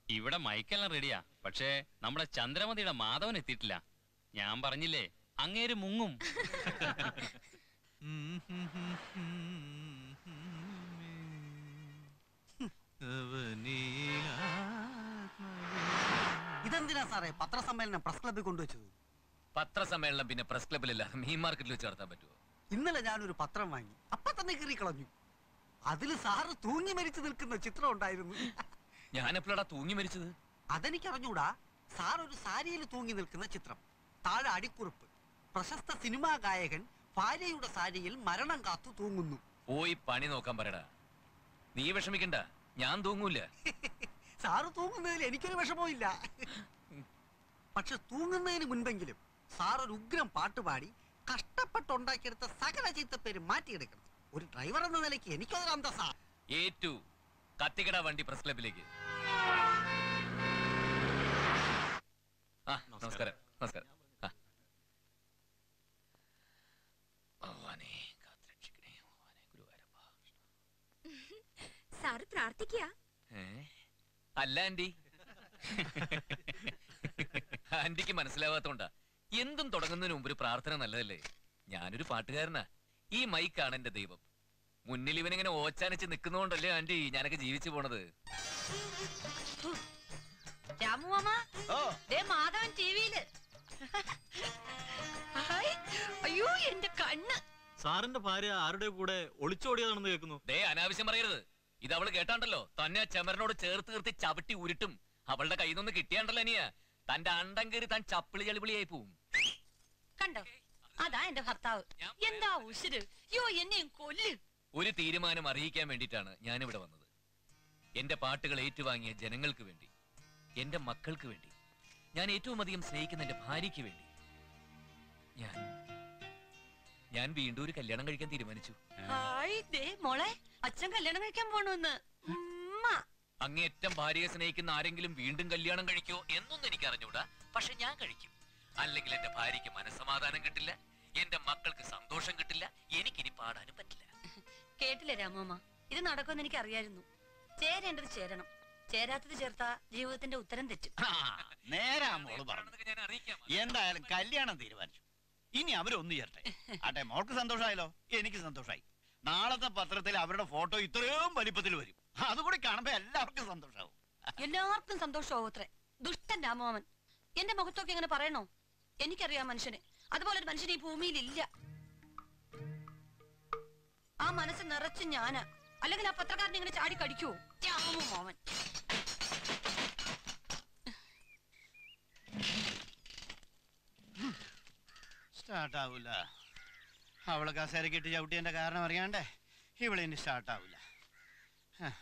ഇവിടെ മൈക്കെല്ലാം റെഡിയാ പക്ഷേ നമ്മുടെ ചന്ദ്രമതിയുടെ മാധവൻ എത്തിയിട്ടില്ല ഞാൻ പറഞ്ഞില്ലേ അങ്ങേര് മുങ്ങും ഇതെന്തിനാ സാറേ പത്രസമ്മേളനം പ്രസ് ക്ലബ്ബിൽ കൊണ്ടുവച്ചത് പത്രസമ്മേളനം പിന്നെ പ്രസ് ക്ലബിലല്ല മീൻ മാർക്കറ്റിൽ വെച്ച് നടത്താൻ പറ്റുമോ ഇന്നലെ ഞാനൊരു പത്രം വാങ്ങി അപ്പൊ തന്നെ കീറി കളഞ്ഞു അതിൽ സാറ് തൂങ്ങി മരിച്ചു നിൽക്കുന്ന ചിത്രം ഉണ്ടായിരുന്നു ഞാൻ എപ്പോഴാ തൂങ്ങി മരിച്ചത് അതെനിക്ക് അറിഞ്ഞൂടാ സാർ ഒരു സാരിയിൽ തൂങ്ങി നിൽക്കുന്ന ചിത്രം താഴെ അടിക്കുറിപ്പ് പ്രശസ്ത സിനിമാ ഗായകൻ ഭാര്യയുടെ സാരിയിൽ മരണം കാത്തു തൂങ്ങുന്നു പോയി പണി നോക്കാൻ പറയടാ നീ വിഷമിക്കണ്ട ഞാൻ തൂങ്ങൂല സാറ് തൂങ്ങുന്നതിൽ എനിക്കൊരു വിഷമവും ഇല്ല പക്ഷെ തൂങ്ങുന്നതിന് മുൻപെങ്കിലും സാർ ഒരു ഉഗ്രം പാട്ടുപാടി കഷ്ടപ്പെട്ടുണ്ടാക്കിയെടുത്ത സകല ചീത്തപ്പേര് മാറ്റിയെടുക്കണം ഒരു ഡ്രൈവർ എന്ന നിലയ്ക്ക് എനിക്കതൊരു അന്തസ്സാ ഏറ്റു കത്തിക്കട വണ്ടി പ്രസ് ക്ലബിലേക്ക് ആ നമസ്കാരം നമസ്കാരം ആ. ഭഗവാനേ, കാത്തുരക്ഷിക്കണേ, ഭഗവാനേ, ഗുരുവായൂരപ്പ. സാറ് പ്രാർത്ഥിക്കുക ഏ? അല്ല ആന്റി ആന്റിക്ക് മനസ്സിലാവാത്തോണ്ടാ എന്തും തുടങ്ങുന്നതിന് മുമ്പ് ഒരു പ്രാർത്ഥന നല്ലതല്ലേ ഞാനൊരു പാട്ടുകാരനാ ഈ മൈക്കാണ് എന്റെ ദൈവം മുന്നിൽ ഇവനിങ്ങനെ ഓച്ചാനിച്ച് നിൽക്കുന്നോണ്ടല്ലേ ആന്റി ഞാനൊക്കെ ജീവിച്ചു പോണത് രാമു മാമ ദേ മാധവൻ ടിവിയില് ഹായ്, അയ്യോ എന്റെ കണ്ണ് സാറിന്റെ ഭാര്യ ആരുടെ കൂടെ ഒളിച്ചോടിയതാണെന്ന് കേൾക്കുന്നു ദേ അനാവശ്യം പറയരുത് ഇത് അവള് കേട്ടാണ്ടല്ലോ തന്നെ ആ ചെമരനോട് ചേർത്ത് നിർത്തി ചവിട്ടി ഉരുട്ടും അവളുടെ കയ്യിൽ നിന്ന് കിട്ടിയാണ്ടല്ലോ അനിയ തന്റെ അണ്ടം കയറി താൻ ചപ്പിളി ചളിപിളിയായി പോവും കണ്ടോ അതാ എന്റെ ഭർത്താവ് എന്താ ഉശിര് യോ എന്നെയും കൊല്ല് ഒരു തീരുമാനം അറിയിക്കാൻ വേണ്ടിയിട്ടാണ് ഞാനിവിടെ വന്നത് എന്റെ പാട്ടുകൾ ഏറ്റുവാങ്ങിയ ജനങ്ങൾക്ക് വേണ്ടി എന്റെ മക്കൾക്ക് വേണ്ടി ഞാൻ ഏറ്റവും അധികം സ്നേഹിക്കുന്ന എന്റെ ഭാര്യയ്ക്ക് വേണ്ടി ഞാൻ ഞാൻ വീണ്ടും ഒരു കല്യാണം കഴിക്കാൻ തീരുമാനിച്ചു ഹായ് ദേ മോളെ അച്ഛൻ കല്യാണം കഴിക്കാൻ പോണെന്ന് ഉമ്മ അങ്ങേറ്റം ഭാര്യയെ സ്നേഹിക്കുന്ന ആരെങ്കിലും വീണ്ടും കല്യാണം കഴിക്കോ എന്നൊന്നും എനിക്ക് അറിഞ്ഞൂടാ പക്ഷെ ഞാൻ കഴിക്കും അല്ലെങ്കിൽ എന്റെ ഭാര്യയ്ക്ക് മനസ്സമാധാനം കിട്ടില്ല എന്റെ മക്കൾക്ക് സന്തോഷം കിട്ടില്ല എനിക്കിനി പാടാനും പറ്റില്ല കേട്ടില്ലേ രാമോമ്മ ഇത് നടക്കുമെന്ന് എനിക്ക് അറിയായിരുന്നു ചേരേണ്ടത് ചേരണം ചേരാത്തത് ചേർത്താ ജീവിതത്തിന്റെ ഉത്തരം തെറ്റും നേരാ മോള് പറഞ്ഞു ഞാൻ അറിയിക്കാം എന്തായാലും കല്യാണം തീരുമാനിച്ചു ഇനി അവരൊന്നു ചേരട്ടെ ആട്ടെ മോൾക്ക് സന്തോഷമായല്ലോ എനിക്ക് സന്തോഷമായി നാളത്തെ പത്രത്തിൽ അവരുടെ ഫോട്ടോ ഇത്രയും വലിപ്പത്തിൽ വരും അതുകൂടി കാണുമ്പോ എല്ലാവർക്കും സന്തോഷാവും എല്ലാവർക്കും സന്തോഷമാവും അത്രേ ദുഷ്ടൻ രാമോമൻ എന്റെ മുഖത്തൊക്കെ ഇങ്ങനെ പറയണോ എനിക്കറിയാം മനുഷ്യനെ അതുപോലെ ഒരു മനുഷ്യൻ ഈ ഭൂമിയിൽ ഇല്ല ആ മനസ്സ് നിറച്ച് ഞാനാ അല്ലെങ്കിൽ ആ പത്രക്കാരനെ ഇങ്ങനെ ചാടി കടിക്കുവോ രാമു മോമൻ സ്റ്റാർട്ട് ആവൂല അവള് കസേരക്ക് ഇട്ട് ചവിട്ടിയതിന്റെ കാരണം അറിയാണ്ടേ ഇവിടെ ഇനി സ്റ്റാർട്ട് ആവൂല ഹ.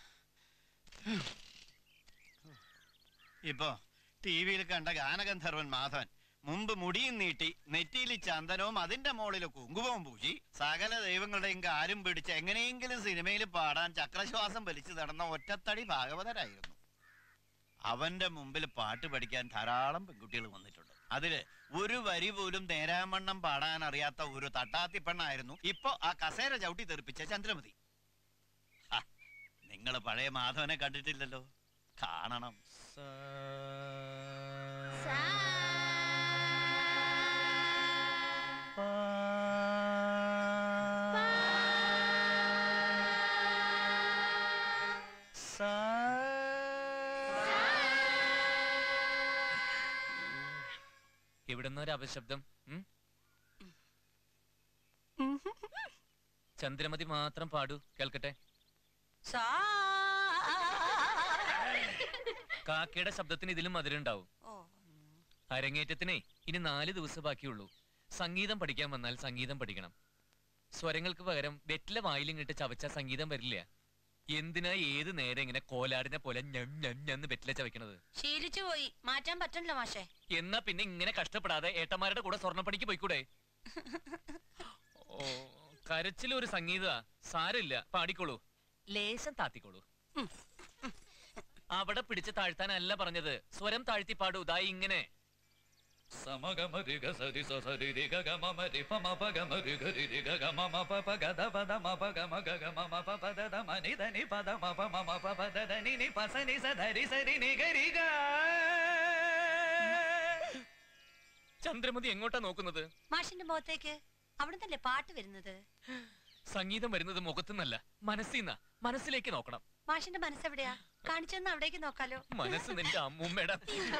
ഇപ്പോ ടി വിയിൽ കണ്ട ഗാനഗന്ധർവൻ മാധവൻ മുമ്പ് മുടിയും നീട്ടി നെറ്റിയിൽ ചന്ദനവും അതിന്റെ മുകളിൽ കുങ്കുമവും പൂശി സകല ദൈവങ്ങളുടെയും കാലും പിടിച്ച് എങ്ങനെയെങ്കിലും സിനിമയിൽ പാടാൻ ചക്രശ്വാസം വലിച്ചു നടന്ന ഒറ്റത്തടി ഭാഗവതരായിരുന്നു അവന്റെ മുമ്പിൽ പാട്ട് പഠിക്കാൻ ധാരാളം പെൺകുട്ടികൾ വന്നിട്ടുണ്ട് അതില് ഒരു വരി പോലും നേരാമണ്ണം പാടാൻ അറിയാത്ത ഒരു തട്ടാത്തി പെണ്ണായിരുന്നു ഇപ്പൊ ആ കസേര ചവിട്ടി തെറിപ്പിച്ച ചന്ദ്രമതി നിങ്ങൾ പഴയ മാധവനെ കണ്ടിട്ടില്ലല്ലോ കാണണം എവിടുന്ന ഒരു അപശബ്ദം ഉം? ചന്ദ്രമതി മാത്രം പാടൂ കേൾക്കട്ടെ സാ കാക്കയുടെ ശബ്ദത്തിന് ഇതിലും മധുരണ്ടാവും ഓ അരങ്ങേറ്റത്തിനെ ഇനി നാല് ദിവസം ബാക്കിയുള്ളൂ സംഗീതം പഠിക്കാൻ വന്നാൽ സംഗീതം പഠിക്കണം സ്വരങ്ങൾക്ക് പകരം വെറ്റില വായിലിങ്ങിട്ട് ചവച്ച സംഗീതം വരില്ല എന്തിനാ ഏത് നേരം ഇങ്ങനെ കോലാടിനെ പോലെ ഞം ഞം ഞന്ന് വെറ്റില ചവയ്ക്കണത് ശീലിച്ചു പോയി മാറ്റാൻ പറ്റണില്ല മാഷേ എന്നാ പിന്നെ ഇങ്ങനെ കഷ്ടപ്പെടാതെ ഏട്ടന്മാരുടെ കൂടെ സ്വർണ്ണപ്പണിക്ക് പോയിക്കൂടെ ഓ കരച്ചിൽ ഒരു സംഗീത സാരമില്ല പാടിക്കോളൂ ലേശം താത്തിക്കോളൂ അവിടെ പിടിച്ച് താഴ്ത്താനല്ല പറഞ്ഞത് സ്വരം താഴ്ത്തി പാടൂ ദാ ഇങ്ങനെ ചന്ദ്രമതി എങ്ങോട്ടാ നോക്കുന്നത് മാഷിന്റെ മുഖത്തേക്ക് അവിടുന്നല്ലേ പാട്ട് വരുന്നത് സംഗീതം വരുന്നത് മുഖത്തുനിന്നല്ല മനസ്സിന്ന മനസ്സിലേക്ക് നോക്കണം മാഷിന്റെ മനസ്സെവിടെയാ കാണിച്ചെന്ന് അവിടേക്ക് നോക്കാലോ മനസ്സ് നിന്റെ അമ്മൂമ്മയുടെ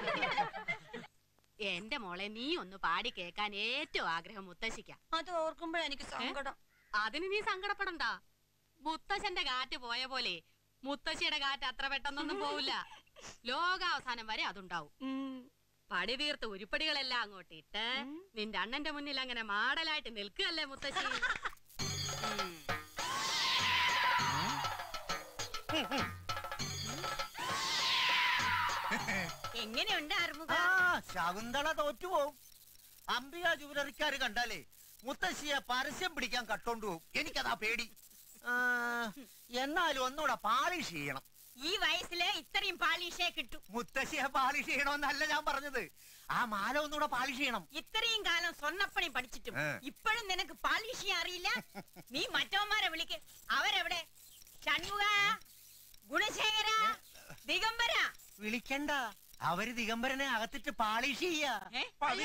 എന്റെ മോളെ നീ ഒന്ന് പാടി കേൾക്കാൻ ഏറ്റവും ആഗ്രഹം മുത്തശ്ശിക്ക അത് ഓർക്കുമ്പോഴാ എനിക്ക് സങ്കടം അതിന് നീ സങ്കടപ്പെടണ്ട മുത്തശ്ശന്റെ കാറ്റ് പോയ പോലെ മുത്തശ്ശിയുടെ കാറ്റ് അത്ര പെട്ടെന്നൊന്നും പോവില്ല ലോകാവസാനം വരെ അതുണ്ടാവും ഉം. പടി തീർത്ത് ഉരുപ്പടികളെല്ലാം അങ്ങോട്ട് ഇട്ട് ഉം. നിന്റെ അണ്ണന്റെ മുന്നിൽ അങ്ങനെ മാടലായിട്ട് നിൽക്കുകയല്ലേ മുത്തശ്ശി ഉം. എങ്ങനെയുണ്ട് അറുമുഖ ആ ശകുന്തള തോറ്റുപോകും അംബിക ജുവലറിക്കാര് കണ്ടാലേ മുത്തശ്ശിയെ പരസ്യം പിടിക്കാൻ കട്ടോണ്ട് പോകും എനിക്കതാ പേടി ആ, എന്നാലും ഒന്നുകൂടെ പാളിഷ് ചെയ്യണം ഈ വയസ്സില് ഇത്രയും പാലീഷേ കിട്ടൂ മുത്തശ്ശിയെ പാളിഷ് ചെയ്യണമെന്നല്ല ഞാൻ പറഞ്ഞത് ആ മാല ഒന്നുകൂടെ പാളിഷ് ചെയ്യണം ഇത്രയും കാലം സ്വർണ്ണപ്പണി പഠിച്ചിട്ടും ഏ. ഇപ്പോഴും നിനക്ക് പാലിഷ് ചെയ്യാൻ അറിയില്ല നീ മറ്റവന്മാരെ വിളിക്ക് അവരെവിടെ ഷൺമുഖ ഗുണശേഖര ദിഗംബര വിളിക്കണ്ട അവര് ദിഗംബരനെ അകത്തിട്ട് പാളിഷ് ചെയ്യാ ഏ?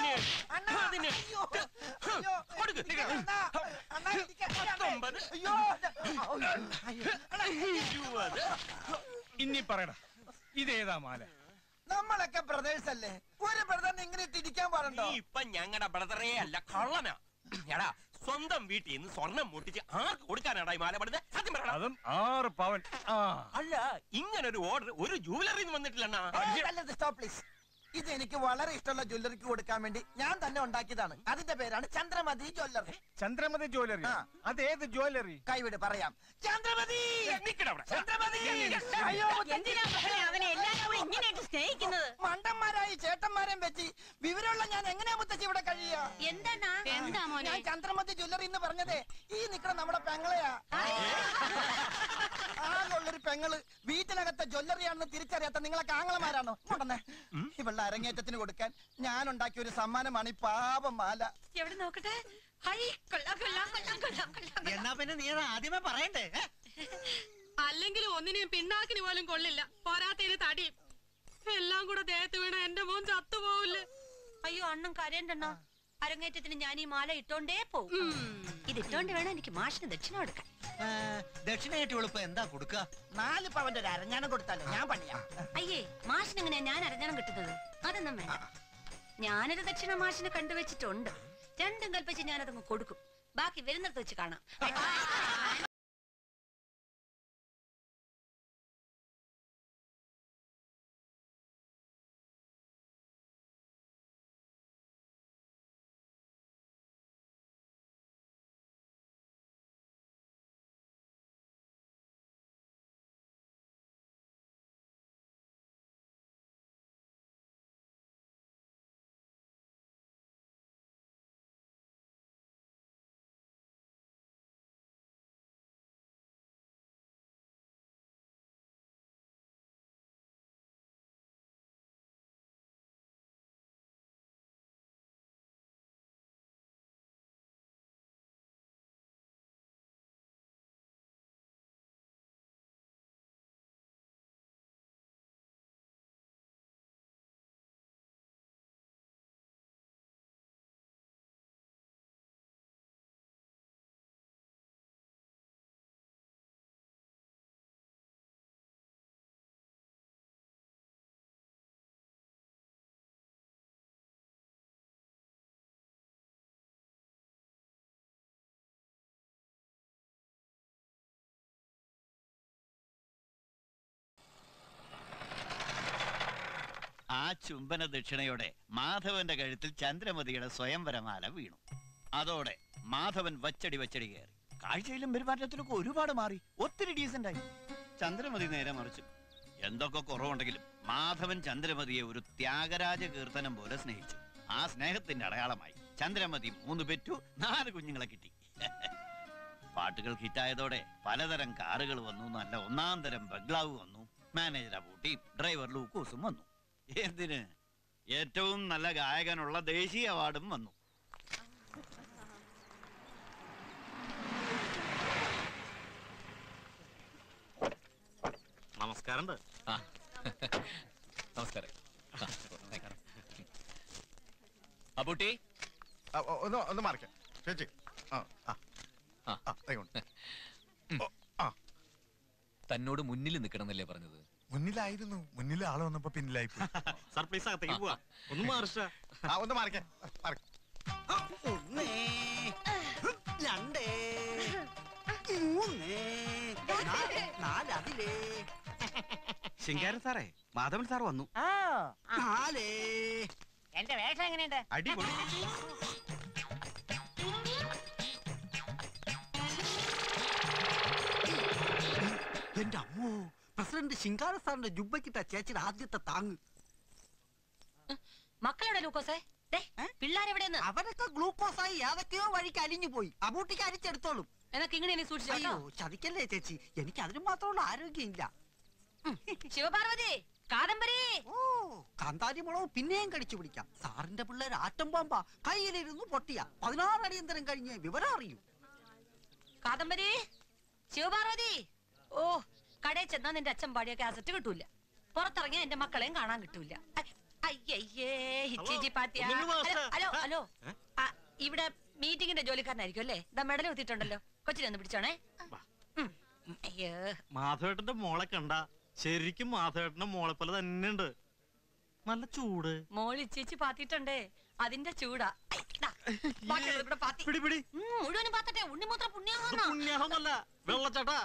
ഇനി പറയടാ ഇതേതാ മാല നമ്മളൊക്കെ ബ്രദേഴ്സ് അല്ലേ ഒരു ബ്രദറിന് ഇങ്ങനെ തിരിക്കാൻ പാടുണ്ടോ നീ ഇപ്പൊ ഞങ്ങളുടെ ബ്രദറേ അല്ല കള്ളനാ എടാ സ്വന്തം വീട്ടിൽ നിന്ന് സ്വർണം മുട്ടിച്ച് ആർക്ക് കൊടുക്കാനാടാ ഈ മാല പണിത് സത്യം പറയടാ അതും ആറ് പവൻ ആ അല്ല ഇങ്ങനെ ഒരു ഓർഡർ ഒരു ജൂവലറിന്ന് വന്നിട്ടില്ലണ്ണാ സ്റ്റോപ്പ് പ്ലീസ് ഇത് എനിക്ക് വളരെ ഇഷ്ടമുള്ള ജ്വല്ലറിക്ക് കൊടുക്കാൻ വേണ്ടി ഞാൻ തന്നെ ഉണ്ടാക്കിയതാണ് അതിന്റെ പേരാണ് ചന്ദ്രമതി ജ്വല്ലറി ചന്ദ്രമതി ജ്വല്ലറി ആ. അതേത് ജ്വല്ലറി കൈവിട് പറയാം ചന്ദ്രമതി നിക്കടാ അവിടെ. ചന്ദ്രമതി അയ്യോ എന്തിനാ മക്കളെ അവനെ എല്ലാരും കൂടി ഇങ്ങനെയായിട്ട് സ്നേഹിക്കുന്നത് മണ്ടന്മാരായി ചേട്ടന്മാരെയും വെച്ച് വിവരമുള്ള ഞാൻ എങ്ങനെയാ മുത്തച്ഛി ഇവിടെ കഴിയുക എന്താണാ എന്താ മോനെ ഞാൻ ചന്ദ്രമതി ജ്വല്ലറി എന്ന് പറഞ്ഞതേ ഈ നിക്കണ നമ്മുടെ പെങ്ങളെയാ ആകെയുള്ളൊരു പെങ്ങള് വീട്ടിനകത്തെ ജ്വല്ലറിയാണെന്ന് തിരിച്ചറിയാത്ത നിങ്ങളെ കാങ്ങളമാരാണോ കൊണ്ടന്നെ ഇവളുടെ അരങ്ങേറ്റത്തിന് കൊടുക്കാൻ ഞാൻ ഉണ്ടാക്കിയ ഒരു സമ്മാനമാണ് ഈ പാപം മാല എവിടെ നോക്കട്ടെ ഹൈ കൊള്ളാം കൊള്ളാം കൊള്ളാം കൊള്ളാം കൊള്ളാം എന്നാ പിന്നെ നീ അത് ആദ്യമേ പറയണ്ടേ ഏ? അല്ലെങ്കിൽ ഒന്നിനെയും പിണ്ണാക്കിന് പോലും കൊള്ളില്ല പോരാത്തതിന് തടിയും എല്ലാം കൂടെ ദേഹത്ത് വീണ എന്റെ മോൻ ചത്തുപോവില്ലേ അയ്യോ അണ്ണൻ കരയണ്ടെണ്ണ അരങ്ങേറ്റത്തിന് ഞാൻ ഈ മാല ഇട്ടോണ്ടേ പോവും ഇത് ഇട്ടോണ്ട് വേണം എനിക്ക് മാഷിന് ദക്ഷിണ കൊടുക്കാൻ ഏ, ദക്ഷിണയായിട്ട് എളുപ്പം എന്താ കൊടുക്ക നാല് പവന്റെ ഒരു അരഞ്ഞാണം കൊടുത്താലോ ഞാൻ പണിയാ അയ്യേ മാഷിനെങ്ങനെയാ ഞാൻ അരഞ്ഞാണം കിട്ടുന്നത് അതൊന്നും വേണ്ട ഞാനൊരു ദക്ഷിണ മാഷിനെ കണ്ടുവച്ചിട്ടുണ്ട് രണ്ടും കൽപ്പിച്ച് ഞാനതങ്ങ് കൊടുക്കും ബാക്കി വരുന്നിടത്ത് വെച്ച് കാണാം ആ ചുംബന ദക്ഷിണയോടെ മാധവന്റെ കഴുത്തിൽ ചന്ദ്രമതിയുടെ സ്വയംവരമാല വീണു അതോടെ മാധവൻ വച്ചടി വച്ചടി കയറി കാഴ്ചയിലും പെരുമാറ്റത്തിലൊക്കെ ഒരുപാട് മാറി ഒത്തിരി ഡീസന്റ് ആയി ചന്ദ്രമതി നേരെ മറിച്ചു എന്തൊക്കെ കുറവുണ്ടെങ്കിലും മാധവൻ ചന്ദ്രമതിയെ ഒരു ത്യാഗരാജ കീർത്തനം പോലെ സ്നേഹിച്ചു ആ സ്നേഹത്തിന്റെ അടയാളമായി ചന്ദ്രമതി മൂന്ന് പെറ്റു നാല് കുഞ്ഞുങ്ങളെ കിട്ടി പാട്ടുകൾ ഹിറ്റായതോടെ പലതരം കാറുകൾ വന്നു നല്ല ഒന്നാം തരം ബംഗ്ലാവ് വന്നു മാനേജർ അബൂട്ടിയും ഡ്രൈവർ ലൂക്കോസും വന്നു എന്തിന് ഏറ്റവും നല്ല ഗായകനുള്ള ദേശീയ അവാർഡും വന്നു നമസ്കാരം ആ. നമസ്കാരം ആ, അബൂട്ടി ആ, ഒ- ഒന്ന് ഒന്ന് മാറിക്കാം ചേച്ചി ആ ആ ആ. ആ ദൈവമുണ്ട്. ഓ, ആ തന്നോട് മുന്നിൽ നിൽക്കണമെന്നല്ലേ പറഞ്ഞത് മുന്നിലായിരുന്നു മുന്നിൽ ആള് വന്നപ്പോ പിന്നിലായി പോയി. സർപ്രൈസ് അകത്തേക്ക് പോവാ ഒന്ന് മാറിച്ച ആ ഒന്ന് മാറിക്കാം മാറി ഒന്നേ രണ്ടേ മൂന്നേ നാ- നാലതിലേ ശിങ്കാരൻ സാറേ മാധവൻ സാർ വന്നു നാലേ എന്റെ വേഷം എങ്ങനെയുണ്ട് അടിപൊളി എന്റെ അമ്മോ പ്രസിഡന്റ് ശിങ്കാര സാറിന്റെ ജുബക്കിട്ട ചേച്ചിയുടെ ആദ്യത്തെ താങ്ങ് മക്കളുടെ ലൂക്കോസേ ദേ പിള്ളാരെവിടെയെന്ന് അവരൊക്കെ ഗ്ലൂക്കോസായി ഏതൊക്കെയോ വഴിക്ക് അലിഞ്ഞു പോയി അബൂട്ടിക്ക് അരിച്ചെടുത്തോളും എന്നൊക്കെ ഇങ്ങനെ ഇനി സൂക്ഷിച്ചോ അയ്യോ കേട്ടോ. ചതിക്കല്ലേ ചേച്ചി എനിക്ക് അതിന് മാത്രമുള്ള ആരോഗ്യമില്ല ശിവപാർവതി കാദംബരി ഓ കാന്താരി മുളക് പിന്നെയും കടിച്ചു പിടിക്കാം സാറിന്റെ പിള്ളേർ ആറ്റം ബോംബ കയ്യിലിരുന്നു പൊട്ടിയ പതിനാറ് അടിയന്തരം കഴിഞ്ഞ് വിവരം അറിയൂ കാദംബരി ശിവപാർവതി ഓ കടയിൽ ചെന്നാ നിന്റെ അച്ഛൻ പാടിയ കാസറ്റ് കിട്ടൂല പുറത്തിറങ്ങിയാ എന്റെ മക്കളെയും കാണാൻ കിട്ടൂല ഐ, അയ്യയ്യേ ഹിച്ചിജി പാത്തിയാ ഒന്നിങ്ങ് വാ, ഹലോ, സാർ. ഹലോ ഹലോ ഏ? ആ, ഇവിടെ മീറ്റിംഗിന്റെ ജോലിക്കാരനായിരിക്കും അല്ലേ ഇതാ മെഡൽ കുത്തിയിട്ടുണ്ടല്ലോ കൊച്ചിനെ ഒന്ന് പിടിച്ചോണേ വാ. ഉം. അയ്യോ മാധവേട്ടന്റെ മോളെ കണ്ട ശരിക്കും മാധവേട്ടന്റെ മോളെ പോലെ തന്നെ ഉണ്ട് നല്ല ചൂട് മോളി ചേച്ചി പാത്തിട്ടുണ്ടേ അതിന്റെ ചൂടാ ഐ, ദാ, ബാക്കിയുള്ളത് കൂടെ പാത്തി പിടി പിടി ഉം, മുഴുവനും പാത്തട്ടെ ഉണ്ണിമൂത്ര ഇത് പുണ്യാഹന്നാ പുണ്യാഹമല്ല വെള്ളച്ചാട്ടാ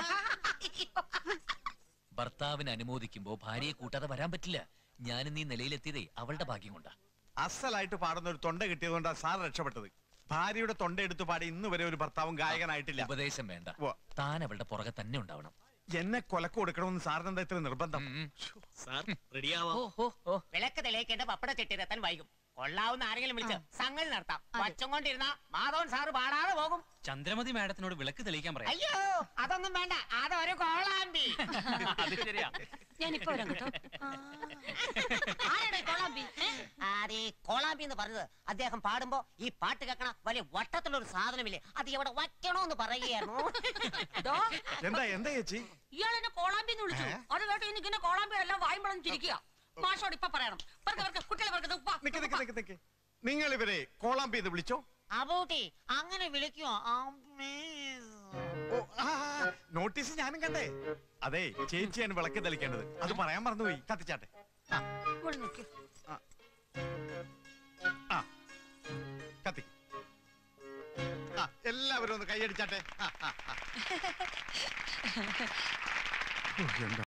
ഭർത്താവിന് അനുമോദിക്കുമ്പോ ഭാര്യയെ കൂട്ടാതെ വരാൻ പറ്റില്ല ഞാനും നീ നിലയിലെത്തിയതേ അവളുടെ ഭാഗ്യം കൊണ്ടാ അസലായിട്ട് പാടുന്ന ഒരു തൊണ്ട കിട്ടിയതുകൊണ്ടാ സാർ രക്ഷപ്പെട്ടത് ഭാര്യയുടെ തൊണ്ട എടുത്ത് പാടി ഇന്ന് വരെ ഒരു ഭർത്താവും ഗായകനായിട്ടില്ല ഉപദേശം വേണ്ട ഉവ്വ. താൻ അവളുടെ പുറകെ തന്നെ ഉണ്ടാവണം എന്നെ കൊലക്ക് കൊടുക്കണമെന്ന് സാറിന് എന്താ ഇത്ര നിർബന്ധം ഉം, ഉം. സാർ റെഡിയാവാം ഓ ഓ ഓ വിളക്ക് തെളിയിക്കേണ്ട പപ്പട ചെട്ടിരത്താൻ വൈകും കൊള്ളാവുന്ന ആരെങ്കിലും വിളിച്ച് സംഗതി നടത്താം വച്ചം കൊണ്ടിരുന്ന മാധവൻ സാറ് പാടാതെ പോകും ചന്ദ്രമതി മാഡത്തിനോട് വിളക്ക് തെളിയിക്കാൻ പറയാം അയ്യോ അതൊന്നും വേണ്ട അതൊരു കോളാമ്പി അത് ശരിയാ ഞാനിപ്പോ വരാം കേട്ടോ ആ. ആരാടാ ഈ കോളാമ്പി ഏ? അത് ഈ കോളാമ്പി എന്ന് പറഞ്ഞത് അദ്ദേഹം പാടുമ്പോ ഈ പാട്ട് കേൾക്കണ വലിയ വട്ടത്തിലുള്ള ഒരു സാധനമില്ലേ അത് എവിടെ വയ്ക്കണോന്ന് പറയുകയായിരുന്നു ദോ, എന്താ എന്താ ചേച്ചി ഇയാൾ എന്നെ കോളാമ്പി എന്ന് വിളിച്ചു അത് കേട്ട് എനിക്ക് എന്നെ കോളാമ്പി എല്ലാം വായുമ്പളം ചിരിക്കുക മാഷോട് ഇപ്പൊ പറയണം പെറുക്കെ പെറുക്കെ കുട്ടികളെ പെറുക്കെ ഉപ്പ, നിക്ക് നിക്ക് ഉപ്പ. നിക്ക് നിക്ക് നിങ്ങൾ ഇവരെ കോളാമ്പി എന്ന് വിളിച്ചോ അബൂട്ടി അങ്ങനെ വിളിക്കുവോ അമ്മേ. ഓ ആ, ആ, നോട്ടീസ് ഞാനും കണ്ടേ അതെ ചേച്ചിയാണ് വിളക്ക് തെളിക്കേണ്ടത് അത് പറയാൻ മറന്നുപോയി കത്തിച്ചാട്ടെ ആ ഇവിടെ നിക്ക്. ആ കത്തി ആ എല്ലാവരും ഒന്ന് കൈയടിച്ചാട്ടെ ആ, ആ, ആ. ഓ, എന്താ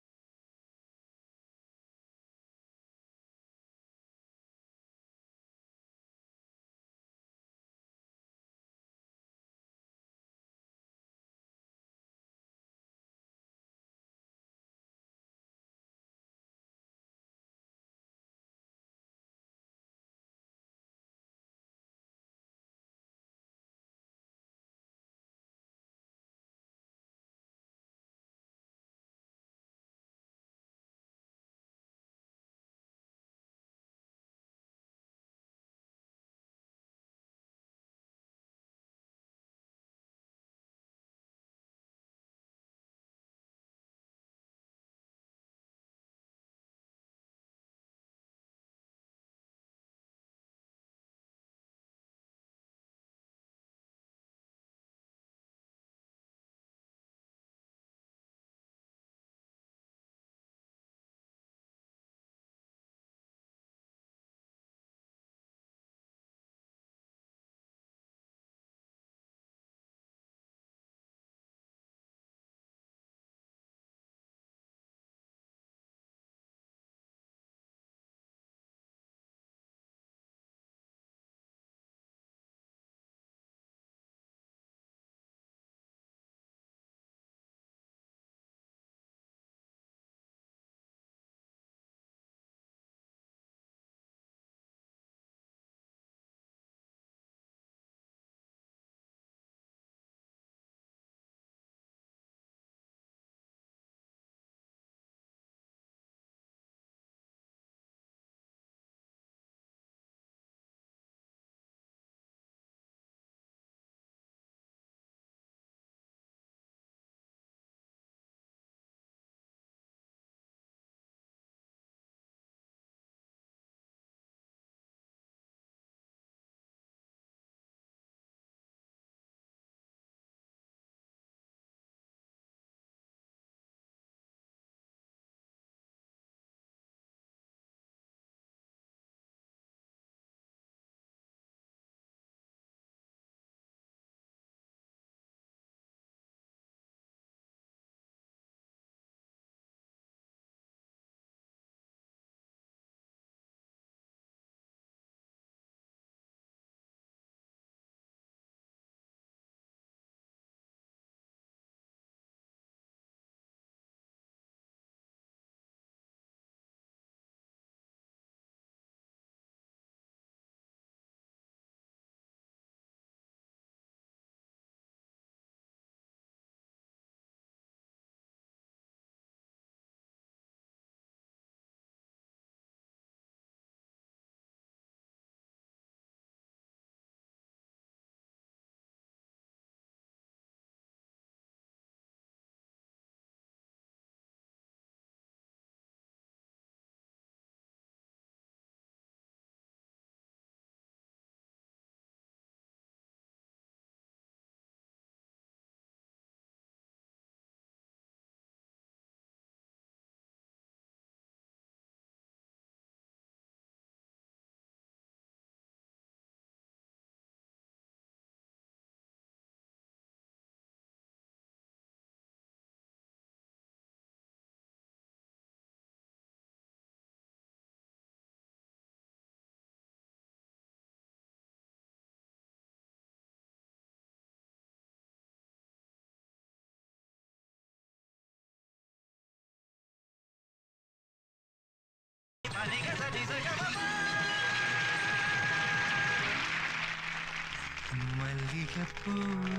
മല്ലികപ്പൂ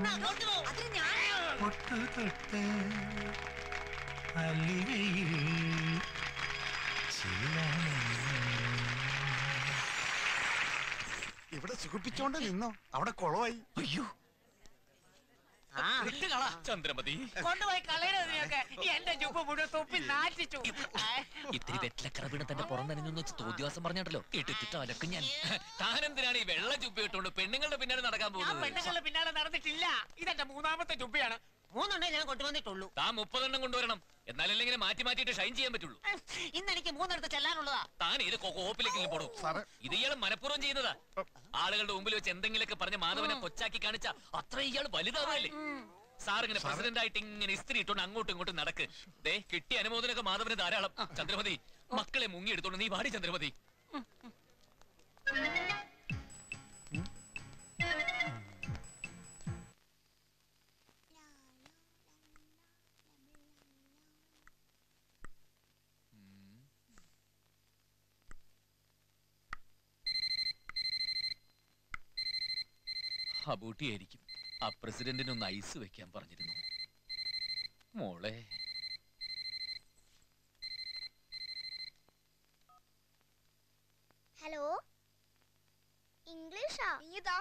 പൊട്ടു തൊട്ട് അല്ലിവയിൽ ഇവിടെ സുഖിപ്പിച്ചോണ്ട് നിന്നോ അവിടെ കുളമായി അയ്യോ ചന്ദ്രമതി കൊണ്ടുപോയി കളയണതിനൊക്കെ എന്റെ ചുപ്പ് മുഴുവൻ തുപ്പി നാറ്റിച്ചു ഇത്തിരി വെറ്റിലക്കറ വീണ് തന്റെ പുറം നനഞ്ഞു വെച്ച് തോന്നിവാസം പറഞ്ഞാണ്ടല്ലോ ഇട്ടിട്ട് അലക്കും ഞാൻ താനെന്തിനാണ് ഈ വെള്ള ചുപ്പി ഇട്ടുകൊണ്ട് പെണ്ണുങ്ങളുടെ പിന്നാലെ നടക്കാൻ ഞാൻ പോകുന്നത് പെണ്ണുങ്ങളുടെ പിന്നാലെ നടന്നിട്ടില്ല ഇതെന്റെ മൂന്നാമത്തെ ചുപ്പിയാണ് മൂന്നെണ്ണേ ഞാൻ കൊണ്ടുവന്നിട്ടുള്ളൂ താൻ മുപ്പതെണ്ണം കൊണ്ടുവരണം എന്നാലല്ലേ ഇങ്ങനെ മാറ്റി മാറ്റിയിട്ട് ഷൈൻ ചെയ്യാൻ പറ്റുള്ളൂ ഇന്ന് എനിക്ക് മൂന്നെടുത്ത് ചെല്ലാനുള്ളതാ താൻ ഇത് കോപ്പിലേക്ക് പോടും ഇത് ഇയാൾ മനഃപൂർവ്വം ചെയ്യുന്നതാ ആളുകളുടെ മുമ്പിൽ വെച്ച് എന്തെങ്കിലുമൊക്കെ പറഞ്ഞ് മാധവനെ കൊച്ചാക്കി കാണിച്ച അത്ര ഇയാൾ വലുതാവല്ലേ സാർ ഇങ്ങനെ പ്രസിഡന്റ് ആയിട്ട് ഇങ്ങനെ ഇസ്ത്രി ഇട്ടോണ്ട് അങ്ങോട്ടും ഇങ്ങോട്ടും നടക്ക് ദേ കിട്ടിയ അനുമോദനൊക്കെ മാധവന് ധാരാളം ചന്ദ്രമതി മക്കളെ മുങ്ങി എടുത്തോണ്ട് നീ വാടി ചന്ദ്രമതി അബൂട്ടിയായിരിക്കും ആ പ്രസിഡന്റിന് ഒന്ന് ഐസ് വെക്കാൻ പറഞ്ഞിരുന്നു മോളെ ഹലോ ഇംഗ്ലീഷാ ഇതാ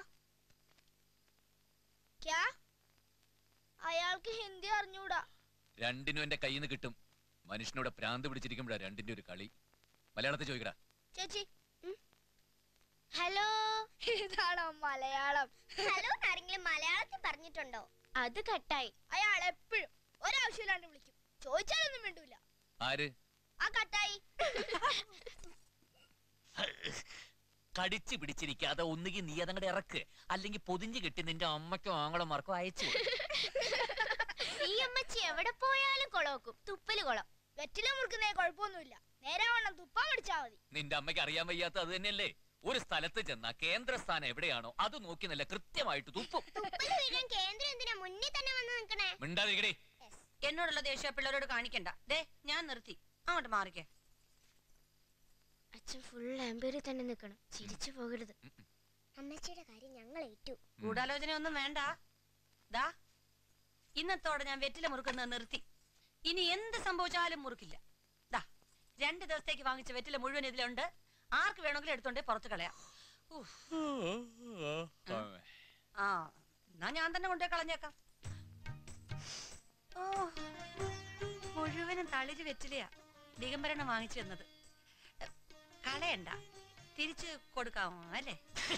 ക്യാ അയാൾക്ക് ഹിന്ദി അറിഞ്ഞൂടാ രണ്ടിനും എന്റെ കയ്യിൽ നിന്ന് കിട്ടും മനുഷ്യനോട് പ്രാന്ത് പിടിച്ചിരിക്കുമ്പോഴാ രണ്ടിന്റെ ഒരു കളി മലയാളത്തിൽ ചോദിക്കടാ ചേച്ചി ഹലോ ഇതാണോ മലയാളം ഹലോ ആരെങ്കിലും മലയാളത്തിൽ പറഞ്ഞിട്ടുണ്ടോ അത് കട്ടായി അയാൾ എപ്പോഴും ഒരാവശ്യമില്ലാണ്ട് വിളിക്കും ചോദിച്ചാലൊന്നും വേണ്ടൂല ആര് ആ കട്ടായി കടിച്ചു പിടിച്ചിരിക്കാതെ ഒന്നുകിൽ നീ അതങ്ങടെ ഇറക്ക് അല്ലെങ്കിൽ പൊതിഞ്ഞു കെട്ടി നിന്റെ അമ്മയ്ക്കോ ആങ്ങളമാർക്കോ അയച്ചു കൊടുക്ക്. ഈ അമ്മച്ചി എവിടെ പോയാലും കൊളവെക്കും തുപ്പല് കൊളം വെറ്റില മുറുക്കുന്നേ കുഴപ്പമൊന്നുമില്ല നേരെ വേണം തുപ്പാൻ പഠിച്ചാ മതി നിന്റെ അമ്മയ്ക്ക് അറിയാൻ വയ്യാത്ത അത് തന്നെയല്ലേ ഒരു സ്ഥലത്ത് ചെന്നാ കേന്ദ്രസ്ഥാനം എവിടെയാണോ അത് നോക്കി നല്ല കൃത്യമായിട്ട് തുപ്പും തുപ്പല് വീഴാൻ കേന്ദ്രം എന്തിനാ മുന്നിൽ തന്നെ വന്ന് നിൽക്കണേ മിണ്ടാതിരിക്കടേ എന്നോടുള്ള ദേഷ്യ പിള്ളേരോട് കാണിക്കണ്ട ദേ ഞാൻ നിർത്തി അങ്ങോട്ട് മാറിക്കേ അച്ഛൻ ഫുൾ ആംബേരിൽ തന്നെ നിൽക്കണം ചിരിച്ചു പോകരുത് അമ്മച്ചിയുടെ കാര്യം ഞങ്ങൾ ഏറ്റു ഗൂഢാലോചനയൊന്നും വേണ്ട ദാ ഇന്നത്തോടെ ഞാൻ വെറ്റില മുറുക്കുന്നത് നിർത്തി ഇനി എന്ത് സംഭവിച്ചാലും മുറുക്കില്ല ദാ രണ്ട് ദിവസത്തേക്ക് വാങ്ങിച്ച വെറ്റില മുഴുവൻ ഇതിലുണ്ട് ആർക്ക് വേണമെങ്കിലും എടുത്തോണ്ടേ പുറത്ത് കളയാം ഉഫ്. ആ എന്നാ ഞാൻ തന്നെ കൊണ്ടുപോയി കളഞ്ഞേക്കാം ഓ മുഴുവനും തളിര് വെറ്റിലയാ ദിഗംബരനെ വാങ്ങിച്ചു തന്നത് കളയണ്ട തിരിച്ചു കൊടുക്കാമോ അല്ലേ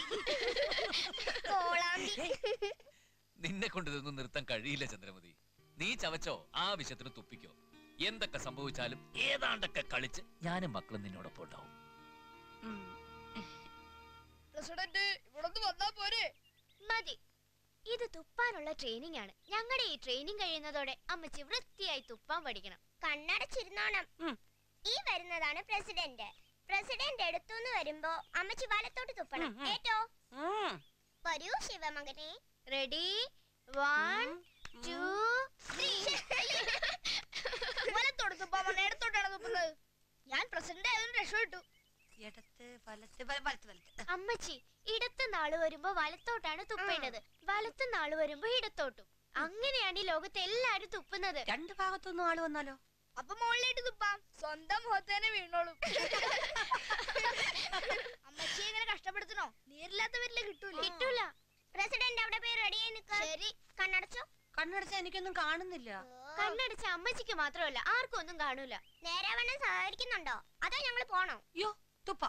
നിന്നെ കൊണ്ട് ഇതൊന്നും നിർത്താൻ കഴിയില്ല ചന്ദ്രമതി നീ ചവച്ചോ ആവശ്യത്തിന് തുപ്പിക്കോ എന്തൊക്കെ സംഭവിച്ചാലും ഏതാണ്ടൊക്കെ കളിച്ച് ഞാനും മക്കളും നിന്നോടൊപ്പം ഉണ്ടാവും പ്രസിഡന്റ് ഇവിടെ വന്നാ പോരെ മതി ഇത് തുപ്പാനുള്ള ട്രെയിനിങ് ആണ് ഞങ്ങളുടെ ഈ ട്രെയിനിങ് കഴിയുന്നതോടെ അമ്മച്ചി വൃത്തിയായി തുപ്പാൻ പഠിക്കണം കണ്ണടച്ചിരുന്നോണം ഈ വരുന്നതാണ് പ്രസിഡന്റ് പ്രസിഡന്റ് എടുത്തുന്ന് വരുമ്പോ അമ്മച്ചി വലത്തോട്ട് തുപ്പണം കേട്ടോ വരൂ ശിവമകനെ റെഡി വൺ ടു വലത്തോട്ട് തുപ്പാൻ എടുത്തോട്ടാണ് തുപ്പുന്നത് ഞാൻ പ്രസിഡന്റ് ആയതുകൊണ്ട് രക്ഷപ്പെട്ടു ഇടത്ത് വലത്ത് വല- വലത്ത് വലത്ത് അമ്മച്ചി ഇടത്ത് നാള് വരുമ്പോ വലത്തോട്ടാണ് തുപ്പേണ്ടത് വലത്ത് നാള് വരുമ്പോ ഇടത്തോട്ടും അങ്ങനെയാണ് ഈ ലോകത്ത് എല്ലാരും തുപ്പുന്നത് രണ്ട് ഭാഗത്തൊന്നും ആള് വന്നാലോ അപ്പൊ മുകളിലേക്ക് തുപ്പാം സ്വന്തം മുഖത്തേനെ വീണോളും അമ്മച്ചി എങ്ങനെ കഷ്ടപ്പെടുത്തണോ നീരില്ലാത്തവരിലെ കിട്ടൂല കിട്ടൂല പ്രസിഡന്റ് അവിടെ പോയി റെഡി ആയി നിൽക്കാം ശരി കണ്ണടച്ചോ കണ്ണടച്ച എനിക്കൊന്നും കാണുന്നില്ല കണ്ണടച്ച അമ്മച്ചിക്ക് മാത്രമല്ല ആർക്കും ഒന്നും കാണൂല നേരാവണ്ണം സഹകരിക്കുന്നുണ്ടോ അതോ ഞങ്ങൾ പോണോ യോ തുപ്പ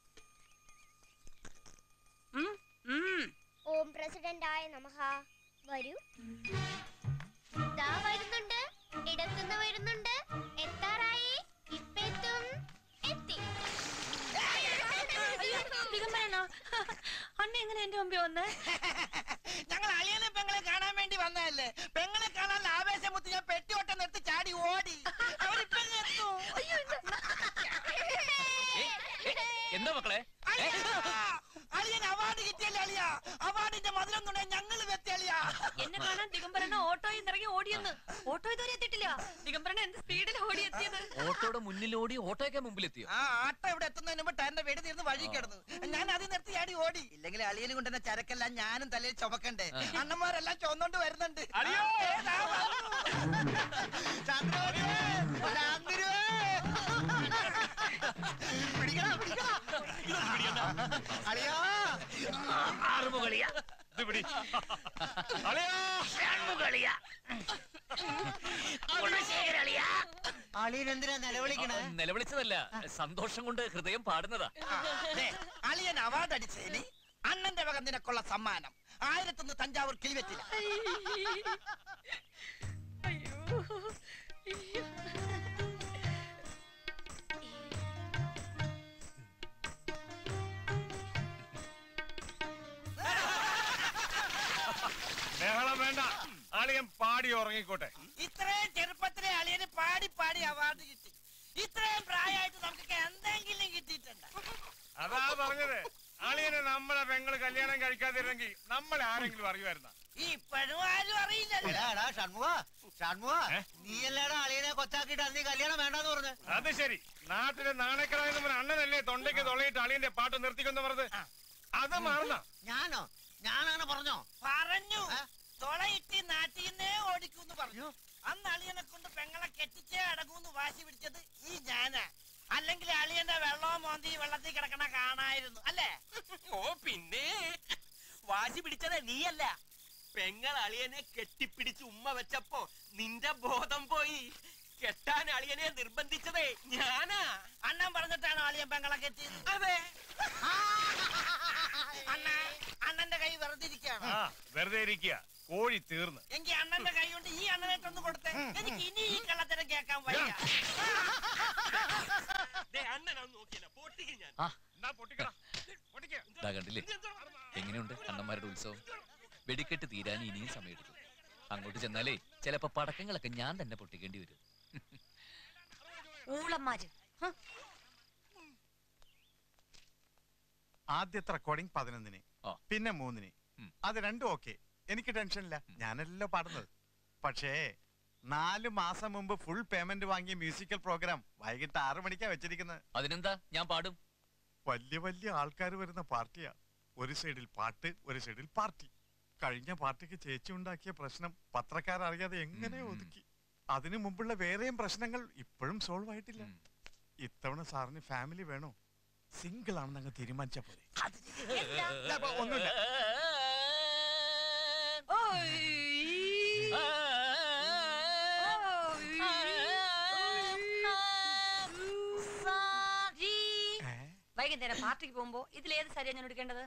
ഓം പ്രസിഡന്റ് ആയ നമഹ വരൂ ദാ വരുന്നുണ്ട് ഇടത്തുനിന്ന് വരുന്നുണ്ട് എത്താറായി ഇപ്പെത്തും എത്തി ദിഗംബരനാ അണ്ണ എങ്ങനെ എന്റെ മുമ്പിൽ വന്ന് ഞങ്ങൾ അളിയനെ പെങ്ങളെ കാണാൻ വേണ്ടി വന്നതല്ലേ പെങ്ങളെ കാണാൻ ആവേശം മുത്തി ഞാൻ പെട്ടിയോട്ടം നിർത്തി ചാടി ഓടി അവരിപ്പം എത്തും എന്താ മക്കളെ അളിയൻ അവാർഡ് കിട്ടിയല്ലേ അളിയ അവാർഡിന്റെ മധുരം നുണ ഞങ്ങൾ വെത്തി അളിയ എന്നെ കാണാൻ ദിഗംബരൻ ഓട്ടോയിൽ നിന്ന് ഇറങ്ങി ഓടിയെന്ന് ഓട്ടോ ഇതുവരെ എത്തിയിട്ടില്ല ദിഗംബരൻ എന്ത് സ്പീഡിൽ ഓടി എത്തിയത് ഓട്ടോയുടെ മുന്നിൽ ഓടി ഓട്ടോയൊക്കെ മുമ്പിലെത്തിയോ ആ ആട്ടം ഇവിടെ എത്തുന്നതിന് മുമ്പ് ടയറിന്റെ വെടി തീർന്ന് വഴി കിടന്നു ഞാൻ അത് നിർത്തി ആടി ഓടി ഇല്ലെങ്കിൽ അളിയനും കൊണ്ടുവന്ന ചരക്കെല്ലാം ഞാനും തലയിൽ ചുമക്കണ്ടേ അണ്ണന്മാരെല്ലാം ചുവന്നോണ്ട് വരുന്നുണ്ട് ഏ, ദാ വന്നു. ചന്ദ്രമതി, ചന്ദ്രുവേ. പിടിക്കടാ, പിടിക്കടാ. അളിയാ ആറുമുകളിയാ ഇത് പിടി അളിയാ അളിയൻ എന്തിനാ നിലവിളിക്കണേ നിലവിളിച്ചതല്ല സന്തോഷം കൊണ്ട് ഹൃദയം പാടുന്നതാ ദേ, അളിയൻ അവാർഡ് അടിച്ചതിന് അണ്ണന്റെ വക നിനക്കുള്ള സമ്മാനം ആയിരത്തൊന്ന് തഞ്ചാവൂർ കിളിവെറ്റില്ല ബഹളം വേണ്ട അളിയൻ പാടി ഉറങ്ങിക്കോട്ടെ ഇത്രയും ചെറുപ്പത്തിലെ അളിയന് പാടി പാടി അവാർഡ് കിട്ടി ഇത്രയും പ്രായമായിട്ട് നമുക്ക് എന്തെങ്കിലും കിട്ടിയിട്ടുണ്ട് അതാ പറഞ്ഞത് അളിയനെ നമ്മളെ പെങ്ങള് കല്യാണം കഴിക്കാതിരുന്നെങ്കിൽ നമ്മളെ ആരെങ്കിലും അറിയുമായിരുന്ന ഇപ്പോഴും ആരും അറിയില്ലല്ലോ നീയല്ലേടാ അളിയനെ കൊച്ചാക്കിട്ട് അന്ന് കല്യാണം വേണ്ടെന്ന് പറഞ്ഞു അത് ശരി നാട്ടിലെ നാണയക്കടായെന്ന് പറഞ്ഞ അണ്ണനല്ലേ തൊണ്ടയ്ക്ക് തൊള്ളയിട്ട് അളിയന്റെ പാട്ട് നിർത്തിക്കൊന്ന് പറഞ്ഞത് അത് മറന്ന ഞാനോ ഞാനങ്ങനെ പറഞ്ഞോ പറഞ്ഞു തൊളയിട്ട് നാട്ടിന്നേ ഓടിക്കൂന്ന് പറഞ്ഞു അന്ന് അളിയനെ കൊണ്ട് പെങ്ങളെ കെട്ടിച്ചേ അടങ്ങൂന്ന് വാശി പിടിച്ചത് ഈ ഞാനാ അല്ലെങ്കിൽ അളിയന്റെ വെള്ളവും മോന്തി വെള്ളത്തിൽ കിടക്കണ കാണായിരുന്നു അല്ലേ ഓ പിന്നെ വാശി പിടിച്ചത് നീയല്ല പെങ്ങൾ അളിയനെ കെട്ടിപ്പിടിച്ച് ഉമ്മ വെച്ചപ്പോ നിന്റെ ബോധം പോയി കെട്ടാൻ അളിയനെ നിർബന്ധിച്ചതേ ഞാനാ അണ്ണൻ പറഞ്ഞിട്ടാണോ അളിയൻ പെങ്ങളെ കെട്ടിയത് അതെ അണ്ണ അണ്ണന്റെ കൈ വെറുതെ ഇരിക്കുകയാണ് ആ വെറുതെ ഇരിക്കുക കോഴി തീർന്ന് എങ്കിൽ അണ്ണന്റെ കൈ കൊണ്ട് ഈ അണ്ണനായിട്ടൊന്ന് കൊടുത്തേ എനിക്ക് ഇനി ഈ കള്ളത്തരം കേൾക്കാൻ വയ്യ ദേ, അണ്ണനൊന്ന് നോക്കിയല്ല പൊട്ടിക്കും ഞാൻ എന്നാ പൊട്ടിക്കടാ പൊട്ടിക്ക ഇതാ കണ്ടില്ലേ എങ്ങനെയുണ്ട് അണ്ണന്മാരുടെ ഉത്സവം വെടിക്കെട്ട് തീരാൻ ഇനിയും സമയമെടുക്കും അങ്ങോട്ട് ചെന്നാലേ ചിലപ്പോ പടക്കങ്ങളൊക്കെ ഞാൻ തന്നെ പൊട്ടിക്കേണ്ടി വരും ഊളന്മാര് ഹ്. ആദ്യത്തെ റെക്കോർഡിംഗ് പതിനൊന്നിന് പിന്നെ മൂന്നിന് അത് രണ്ടും ഓക്കെ എനിക്ക് ടെൻഷനില്ല ഞാനല്ലോ പാടുന്നത് പക്ഷേ നാല് മാസം മുമ്പ് ഫുൾ പേയ്മെന്റ് വാങ്ങിയ മ്യൂസിക്കൽ പ്രോഗ്രാം വൈകിട്ട് ആറു മണിക്കാ വെച്ചിരിക്കുന്നത് അതിനെന്താ ഞാൻ പാടും വലിയ വലിയ ആൾക്കാർ വരുന്ന പാർട്ടിയാ ഒരു സൈഡിൽ പാട്ട് ഒരു സൈഡിൽ പാർട്ടി കഴിഞ്ഞ പാർട്ടിക്ക് ചേച്ചി ഉണ്ടാക്കിയ പ്രശ്നം പത്രക്കാരറിയാതെ എങ്ങനെ ഒതുക്കി അതിനു മുമ്പുള്ള വേറെയും പ്രശ്നങ്ങൾ ഇപ്പോഴും സോൾവ് ആയിട്ടില്ല ഇത്തവണ സാറിന് ഫാമിലി വേണോ സിംഗിൾ ആണെന്ന് അങ്ങ് തീരുമാനിച്ച പോലെ ഇല്ല, അപ്പൊ ഒന്നുമില്ല വൈകുന്നേരം പാർട്ടിക്ക് പോകുമ്പോ ഇതിലേത് സാരിയാ ഞാൻ എടുക്കേണ്ടത്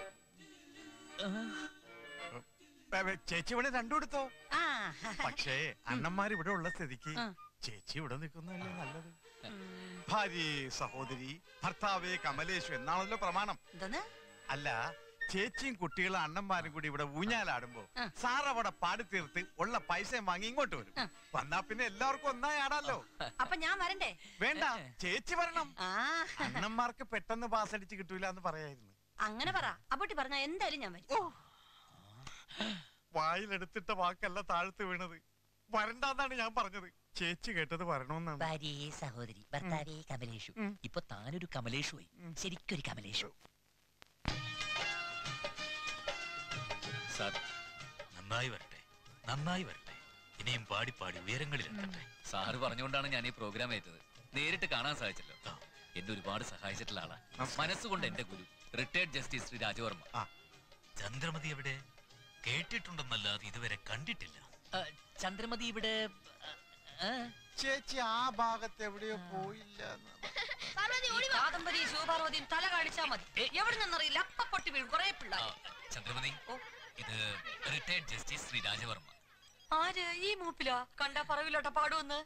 ബേ, ബേ, ചേച്ചി ഇവിടെ രണ്ടും എടുത്തോ ആ പക്ഷേ അണ്ണന്മാർ ഇവിടെ ഉള്ള സ്ഥിതിക്ക് ആ. ചേച്ചി ഇവിടെ നിൽക്കുന്നതല്ലേ നല്ലത് ഭാര്യേ സഹോദരി ഭർത്താവേ കമലേഷു എന്നാണല്ലോ പ്രമാണം എന്താണ് അല്ല ചേച്ചിയും കുട്ടികളും അണ്ണന്മാരും കൂടി ഇവിടെ ഊഞ്ഞാലാടുമ്പോ സാർ അവിടെ പാടി തീർത്ത് ഉള്ള പൈസയും വാങ്ങി ഇങ്ങോട്ട് വരും വന്നാ പിന്നെ എല്ലാവർക്കും ഒന്നായി ആടാലോ അപ്പൊ ഞാൻ വരണ്ടേ വേണ്ട ചേച്ചി വരണം ആ അണ്ണന്മാർക്ക് പെട്ടെന്ന് പാസ് അടിച്ച് കിട്ടൂല എന്ന് പറയായിരുന്നു അങ്ങനെ പറ അപ്പോട്ടി പറഞ്ഞ എന്തായാലും ഞാൻ വരും വായിലെടുത്തിട്ട വാക്കല്ല താഴ്ത്ത് വീണത് വരണ്ടെന്നാണ് ഞാൻ പറഞ്ഞത് ചേച്ചി കേട്ടത് വരണമെന്നാണ് ഭാര്യയെ സഹോദരി ഭർത്താവേ കമലേഷു ഇപ്പൊ താനൊരു കമലേഷു ആയി ശരിക്കൊരു കമലേഷു സാർ നന്നായി വരട്ടെ നന്നായി വരട്ടെ ഇനിയും പാടി പാടി ഉയരങ്ങളിലെത്തട്ടെ സാറ് പറഞ്ഞുകൊണ്ടാണ് ഞാൻ ഈ പ്രോഗ്രാം ഏറ്റത് നേരിട്ട് കാണാൻ സാധിച്ചല്ലോ എന്നെ ഒരുപാട് സഹായിച്ചിട്ടുള്ള ആളാ മനസ്സുകൊണ്ട് എന്റെ ഗുരു റിട്ടയർഡ് ജസ്റ്റിസ് ശ്രീ രാജവർമ്മ ചന്ദ്രമതി എവിടെ കേട്ടിട്ടുണ്ടെന്നല്ലാതെ ഇതുവരെ കണ്ടിട്ടില്ല ആ, ചന്ദ്രമതി ഇവിടെ ആ, ചേച്ചി ആ ഭാഗത്ത് എവിടെയോ പോയില്ല കാദംബരി ശിവപാർവതിയും തല കാണിച്ചാ മതി എവിടെ നിന്നറിയില്ല അപ്പ പൊട്ടി വീഴും കുറെ പിള്ളേർ ചന്ദ്രമതി ഇത് റിട്ടയർഡ് ജസ്റ്റിസ് ശ്രീ രാജവർമ്മ ആര് ഈ മൂപ്പിലാ കണ്ടാ പറവിലോട്ട പാടുവന്ന്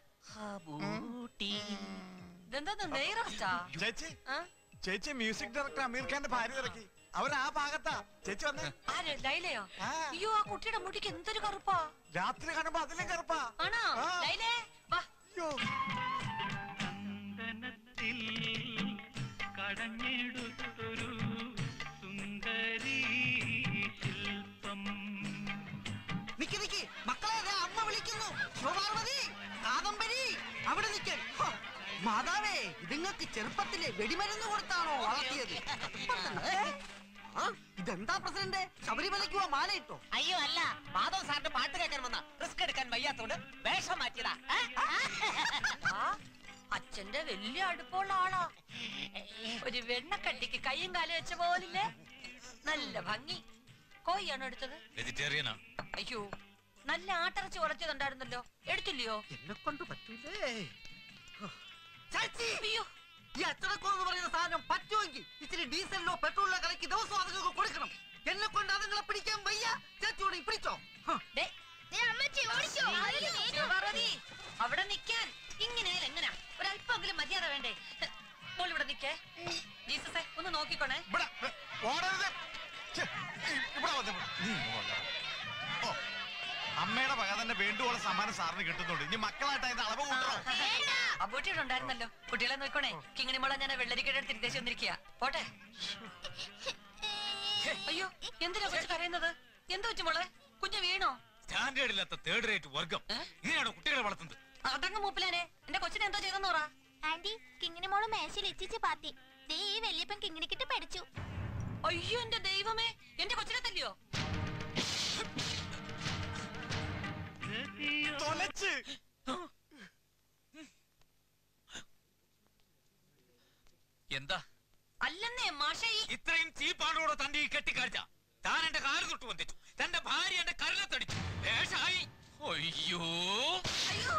ഇതെന്താ നെയ്റോസ്റ്റാ ചേച്ചി ചേച്ചി മ്യൂസിക് ഡയറക്ടർ അമീർ ഖാന്റെ ഭാര്യ തിരക്കി അവർ ആ ഭാഗത്താ ചേച്ചി വന്നേ ആര് ലൈലയോ അയ്യോ ആ കുട്ടിയുടെ മുടിക്ക് എന്തൊരു കറുപ്പാ രാത്രി കാണുമ്പോ അതിലും കറുപ്പാ ആണോ ലൈലേ വാ പടഞ്ഞെടുത്തൊരു സുന്ദരീ ശില്പം നിക്ക് നിക്ക് മക്കളെ ദേ അമ്മ വിളിക്കുന്നു ശിവപാർവതി കാദംബരി അവിടെ നിൽക്കാൻ മാതാവേ ഇതുങ്ങൾക്ക് ചെറുപ്പത്തിലെ വെടിമരുന്ന് കൊടുത്താണോ വളർത്തിയത് ഏ? ആ, ഇതെന്താ പ്രസിഡന്റ് ശബരിമലയ്ക്ക് പോവാ മാലയിട്ടോ അയ്യോ അല്ല മാധവ് സാറിന്റെ പാട്ട് കേൾക്കാൻ വന്ന റിസ്ക് എടുക്കാൻ വയ്യാത്തോണ്ട് വേഷം മാറ്റിയതാ ഏ? ആ, അച്ഛന്റെ വലിയ അടുപ്പമുള്ള ആളാ ഒരു വെണ്ണക്കട്ടിക്ക് കൈയും കാലും വെച്ച പോലില്ലേ നല്ല ഭംഗി കോഴിയാണോ എടുത്തത് വെജിറ്റേറിയനാ അയ്യോ നല്ല ആട്ടിറച്ചി ഉറച്ചതുണ്ടായിരുന്നല്ലോ എടുത്തില്ലയോ എന്നെ കൊണ്ട് പറ്റൂലേ ചാച്ചി അയ്യോ ഈ അച്ചടക്കമെന്ന് പറയുന്ന സാധനം പറ്റുമെങ്കിൽ ഇച്ചിരി ഡീസലിലോ പെട്രോളിലോ കലക്കി ദിവസവും അതുങ്ങൾക്ക് കൊടുക്കണം എന്നെ കൊണ്ട് അതുങ്ങളെ പിടിക്കാൻ വയ്യ ചേച്ചിയോട് പിടിച്ചോ ഹ. ദേ, അമ്മച്ചി ഓടിക്കോ അതിന് വേഗം. ശിവപാർവതി, അവിടെ നിക്കാൻ ഇങ്ങനെ എങ്ങനാ ഒരല്പമെങ്കിലും മര്യാദ വേണ്ടേ മോൾ ഇവിടെ നിക്കേ ജീസസേ ഒന്ന് നോക്കിക്കോണേ ഇവിടെ ഏ, ഓടരുത് ഛെ, ഇ- ഇവിടെ വന്ന് ഇവിടെ. നീ ഇങ്ങ് വന്നോ. ഓ അമ്മയുടെ വക തന്നെ വേണ്ടുവോളം സമ്മാനം സാറിന് കിട്ടുന്നുണ്ട് ഇനി മക്കളായിട്ട് അതിന്റെ അളവ് കൂട്ടണോ അബൂട്ടിയുടെ ഉണ്ടായിരുന്നല്ലോ കുട്ടികളെ നോക്കണേ കിങ്ങിണി മോളെ ഞാൻ വെള്ളരിക്കയുടെ തിരിച്ചു വന്നിരിക്കുക പോട്ടെ അയ്യോ എന്തിനാ കൊച്ചു കരയുന്നത് എന്താ വെച്ചു മോളെ കുഞ്ഞ് വീണോ സ്റ്റാൻഡേർഡ് ഇല്ലാത്ത തേർഡ് റേറ്റ് വർഗം ഇങ്ങനെയാണോ കുട്ടികളെ വളർത്തുന്നത് അതങ്ങ് മൂപ്പിലാനെ എന്റെ കൊച്ചിനെ എന്തോ ചെയ്തെന്ന് പറ ആന്റി കിങ്ങിണി മോള് മേശയിൽ എത്തിച്ച് പാത്തി ദേ ഈ വല്യപ്പൻ കിങ്ങിണിക്കിട്ട് പഠിച്ചു അയ്യോ എന്റെ ദൈവമേ എന്റെ കൊച്ചിനെ തല്ലിയോ തൊലച്ച് എന്താ അല്ലെന്നേ മാഷ ഈ ഇത്രയും ചീപ്പാണോടോ തന്റെ ഈ കെട്ടിക്കാഴ്ച താൻ എന്റെ കാല് തൊട്ട് വന്നിച്ചു തന്റെ ഭാര്യ എന്റെ കരലത്തടിച്ചു വേഷായി അയ്യോ അയ്യോ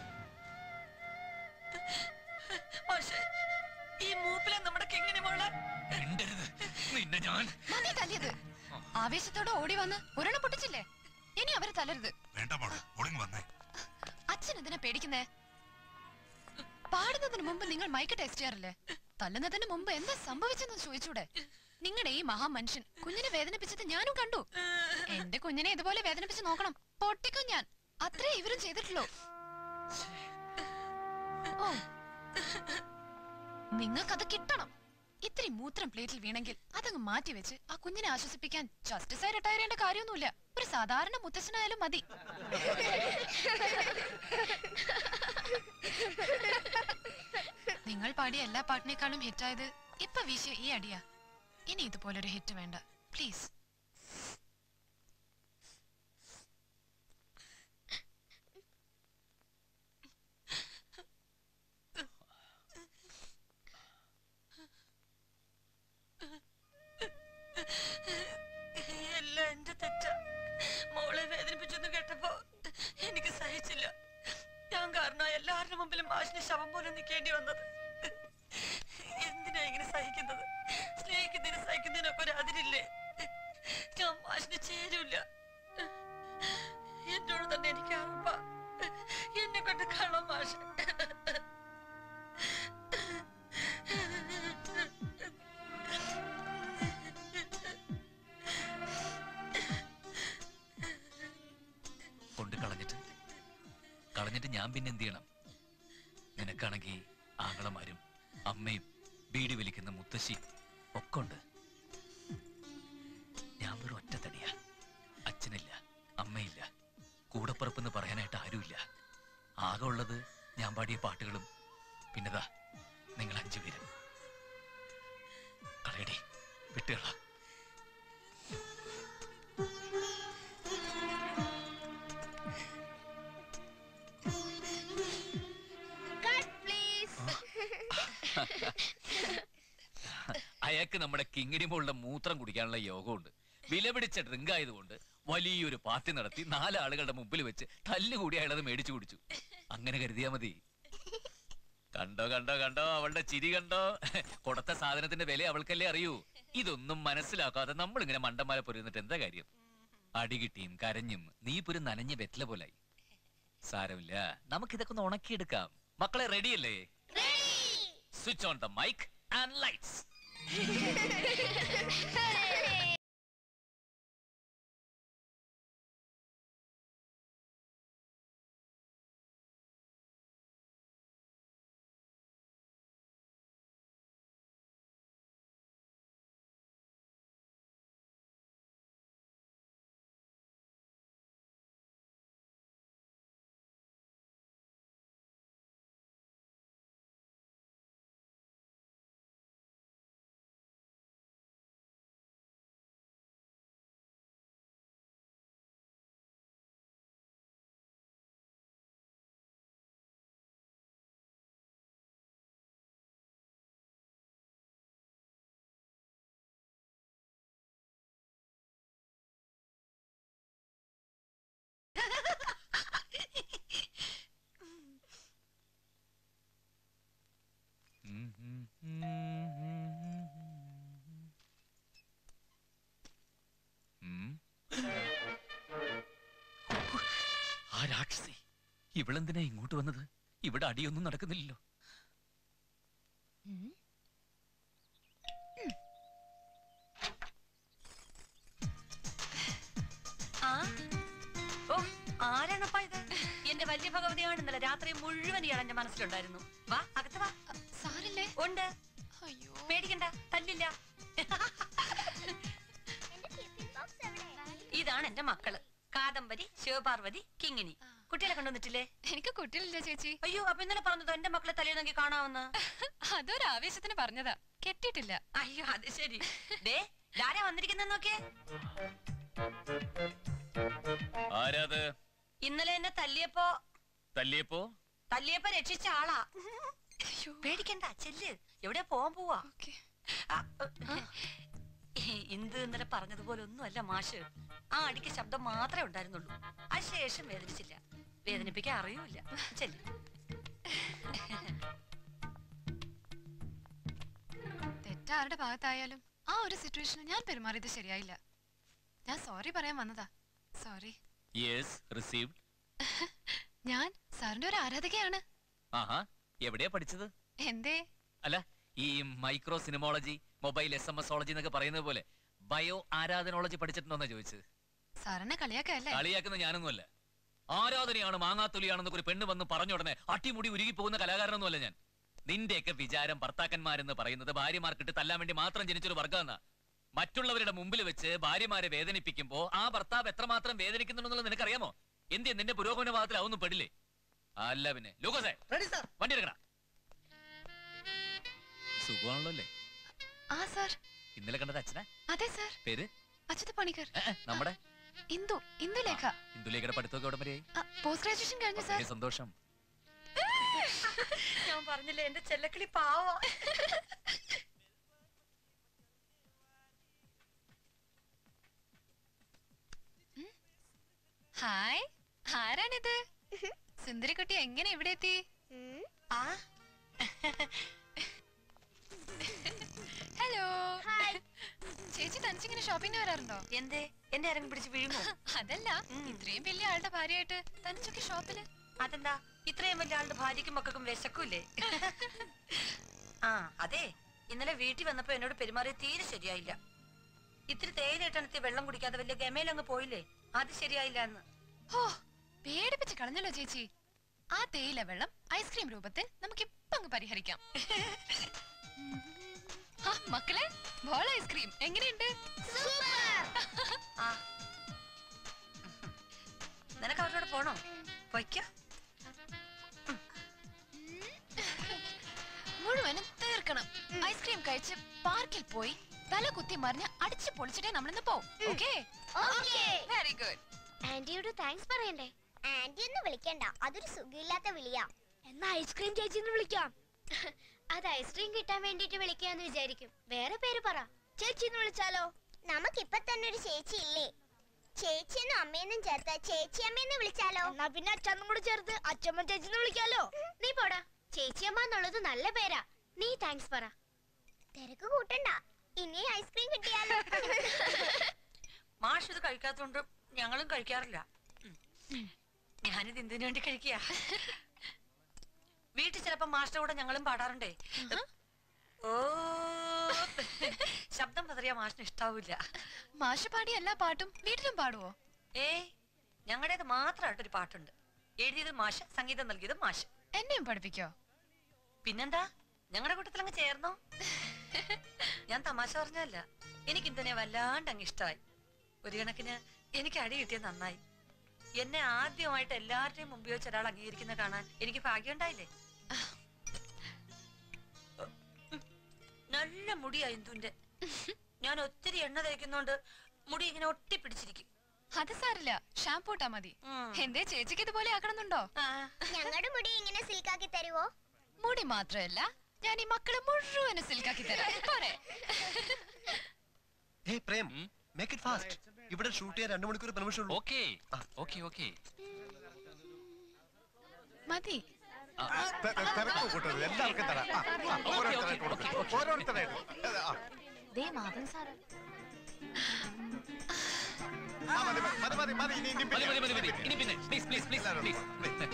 മാഷേ ഈ മൂപ്പിലെ നമ്മുടെ കിങ്ങിണി മോളെ മിണ്ടരുത് നിന്നെ ഞാൻ മതി തല്ലിയത് ആവേശത്തോടെ ഓടി വന്ന് ഒരെണ്ണം പൊട്ടിച്ചില്ലേ ഇനി അവര് തല്ലരുത് വേണ്ട മോളെ ഒളിങ്ങ് വന്നേ അച്ഛൻ എന്തിനാ പേടിക്കുന്നേ പാടുന്നതിന് മുമ്പ് നിങ്ങൾ മൈക്ക് ടെസ്റ്റ് ചെയ്യാറില്ലേ തല്ലുന്നതിന് മുമ്പ് എന്താ സംഭവിച്ചെന്ന് ചോദിച്ചൂടെ നിങ്ങളുടെ ഈ മഹാമനുഷ്യൻ കുഞ്ഞിനെ വേദനിപ്പിച്ചത് ഞാനും കണ്ടു എന്റെ കുഞ്ഞിനെ ഇതുപോലെ വേദനിപ്പിച്ച് നോക്കണം പൊട്ടിക്കും ഞാൻ അത്രേ ഇവരും ചെയ്തിട്ടുള്ളൂ ഓ നിങ്ങൾക്കത് കിട്ടണം ഇത്തിരി മൂത്രം പ്ലേറ്റിൽ വീണെങ്കിൽ അതങ്ങ് മാറ്റി വെച്ച് ആ കുഞ്ഞിനെ ആശ്വസിപ്പിക്കാൻ ജസ്റ്റിസായി റിട്ടയർ ചെയ്യേണ്ട കാര്യമൊന്നുമില്ല ഒരു സാധാരണ മുത്തശ്ശനായാലും മതി നിങ്ങൾ പാടിയ എല്ലാ പാട്ടിനേക്കാളും ഹിറ്റായത് ഇപ്പൊ വീശിയ ഈ അടിയാ ഇനി ഇതുപോലൊരു ഹിറ്റ് വേണ്ട പ്ലീസ് എല്ലാം എന്റെ തെറ്റ മോളെ വേദനിപ്പിച്ചെന്ന് കേട്ടപ്പോ എനിക്ക് സഹിച്ചില്ല ഞാൻ കാരണം എല്ലാവരുടെ മുമ്പിലും മാഷിന് ശവം പോലെ നിൽക്കേണ്ടി വന്നത് എന്തിനാ ഇങ്ങനെ സഹിക്കുന്നത് സ്നേഹിക്കുന്നതിന് സഹിക്കുന്നതിനൊക്കെ ഒരു അതിരില്ലേ ഞാൻ മാഷിന് ചേരൂല എന്നോട് തന്നെ എനിക്ക് ഉറപ്പാ എന്നെ കൊണ്ട് കാണാം മാഷ് കൊണ്ട് കളഞ്ഞിട്ട് കളഞ്ഞിട്ട് ഞാൻ പിന്നെ എന്ത് ചെയ്യണം നിനക്കാണെങ്കിൽ ആങ്ങളമാരും അമ്മയും ബീഡി വലിക്കുന്ന മുത്തശ്ശി ഒക്കെ ഉണ്ട് ഞാൻ വെറും ഒറ്റത്തടിയാ അച്ഛനില്ല അമ്മയില്ല കൂടപ്പുറപ്പെന്ന് പറയാനായിട്ട് ആരുമില്ല ആകെ ഉള്ളത് ഞാൻ പാടിയ പാട്ടുകളും പിന്നെതാ നിങ്ങൾ അഞ്ചുപേരും കളയടി വിട്ടുകള കട്ട് പ്ലീസ് അയാൾക്ക് നമ്മുടെ കിങ്ങിണി മുകളിലെ മൂത്രം കുടിക്കാനുള്ള യോഗമുണ്ട് വിലപിടിച്ച ഡ്രിങ്ക് ആയതുകൊണ്ട് വലിയൊരു പാർട്ടി നടത്തി നാലാളുകളുടെ മുമ്പിൽ വെച്ച് തല്ലുകൂടി അയാളത് മേടിച്ചു കുടിച്ചു അങ്ങനെ കരുതിയാ മതി കണ്ടോ കണ്ടോ കണ്ടോ അവളുടെ ചിരി കണ്ടോ കൊടുത്ത സാധനത്തിന്റെ വില അവൾക്കല്ലേ അറിയൂ ഇതൊന്നും മനസ്സിലാക്കാതെ നമ്മൾ ഇങ്ങനെ മണ്ടന്മാരെ പൊരുന്നിട്ട് എന്താ കാര്യം അടികിട്ടിയും കരഞ്ഞും നീ ഇപ്പൊ ഒരു നനഞ്ഞ വെറ്റില പോലായി സാരമില്ല നമുക്കിതൊക്കെ ഒന്ന് ഉണക്കിയെടുക്കാം മക്കളെ റെഡിയല്ലേ switch on the mic and lights ഉം. ആ രാക്ഷസി ഇവളെന്തിനാ ഇങ്ങോട്ട് വന്നത് ഇവിടെ അടിയൊന്നും നടക്കുന്നില്ലല്ലോ ആ ഓ ആരാണപ്പാ ഇത് എന്റെ വലിയ ഭഗവതിയാണ് ഇന്നലെ രാത്രി മുഴുവൻ ഇയാൾ എന്റെ മനസ്സിലുണ്ടായിരുന്നു വാ അകത്ത് വാ സാറില്ലേ ഉണ്ട് പേടിക്കണ്ട തല്ലില്ല ഇതാണ് എന്റെ മക്കള് കാദംബരി ശിവപാർവതി കിങ്ങിണി കുട്ടികളെ കൊണ്ടുവന്നിട്ടില്ലേ എനിക്ക് കുട്ടികളില്ല ചേച്ചി അയ്യോ അപ്പൊ ഇന്നലെ പറഞ്ഞതോ എന്റെ മക്കളെ തലേന്നെങ്കിൽ കാണാമെന്ന് അതൊരു ആവേശത്തിന് പറഞ്ഞതാ കെട്ടിയിട്ടില്ല അയ്യോ അത് ശരി ദേ ആരാ വന്നിരിക്കുന്ന നോക്കിയേ ആരാത് ഇന്നലെ എന്നെ തല്ലിയപ്പോ തല്ലിയപ്പോ തല്ലിയപ്പോ രക്ഷിച്ച ആളാ പേടിക്കണ്ട ചെല്ല് എവിടെ പോവാൻ പോവാ ആ, ഏ, ഇന്ദു ഇന്നലെ പറഞ്ഞതുപോലെ ഒന്നുമല്ല മാഷ് ആ അടിക്ക് ശബ്ദം മാത്രമേ ഉണ്ടായിരുന്നുള്ളൂ അതിനുശേഷം വേദനിച്ചില്ല വേദനിപ്പിക്കാൻ അറിയൂല ചെല്ല് തെറ്റാരുടെ ഭാഗത്തായാലും ആ ഒരു സിറ്റുവേഷനിൽ ഞാൻ പെരുമാറിയത് ശരിയായില്ല ഞാൻ സോറി പറയാൻ വന്നതാ സോറി യെസ് റിസീവ്ഡ് ഞാൻ സാറിന്റെ ഒരു ആരാധകയാണ് ആഹാ എവിടെയാ പഠിച്ചത് എന്തേ അല്ല ഈ micro cinemology mobile S M S ology എന്നൊക്കെ പറയുന്നത് പോലെ ബയോ ആരാധനോളജി പഠിച്ചിട്ടുണ്ടോന്നാ ചോദിച്ചത് സാറിനെ കളിയാക്കല്ലേ കളിയാക്കുന്ന ഞാനൊന്നുമല്ല ആരാധനയാണ് മാങ്ങാത്തൊലിയാണെന്നൊക്കെ ഒരു പെണ്ണ് വന്ന് പറഞ്ഞ ഉടനെ അട്ടിമുടി ഉരുകി പോകുന്ന കലാകാരനൊന്നുമല്ല ഞാൻ നിന്റെയൊക്കെ വിചാരം ഭർത്താക്കന്മാരെന്ന് പറയുന്നത് ഭാര്യമാർക്കിട്ട് തല്ലാൻ വേണ്ടി മാത്രം ജനിച്ചൊരു വർഗ്ഗമെന്നാ മറ്റുള്ളവരുടെ മുമ്പിൽ വെച്ച് ഭാര്യമാരെ വേദനിപ്പിക്കുമ്പോ ആ ഭർത്താവ് എത്രമാത്രം വേദനിക്കുന്നുണ്ടെന്നുള്ളത് നിനക്കറിയാമോ എന്തിയ നിന്റെ പുരോഗമന ഭാഗത്തിൽ അതൊന്നും പെടില്ലേ അല്ല പിന്നെ ലൂക്കോസേ റെഡി സാർ വണ്ടി എടുക്കണ സുഖമാണല്ലോ അല്ലേ ആ സാർ ഇന്നലെ കണ്ടത് അച്ഛനാ അതെ സാർ പേര് അച്യുത പണിക്കർ ഏ, ഏ, നമ്മുടെ ഇന്ദു ഇന്ദു ലേഖ ഇന്ദുലേഖയുടെ പഠിത്തമൊക്കെ ഉടൻ വരെയായി പോസ്റ്റ് ഗ്രാജുവേഷൻ കഴിഞ്ഞു സാർ വലിയ സന്തോഷം ഞാൻ പറഞ്ഞില്ലേ എന്റെ ചെല്ലക്കിളി പാവ ഹായ് ആരാണിത് സുന്ദരിക്കുട്ടി എങ്ങനെ ഇവിടെ എത്തി ഹലോ ചേച്ചി തനിച്ചിങ്ങനെ ഷോപ്പിംഗ് വരാറുണ്ടോ എന്തേ എന്നെ ആരെങ്കിലും പിടിച്ച് വീഴുമോ അതല്ല ഇത്രയും വലിയ ആളുടെ ഭാര്യയായിട്ട് തനിച്ചൊക്കെ ഷോപ്പില് അതെന്താ ഇത്രയും വലിയ ആളുടെ ഭാര്യയ്ക്കും മക്കൾക്കും വിശക്കൂലേ ആ അതെ ഇന്നലെ വീട്ടിൽ വന്നപ്പോ എന്നോട് പെരുമാറിയ തീരെ ശരിയായില്ല ഇത്തിരി തേയില ഇട്ടെടുത്ത് വെള്ളം കുടിക്കാതെ വലിയ ഗമയിലങ്ങ് പോയില്ലേ അത് ശരിയായില്ല എന്ന് ഹോ പേടിപ്പിച്ച് കളഞ്ഞല്ലോ ചേച്ചി ആ തേയില വെള്ളം ഐസ്ക്രീം രൂപത്തിൽ നമുക്ക് ഇപ്പൊ അങ്ങ് പരിഹരിക്കാം ആ, മക്കളെ ബോൾ ഐസ്ക്രീം എങ്ങനെയുണ്ട് ആ നിനക്ക് അവരോട് പോണോ പൊയ്ക്കോ മുഴുവനും തീർക്കണം ഐസ്ക്രീം കഴിച്ച് പാർക്കിൽ പോയി തല കുത്തി മറിഞ്ഞ് അടിച്ച് പൊളിച്ചിട്ടേ നമ്മളിന്ന് പോവും ഓക്കേ വെരി ഗുഡ് ആന്റിയോട് താങ്ക്സ് പറയണ്ടേ ആന്റി ഒന്ന് വിളിക്കണ്ട അതൊരു സുഖമില്ലാത്ത വിളിയാ എന്നാ ഐസ്ക്രീം ചേച്ചി എന്ന് വിളിക്കാം അത് ഐസ്ക്രീം കിട്ടാൻ വേണ്ടിട്ട് വിളിക്കാന്ന് വിചാരിക്കും വേറെ പേര് പറ ചേച്ചി എന്ന് വിളിച്ചാലോ നമുക്കിപ്പൊ തന്നെ ഒരു ചേച്ചി ഇല്ലേ ചേച്ചിയെന്നും അമ്മയെന്നും ചേർത്ത് ചേച്ചി അമ്മയെന്ന് വിളിച്ചാലോ എന്നാ പിന്നെ അച്ഛനും കൂടെ ചേർത്ത് അച്ഛമ്മ ചേച്ചി എന്ന് വിളിക്കാലോ നീ പോടാ ചേച്ചിയമ്മ എന്നുള്ളത് നല്ല പേരാ നീ താങ്ക്സ് പറ തിരക്ക് കൂട്ടണ്ട ഇനി ഐസ്ക്രീം കിട്ടിയാലോ മാഷ് ഇത് കഴിക്കാത്തോണ്ട് ഞങ്ങളും കഴിക്കാറില്ല ഉം. ഞാനിത് എന്തിനു വേണ്ടി കഴിക്കുക വീട്ടിൽ ചിലപ്പോ മാഷിന്റെ കൂടെ ഞങ്ങളും പാടാറുണ്ടേ ഓ ശബ്ദം പതറിയ മാഷിന് ഇഷ്ടാവൂല മാഷ് പാടിയ എല്ലാ പാട്ടും വീട്ടിലും പാടുവോ ഏ ഞങ്ങളുടേത് മാത്രമായിട്ടൊരു പാട്ടുണ്ട് എഴുതിയത് മാഷ് സംഗീതം നൽകിയത് മാഷ് എന്നെയും പഠിപ്പിക്കോ പിന്നെന്താ ഞങ്ങളുടെ കൂട്ടത്തിൽ അങ്ങ് ചേർന്നോ ഞാൻ തമാശ പറഞ്ഞല്ല എനിക്ക് ഇന്ദനെ വല്ലാണ്ട് അങ്ങ് ഇഷ്ടമായി ഒരു കണക്കിന് എനിക്ക് അടി കിട്ടിയത് നന്നായി എന്നെ ആദ്യമായിട്ട് എല്ലാവരുടെയും മുമ്പിൽ വെച്ച് ഒരാൾ അംഗീകരിക്കുന്ന കാണാൻ എനിക്ക് ഭാഗ്യമുണ്ടായില്ലേ നല്ല മുടിയാ ഇന്ദുന്റെ ഞാൻ ഒത്തിരി എണ്ണ തേക്കുന്നോണ്ട് മുടി ഇങ്ങനെ ഒട്ടിപ്പിടിച്ചിരിക്കും അത് സാരില്ല ഷാംപൂ ഇട്ടാ മതി എന്തേ ചേച്ചിക്ക് ഇതുപോലെ ആക്കണമെന്നുണ്ടോ ഞങ്ങളുടെ മുടി ഇങ്ങനെ സിൽക്കാക്കി തരുവോ മുടി മാത്രമല്ല ഞാൻ ഈ മക്കളെ മുഴുവനും സിൽക്കാക്കി തരാം പോരെ hey Prem make it fast ഇവിടെ ഷൂട്ട് ചെയ്യാൻ രണ്ടു മണിക്കൂർ പെർമിഷൻ ഉള്ളൂ ഓക്കേ ഓക്കേ ഓക്കേ മതി തെ- തെ- തിരക്ക് കൂട്ടരുത് എല്ലാവർക്കും തരാം ആ, ആ, ഓരോരുത്തരായിട്ട് കൊടുക്കാം. ഓരോരുത്തരായിട്ട് ആ, ദേ മാധവൻ സാറ് ആ, മതി, മതി, മതി, മതി, മതി, ഇനി ഇനി മതി, മതി, മതി, മതി. പിന്നെ. ഇനി പിന്നെ പ്ലീസ് പ്ലീസ് പ്ലീസ് പ്ലീസ്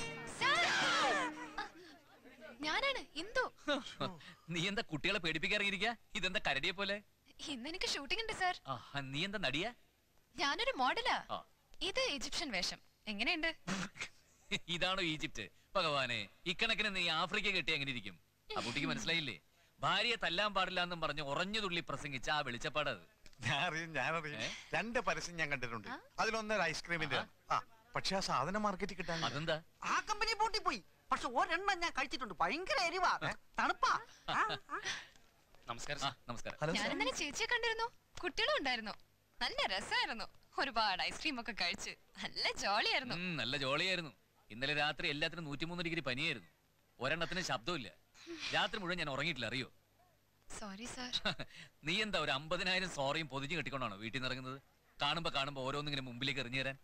ഞാനാണ് ഇന്ദു നീ എന്താ കുട്ടികളെ പേടിപ്പിക്കാറിയിരിക്കുക ഇതെന്താ കരടിയെ പോലെ ഇന്ന് എനിക്ക് ഷൂട്ടിംഗ് ഉണ്ട് സാർ ആ, നീ എന്താ നടിയാ ഞാനൊരു മോഡലാ ആ. ഇത് ഈജിപ്ഷ്യൻ വേഷം എങ്ങനെയുണ്ട് ഇതാണോ ഈജിപ്റ്റ് ഭഗവാനെ ഇക്കണക്കിന് നീ ആഫ്രിക്ക കെട്ടി എങ്ങനെ ഇരിക്കും ആ കുട്ടിക്ക് മനസ്സിലായില്ലേ ഭാര്യയെ തല്ലാൻ പാടില്ല എന്നും പറഞ്ഞ് ഉറഞ്ഞു തുള്ളി പ്രസംഗിച്ച ആ വെളിച്ചപ്പാടത് ഞാൻ അറിയും ഞാൻ അറിയും രണ്ട് പരസ്യം ഞാൻ കണ്ടിട്ടുണ്ട് അതിലൊന്നൊരു ഐസ്ക്രീമിന്റെ ആ പക്ഷെ ആ സാധനം മാർക്കറ്റിൽ കിട്ടാൻ അതെന്താ ആ കമ്പനി പൂട്ടി പോയി പക്ഷെ ഒരെണ്ണം ഞാൻ കഴിച്ചിട്ടുണ്ട് ഭയങ്കര എരിവാ തണുപ്പാ ആ, ആ. നമസ്കാരം നമസ്കാരം ഞാൻ ഇന്നലെ ചേച്ചിയെ കണ്ടിരുന്നു കുട്ടികളും ഉണ്ടായിരുന്നു നല്ല രസമായിരുന്നു ഒരുപാട് ഐസ്ക്രീം ഒക്കെ കഴിച്ച് നല്ല ജോളിയായിരുന്നു ഉം, നല്ല ജോളിയായിരുന്നു ഇന്നലെ രാത്രി എല്ലാത്തിനും നൂറ്റിമൂന്ന് ഡിഗ്രി പനിയായിരുന്നു ഒരെണ്ണത്തിന് ശബ്ദമില്ല രാത്രി മുഴുവൻ ഞാൻ ഉറങ്ങിയിട്ടില്ല അറിയോ സോറി സാർ നീ എന്താ ഒരു അമ്പതിനായിരം സോറിയും പൊതിഞ്ഞു കെട്ടിക്കൊണ്ടാണോ വീട്ടിൽ നിന്ന് ഇറങ്ങുന്നത് കാണുമ്പോ കാണുമ്പോ ഓരോന്നിങ്ങനെ മുമ്പിലേക്ക് എറിഞ്ഞു തരാൻ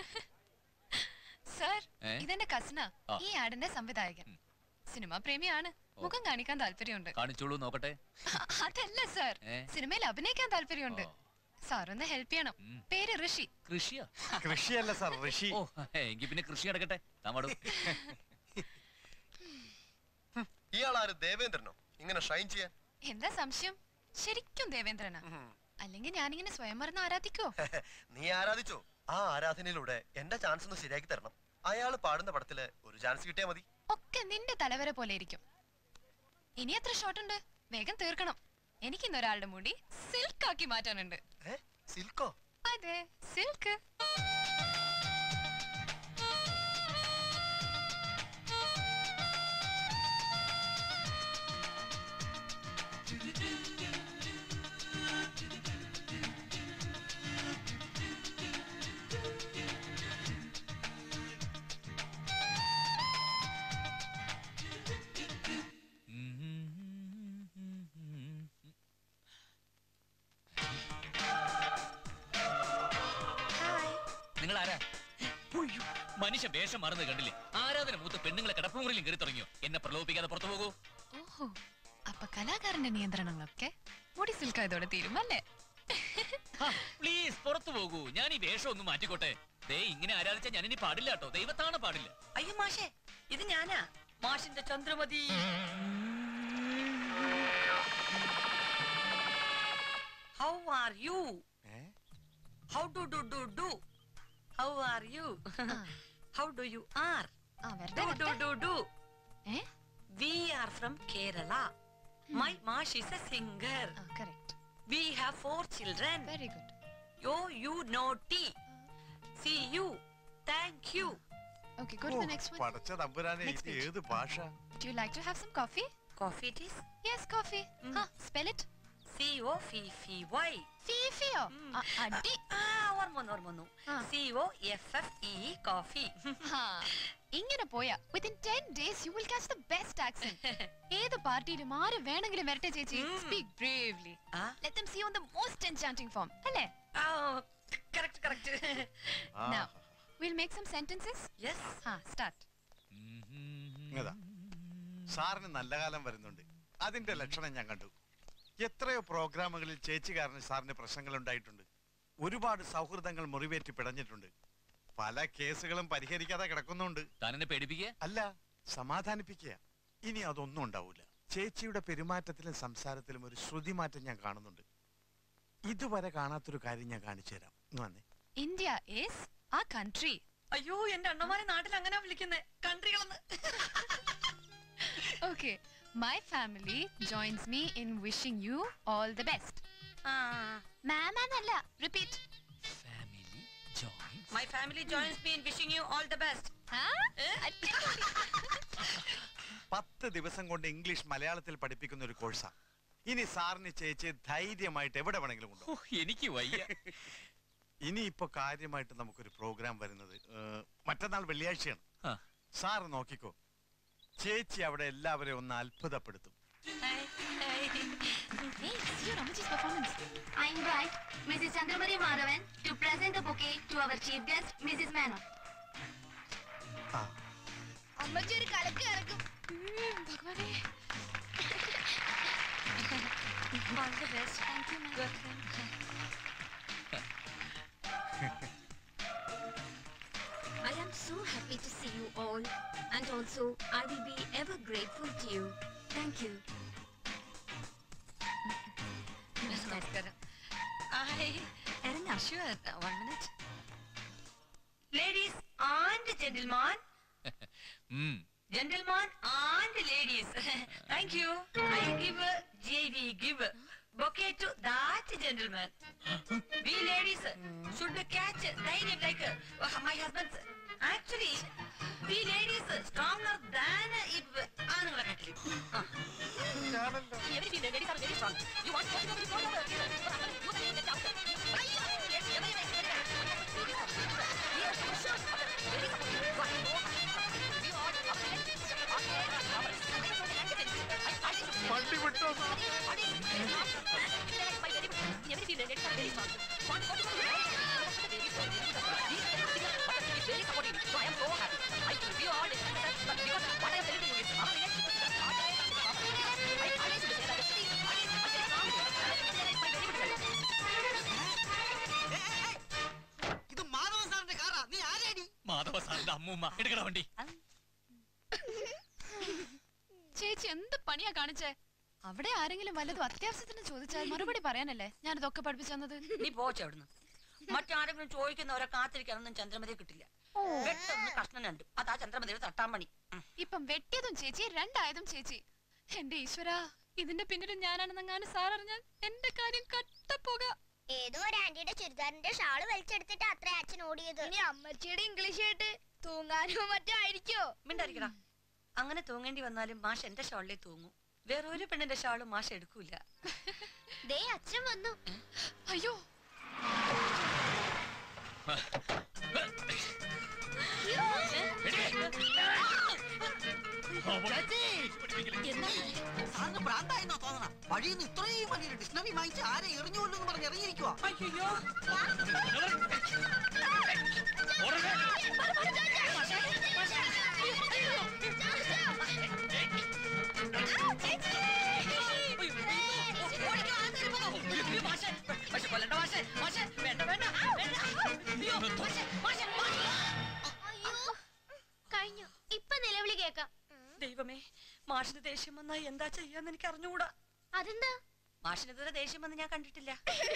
സാർ ഏ? ഇതെന്റെ കസിന ആ. ഈ ആടിന്റെ സംവിധായകൻ സിനിമാ പ്രേമിയാണ് മുഖം കാണിക്കാൻ താല്പര്യമുണ്ട് കാണിച്ചോളൂ നോക്കട്ടെ അതല്ല സാർ ഏ? സിനിമയിൽ അഭിനയിക്കാൻ താല്പര്യമുണ്ട് സാർ ഒന്ന് ഹെൽപ്പ് ചെയ്യണം പേര് ഋഷി കൃഷിയാ കൃഷിയല്ല സാർ ഋഷി ഓ എങ്കിൽ പിന്നെ കൃഷി നടക്കട്ടെ താമടും ഇയാളാര് ദേവേന്ദ്രനോ ഇങ്ങനെ ഷൈൻ ചെയ്യാൻ എന്താ സംശയം ശരിക്കും ദേവേന്ദ്രനാ അല്ലെങ്കിൽ ഞാനിങ്ങനെ സ്വയം മറന്ന് ആരാധിക്കോ നീ ആരാധിച്ചോ ആ ആരാധനയിലൂടെ എന്റെ ചാൻസ് ഒന്ന് ശരിയാക്കി തരണം അയാള് പാടുന്ന പടത്തില് ഒരു ചാൻസ് കിട്ടിയാ മതി ഒക്കെ നിന്റെ തലവര പോലെ ഇരിക്കും ഇനി എത്ര ഷോട്ട് ഉണ്ട് വേഗം തീർക്കണം എനിക്ക് ഇന്ന് ഒരാളുടെ മുടി സിൽക്ക് ആക്കി മാറ്റാനുണ്ട് സിൽക്കോ അതെ സിൽക്ക് നിങ്ങൾ ആരാ ഉയ്യോ, മനുഷ്യ വേഷം മറന്ന് കണ്ടില്ലേ ആരാധന മൂത്ത് പെണ്ണുങ്ങളെ കിടപ്പുമുറിയിലും കയറി തുടങ്ങിയോ എന്നെ പ്രലോഭിക്കാതെ പുറത്തു പോകൂ ഓഹോ അപ്പൊ കലാകാരന്റെ നിയന്ത്രണങ്ങളൊക്കെ മുടി സിൽക്ക് ആയതോടെ തീരുമല്ലേ പ്ലീസ് പുറത്തു പോകൂ ഞാൻ ഈ വേഷം ഒന്ന് മാറ്റിക്കോട്ടെ ദേ ഇങ്ങനെ ആരാധിച്ച ഞാൻ ഇനി പാടില്ല കേട്ടോ ദൈവത്താണ് പാടില്ല അയ്യോ മാഷേ ഇത് ഞാനാ മാഷിന്റെ Chandramathi how are you how do do do do how are you how do you are വെറുതെ ഡു ഡു ഡു ഡു ഏ we are from Kerala my മാഷ് is a singer correct we have four children very good yo you naughty see you thank you okay go to the next one പടച്ച തമ്പുരാനെ Next ഇത് page. ഏത് ഭാഷ do you like to have some coffee coffee it is yes coffee ഹാ spell it C O fee fee Y ഫീഫിയോ അടി ആ ഓർമ്മ വന്നു ഓർമ്മ വന്നു C O F F E coffee ഹാ ഇങ്ങനെ പോയാ within ten days you will catch the best accent ഏത് പാർട്ടിയിലും ആര് വേണമെങ്കിലും വരട്ടെ ചേച്ചി speak bravely let them see on the most enchanting form അല്ലേ correct correct now we'll make some sentences yes ha start ഇങ്ങതാ സാറിന് നല്ല കാലം വരുന്നുണ്ട് അതിന്റെ ലക്ഷണം ഞാൻ കണ്ടു എത്രയോ പ്രോഗ്രാമുകളിൽ ചേച്ചി കാരണം സാറിന് പ്രശ്നങ്ങൾ ഉണ്ടായിട്ടുണ്ട് ഒരുപാട് സൗഹൃദങ്ങൾ മുറിവേറ്റി പിടഞ്ഞിട്ടുണ്ട് പല കേസുകളും പരിഹരിക്കാതെ കിടക്കുന്നുണ്ട് താൻ എന്നെ പേടിപ്പിക്കുക അല്ല സമാധാനിപ്പിക്കുക ഇനി അതൊന്നും ഉണ്ടാവൂല ചേച്ചിയുടെ പെരുമാറ്റത്തിലും സംസാരത്തിലും ഒരു ശ്രുതി മാറ്റം ഞാൻ കാണുന്നുണ്ട് ഇതുവരെ കാണാത്തൊരു കാര്യം ഞാൻ കാണിച്ചു തരാം ഇങ്ങ് വന്നേ india is our country അയ്യോ എന്റെ അണ്ണമാരെ നാട്ടിൽ അങ്ങനെ വിളിക്കുന്നേ കൺട്രികളെന്ന് okay my family joins me in wishing you all the best ma'am എന്നല്ല repeat my family joins me in wishing you all the best പത്ത് ദിവസം കൊണ്ട് ഇംഗ്ലീഷ് മലയാളത്തിൽ പഠിപ്പിക്കുന്ന ഒരു കോഴ്സാ ഇനി സാറിന് ചേച്ചി ധൈര്യമായിട്ട് എവിടെ വേണമെങ്കിലും കൊണ്ടു എനിക്ക് വയ്യ ഇനി ഇപ്പൊ കാര്യമായിട്ട് നമുക്കൊരു പ്രോഗ്രാം വരുന്നത് ഏഹ്, മറ്റന്നാൾ വെള്ളിയാഴ്ചയാണ് സാർ നോക്കിക്കോ ചേച്ചി അവിടെ എല്ലാവരെയും ഒന്ന് അത്ഭുതപ്പെടുത്തും hey see your Ramaji's performance I invite Mrs. Chandramati Madhavan to present the bouquet to our chief guest, Mrs. Menon. അമ്മച്ചി ഒരു കലക്ക് കലക്കും ഭഗവാനേ All the best. Thank you, ma'am. I am so happy to see you all, and also I will be ever grateful to you. Thank you. നമസ്കാരം hi ഇറങ്ങാം sure one minute ladies and gentleman ഉം. Gentlemen and ladies, thank you. I give a JV give bouquet to that gentleman. We ladies should catch daily like uh, my husband's. Actually, we ladies stronger than if ആണുങ്ങളെ കാട്ടിലും. ആ. Every female ladies are very strong. You want to go to the front of the you can get out. അയ്യോ, every- every- every- We are sure. Very supportive. We are വണ്ടി വിട്ടോ ഇത് മാധവ സാറിന്റെ കാറാ നീ ആരേടി മാധവ സാറിന്റെ അമ്മൂമ്മ എടുക്കണ വണ്ടി ചേച്ചി എന്ത് പണിയാ കാണിച്ചേ അവിടെ ആരെങ്കിലും വല്ലതും അത്യാവശ്യത്തിന് ചോദിച്ചാൽ മറുപടി പറയാനല്ലേ ഞാനിതൊക്കെ പഠിപ്പിച്ചു തന്നത് നീ പോച്ച അവിടുന്ന് മറ്റാരെങ്കിലും ചോദിക്കുന്നവരെ കാത്തിരിക്കാനൊന്നും ചന്ദ്രമതി കിട്ടില്ല വെട്ടൊന്ന് കഷ്ണം രണ്ടും അതാ ചന്ദ്രമതിയുടെ തട്ടാൻ പണി ഇപ്പം വെട്ടിയതും ചേച്ചി രണ്ടായതും ചേച്ചി എന്റെ ഈശ്വര ഇതിന്റെ പിന്നിലും ഞാനാണെന്നെങ്ങാനും സാർ അറിഞ്ഞാൽ എന്റെ കാര്യം കട്ടപ്പോക ഏതോ ഒരു ആന്റിയുടെ ചുരിദാറിന്റെ ഷാള് വലിച്ചെടുത്തിട്ട് അത്ര അച്ഛൻ ഓടിയത് ഇനി അമ്മച്ചിയുടെ ഇംഗ്ലീഷ് കേട്ട് തൂങ്ങാനോ മറ്റോ ആയിരിക്കോ മിണ്ടായിരിക്കടാ അങ്ങനെ തൂങ്ങേണ്ടി വന്നാലും മാഷ് എന്റെ ഷാളിലേ തൂങ്ങൂ വേറെ ഒരു പെണ്ണിന്റെ ഷാളും മാഷ് എടുക്കൂല ദേ അച്ഛൻ വന്നു അയ്യോ സാറിന് ഭ്രാന്തായെന്നോ തോന്നണം വഴിയിൽ നിന്ന് ഇത്രയും വലിയ ഡിക്ഷണറി വാങ്ങിച്ച് ആരെ എറിഞ്ഞുകൊള്ളു എന്ന് പറഞ്ഞ് ഇറങ്ങിയിരിക്കുവാ അയ്യോ കഴിഞ്ഞു ഇപ്പൊ നിലവിളി കേക്കാം ദൈവമേ മാഷിന് ദേഷ്യം വന്നാ എന്താ ചെയ്യാന്ന് എനിക്ക് അറിഞ്ഞുകൂടാ അതെന്താ മാഷിന് ഇതുവരെ ദേഷ്യം വന്ന് ഞാൻ കണ്ടിട്ടില്ല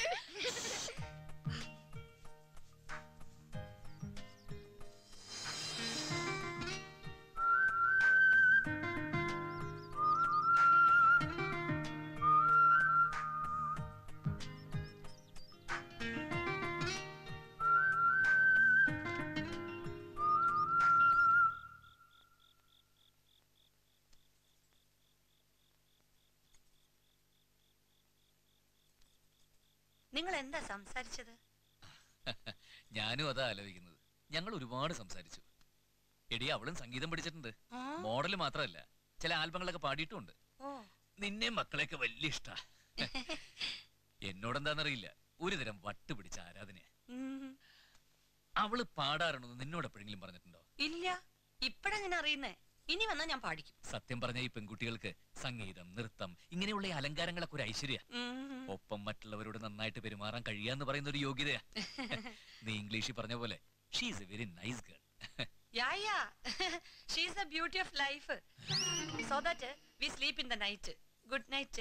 നിങ്ങൾ എന്താ സംസാരിച്ചത് ഞാനും അതാ ആലോചിക്കുന്നത് ഞങ്ങൾ ഒരുപാട് സംസാരിച്ചു എടി അവളും സംഗീതം പഠിച്ചിട്ടുണ്ട് ആ? മോഡൽ മാത്രമല്ല ചില ആൽബങ്ങളൊക്കെ പാടിയിട്ടുമുണ്ട് ഓ നിന്നെ മക്കളെയൊക്കെ വലിയ ഇഷ്ടാ എന്നോടെന്താന്നറിയില്ല ഒരു തരം വട്ട് പിടിച്ച ആരാധനയാ ഉം. അവള് പാടാറുണ്ടെന്ന് നിന്നോട് എപ്പോഴെങ്കിലും പറഞ്ഞിട്ടുണ്ടോ ഇല്ല ഇപ്പഴെങ്ങനെ അറിയുന്നേ ഇനി വന്നാ ഞാൻ പാടിക്കും സത്യം പറഞ്ഞ ഈ പെൺകുട്ടികൾക്ക് സംഗീതം നൃത്തം ഇങ്ങനെയുള്ള ഈ അലങ്കാരങ്ങളൊക്കെ ഒരു ഐശ്വര്യ ഉം. ഒപ്പം മറ്റുള്ളവരോട് നന്നായിട്ട് പെരുമാറാൻ കഴിയാന്ന് പറയുന്ന ഒരു യോഗ്യതയാ നീ ഇംഗ്ലീഷിൽ പറഞ്ഞ പോലെ she's a very nice girl Yeah, yeah. She's the beauty of life. So that uh, we sleep in the night. Good night.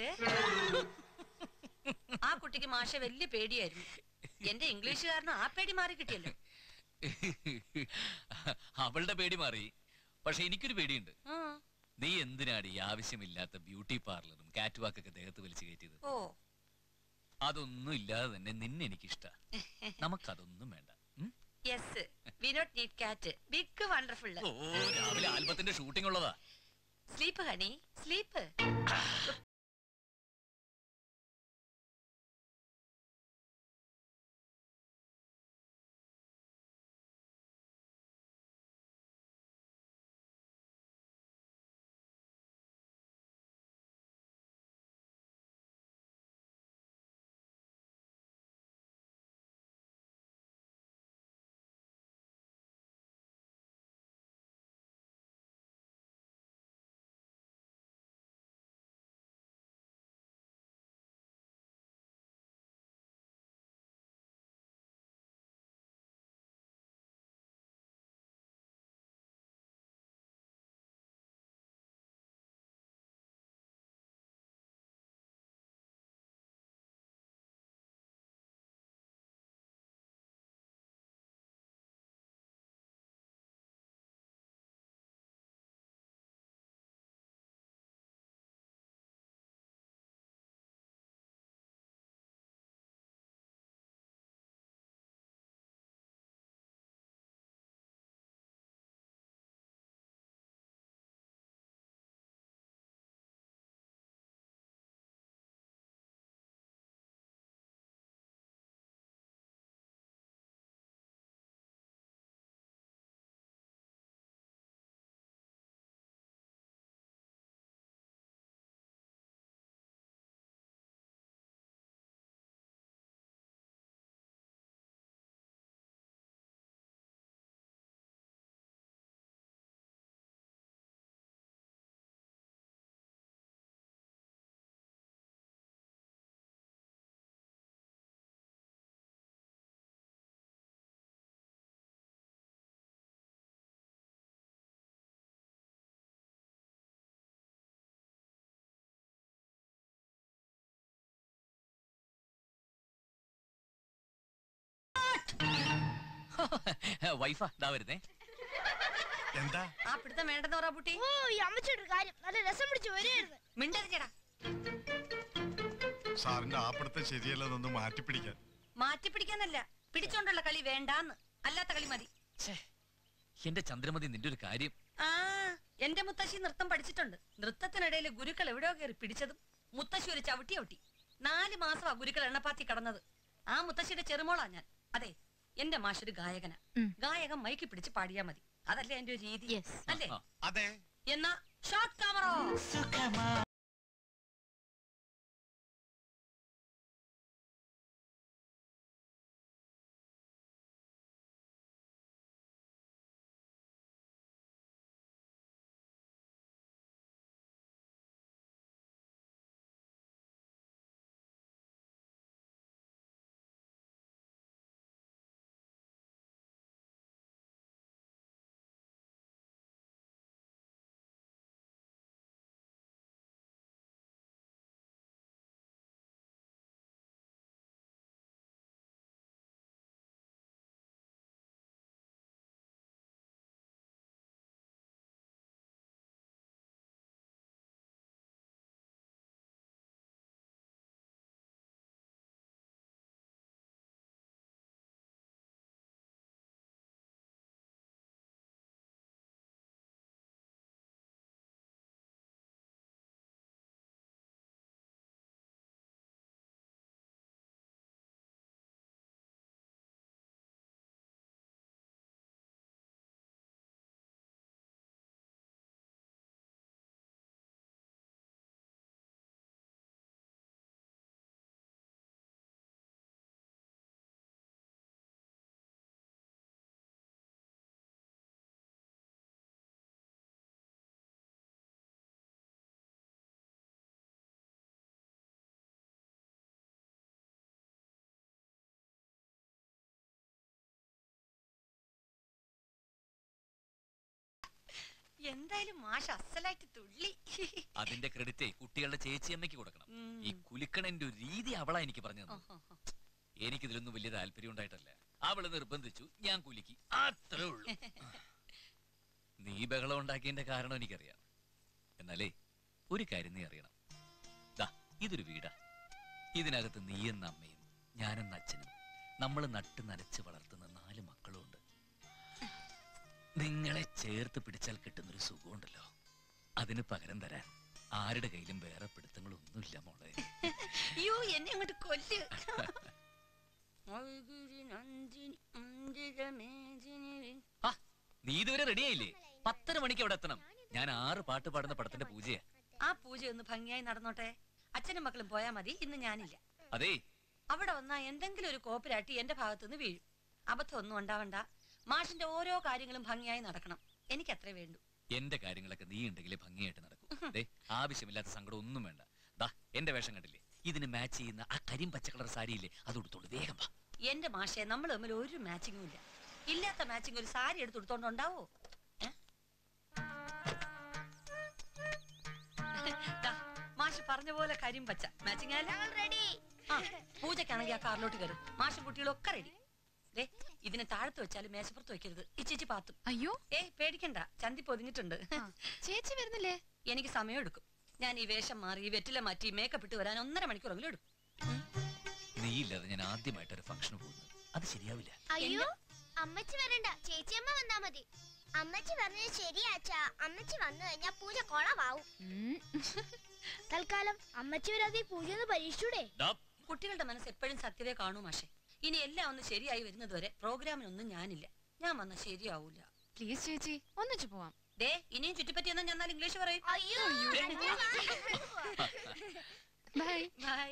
ആ കുട്ടിക്ക് മാഷെ വലിയ പേടിയായിരുന്നു എന്റെ ഇംഗ്ലീഷ് കാരണം ആ പേടി മാറി കിട്ടിയല്ലോ അവളുടെ പേടി മാറി പക്ഷെ എനിക്കൊരു പേടിയുണ്ട് ആ. നീ എന്തിനാണ് ഈ ആവശ്യമില്ലാത്ത ബ്യൂട്ടി പാർലറും കാറ്റ് വാക്കൊക്കെ ദേഹത്ത് വലിച്ചു കയറ്റിയത് ഓ അതൊന്നും ഇല്ലാതെ തന്നെ നിന്നെ എനിക്കിഷ്ട നമുക്കതൊന്നും വേണ്ട ഉം? Yes we not need cat big wonderful ഓ രാവിലെ ആൽബത്തിന്റെ ഷൂട്ടിംഗ് ഉള്ളതാ സ്ലീപ്പ് ഹണി സ്ലീപ്പ് വൈഫാ ദാ വരുന്നേ എന്താ ആ പിടുത്തം വേണ്ടെന്ന് പറ കുട്ടി ഓ ഈ അമ്മച്ചിയുടെ കാര്യം നല്ല രസം പിടിച്ച് വരികയായിരുന്നു മിണ്ടരിച്ചടാ സാറിന്റെ ആപ്പിടുത്തം ശരിയല്ലെന്നൊന്ന് മാറ്റിപ്പിടിക്കാൻ മാറ്റിപ്പിടിക്കാനല്ല പിടിച്ചോണ്ടുള്ള കളി വേണ്ടാന്ന് അല്ലാത്ത കളി മതി എന്റെ ചന്ദ്രമതി നിന്റെ ഒരു കാര്യം ആ എന്റെ മുത്തശ്ശി നൃത്തം പഠിച്ചിട്ടുണ്ട് നൃത്തത്തിനിടയിൽ ഗുരുക്കൾ എവിടെയോ കയറി പിടിച്ചതും മുത്തശ്ശി ഒരു ചവിട്ടി ചവിട്ടി നാല് മാസമാ ഗുരുക്കൾ എണ്ണപ്പാത്തി കടന്നത് ആ മുത്തശ്ശിയുടെ ചെറുമോളാ ഞാൻ അതെ എന്റെ മാഷൊരു ഗായകനാ ഗായകൻ മൈക്ക് പിടിച്ച് പാടിയാ മതി അതല്ലേ എന്റെ ഒരു രീതി അല്ലേ അതെ എന്നാ ഷോർട്ട് ക്യാമറ എന്തായാലും മാഷ അസലായിട്ട് തുള്ളി അതിന്റെ ക്രെഡിറ്റ് കുട്ടികളുടെ ചേച്ചിയമ്മയ്ക്ക് കൊടുക്കണം ഉം. ഈ കുലുക്കണന്റെ ഒരു രീതി അവളാ എനിക്ക് പറഞ്ഞു തന്നത് എനിക്കിതിലൊന്നും വലിയ താല്പര്യം ഉണ്ടായിട്ടല്ല അവള് നിർബന്ധിച്ചു ഞാൻ കുലുക്കി അത്രേ ഉള്ളൂ നീ ബഹളം ഉണ്ടാക്കിയതിന്റെ കാരണം എനിക്കറിയാം എന്നാലേ ഒരു കാര്യം നീ അറിയണം ദാ ഇതൊരു വീടാ ഇതിനകത്ത് നീയെന്ന അമ്മയും ഞാനെന്ന അച്ഛനും നമ്മൾ നട്ട് നനച്ച് വളർത്തുന്ന നാല് മക്കളും ഉണ്ട് നിങ്ങളെ ചേർത്ത് പിടിച്ചാൽ കിട്ടുന്നൊരു സുഖമുണ്ടല്ലോ അതിന് പകരം തരാൻ ആരുടെ കയ്യിലും വേറെ പിടുത്തങ്ങളൊന്നുമില്ല മോളെ അയ്യോ എന്നെ അങ്ങോട്ട് കൊല്ല് ഐഗിരി നന്ദിനി അഞ്ജിത മേദിനി. നീ ഇതുവരെ റെഡിയായില്ലേ പത്തര മണിക്ക് അവിടെ എത്തണം ഞാൻ ആറ് പാട്ട് പാടുന്ന പടത്തിന്റെ പൂജയാ ആ പൂജ ഒന്ന് ഭംഗിയായി നടന്നോട്ടെ അച്ഛനും മക്കളും പോയാ മതി ഇന്ന് ഞാനില്ല അതേ അവിടെ വന്നാ എന്തെങ്കിലും ഒരു കോപ്പിലാട്ടി എന്റെ ഭാഗത്തുനിന്ന് വീഴും അബദ്ധം ഒന്നും ഉണ്ടാവണ്ട മാഷിന്റെ ഓരോ കാര്യങ്ങളും ഭംഗിയായി നടക്കണം എനിക്ക് അത്രേ വേണ്ടു എന്റെ കാര്യങ്ങളൊക്കെ നീ ഉണ്ടെങ്കിലേ ഭംഗിയായിട്ട് നടക്കും ദേ ആവശ്യമില്ലാത്ത സങ്കടം ഒന്നും വേണ്ട ദാ എന്റെ വേഷം കണ്ടില്ലേ ഇതിന് മാച്ച് ചെയ്യുന്ന ആ കരിം പച്ച കളർ സാരിയില്ലേ അത് കൊടുത്തോളൂ വേഗം വാ എന്റെ മാഷെ നമ്മൾ തമ്മിൽ ഒരു മാച്ചിങ്ങും ഇല്ല ഇല്ലാത്ത മാച്ചിങ് ഒരു സാരി എടുത്ത് കൊടുത്തോണ്ട് ഉണ്ടാവോ ഏ? ദാ, മാഷ് പറഞ്ഞ പോലെ കരിം പച്ച മാച്ചിങ് റെഡി ആ പൂജക്കാണെങ്കിൽ ആ കാറിലോട്ട് കയറും മാഷും കുട്ടികളൊക്കെ റെഡി ദേ ഇതിനെ താഴത്ത് വെച്ചാലും മേശപ്പുറത്ത് വെക്കരുത് ഇച്ചേച്ചി പാത്തും അയ്യോ ഏ പേടിക്കണ്ട ചന്തി പൊതിഞ്ഞിട്ടുണ്ട് ചേച്ചി വരുന്നില്ലേ എനിക്ക് സമയം എടുക്കും ഞാൻ ഈ വേഷം മാറി ഈ വെറ്റില മാറ്റി മേക്കപ്പ് ഇട്ട് വരാൻ ഒന്നര മണിക്കൂറെങ്കിലും എടുക്കും നീ ഇല്ലാതെ ഞാൻ ആദ്യമായിട്ട് ഒരു ഫംഗ്ഷന് പോകുന്നത് അത് ശരിയാവില്ല അയ്യോ അമ്മച്ചി വരണ്ട ചേച്ചിയമ്മ വന്നാ മതി അമ്മച്ചി പറഞ്ഞത് ശരിയാച്ചാ അമ്മച്ചി വന്നു കഴിഞ്ഞാ പൂജ കൊളമാവും തൽക്കാലം അമ്മച്ചി വരാതെ ഈ പൂജ ഒന്ന് പരീക്ഷിച്ചൂടെ കുട്ടികളുടെ മനസ്സ് എപ്പോഴും സത്യതയെ കാണൂ മാഷെ ഇനി എല്ലാം ഒന്ന് ശരിയായി വരുന്നത് വരെ പ്രോഗ്രാമിനൊന്നും ഞാനില്ല ഞാൻ വന്ന ശരിയാവൂല പ്ലീസ് ചേച്ചി ഒന്നിച്ചു പോവാം ദേ ഇനിയും ചുറ്റിപ്പറ്റിയെന്നാ ഞാൻ എന്നാൽ ഇംഗ്ലീഷ് പറയും അയ്യോ ബൈ ബൈ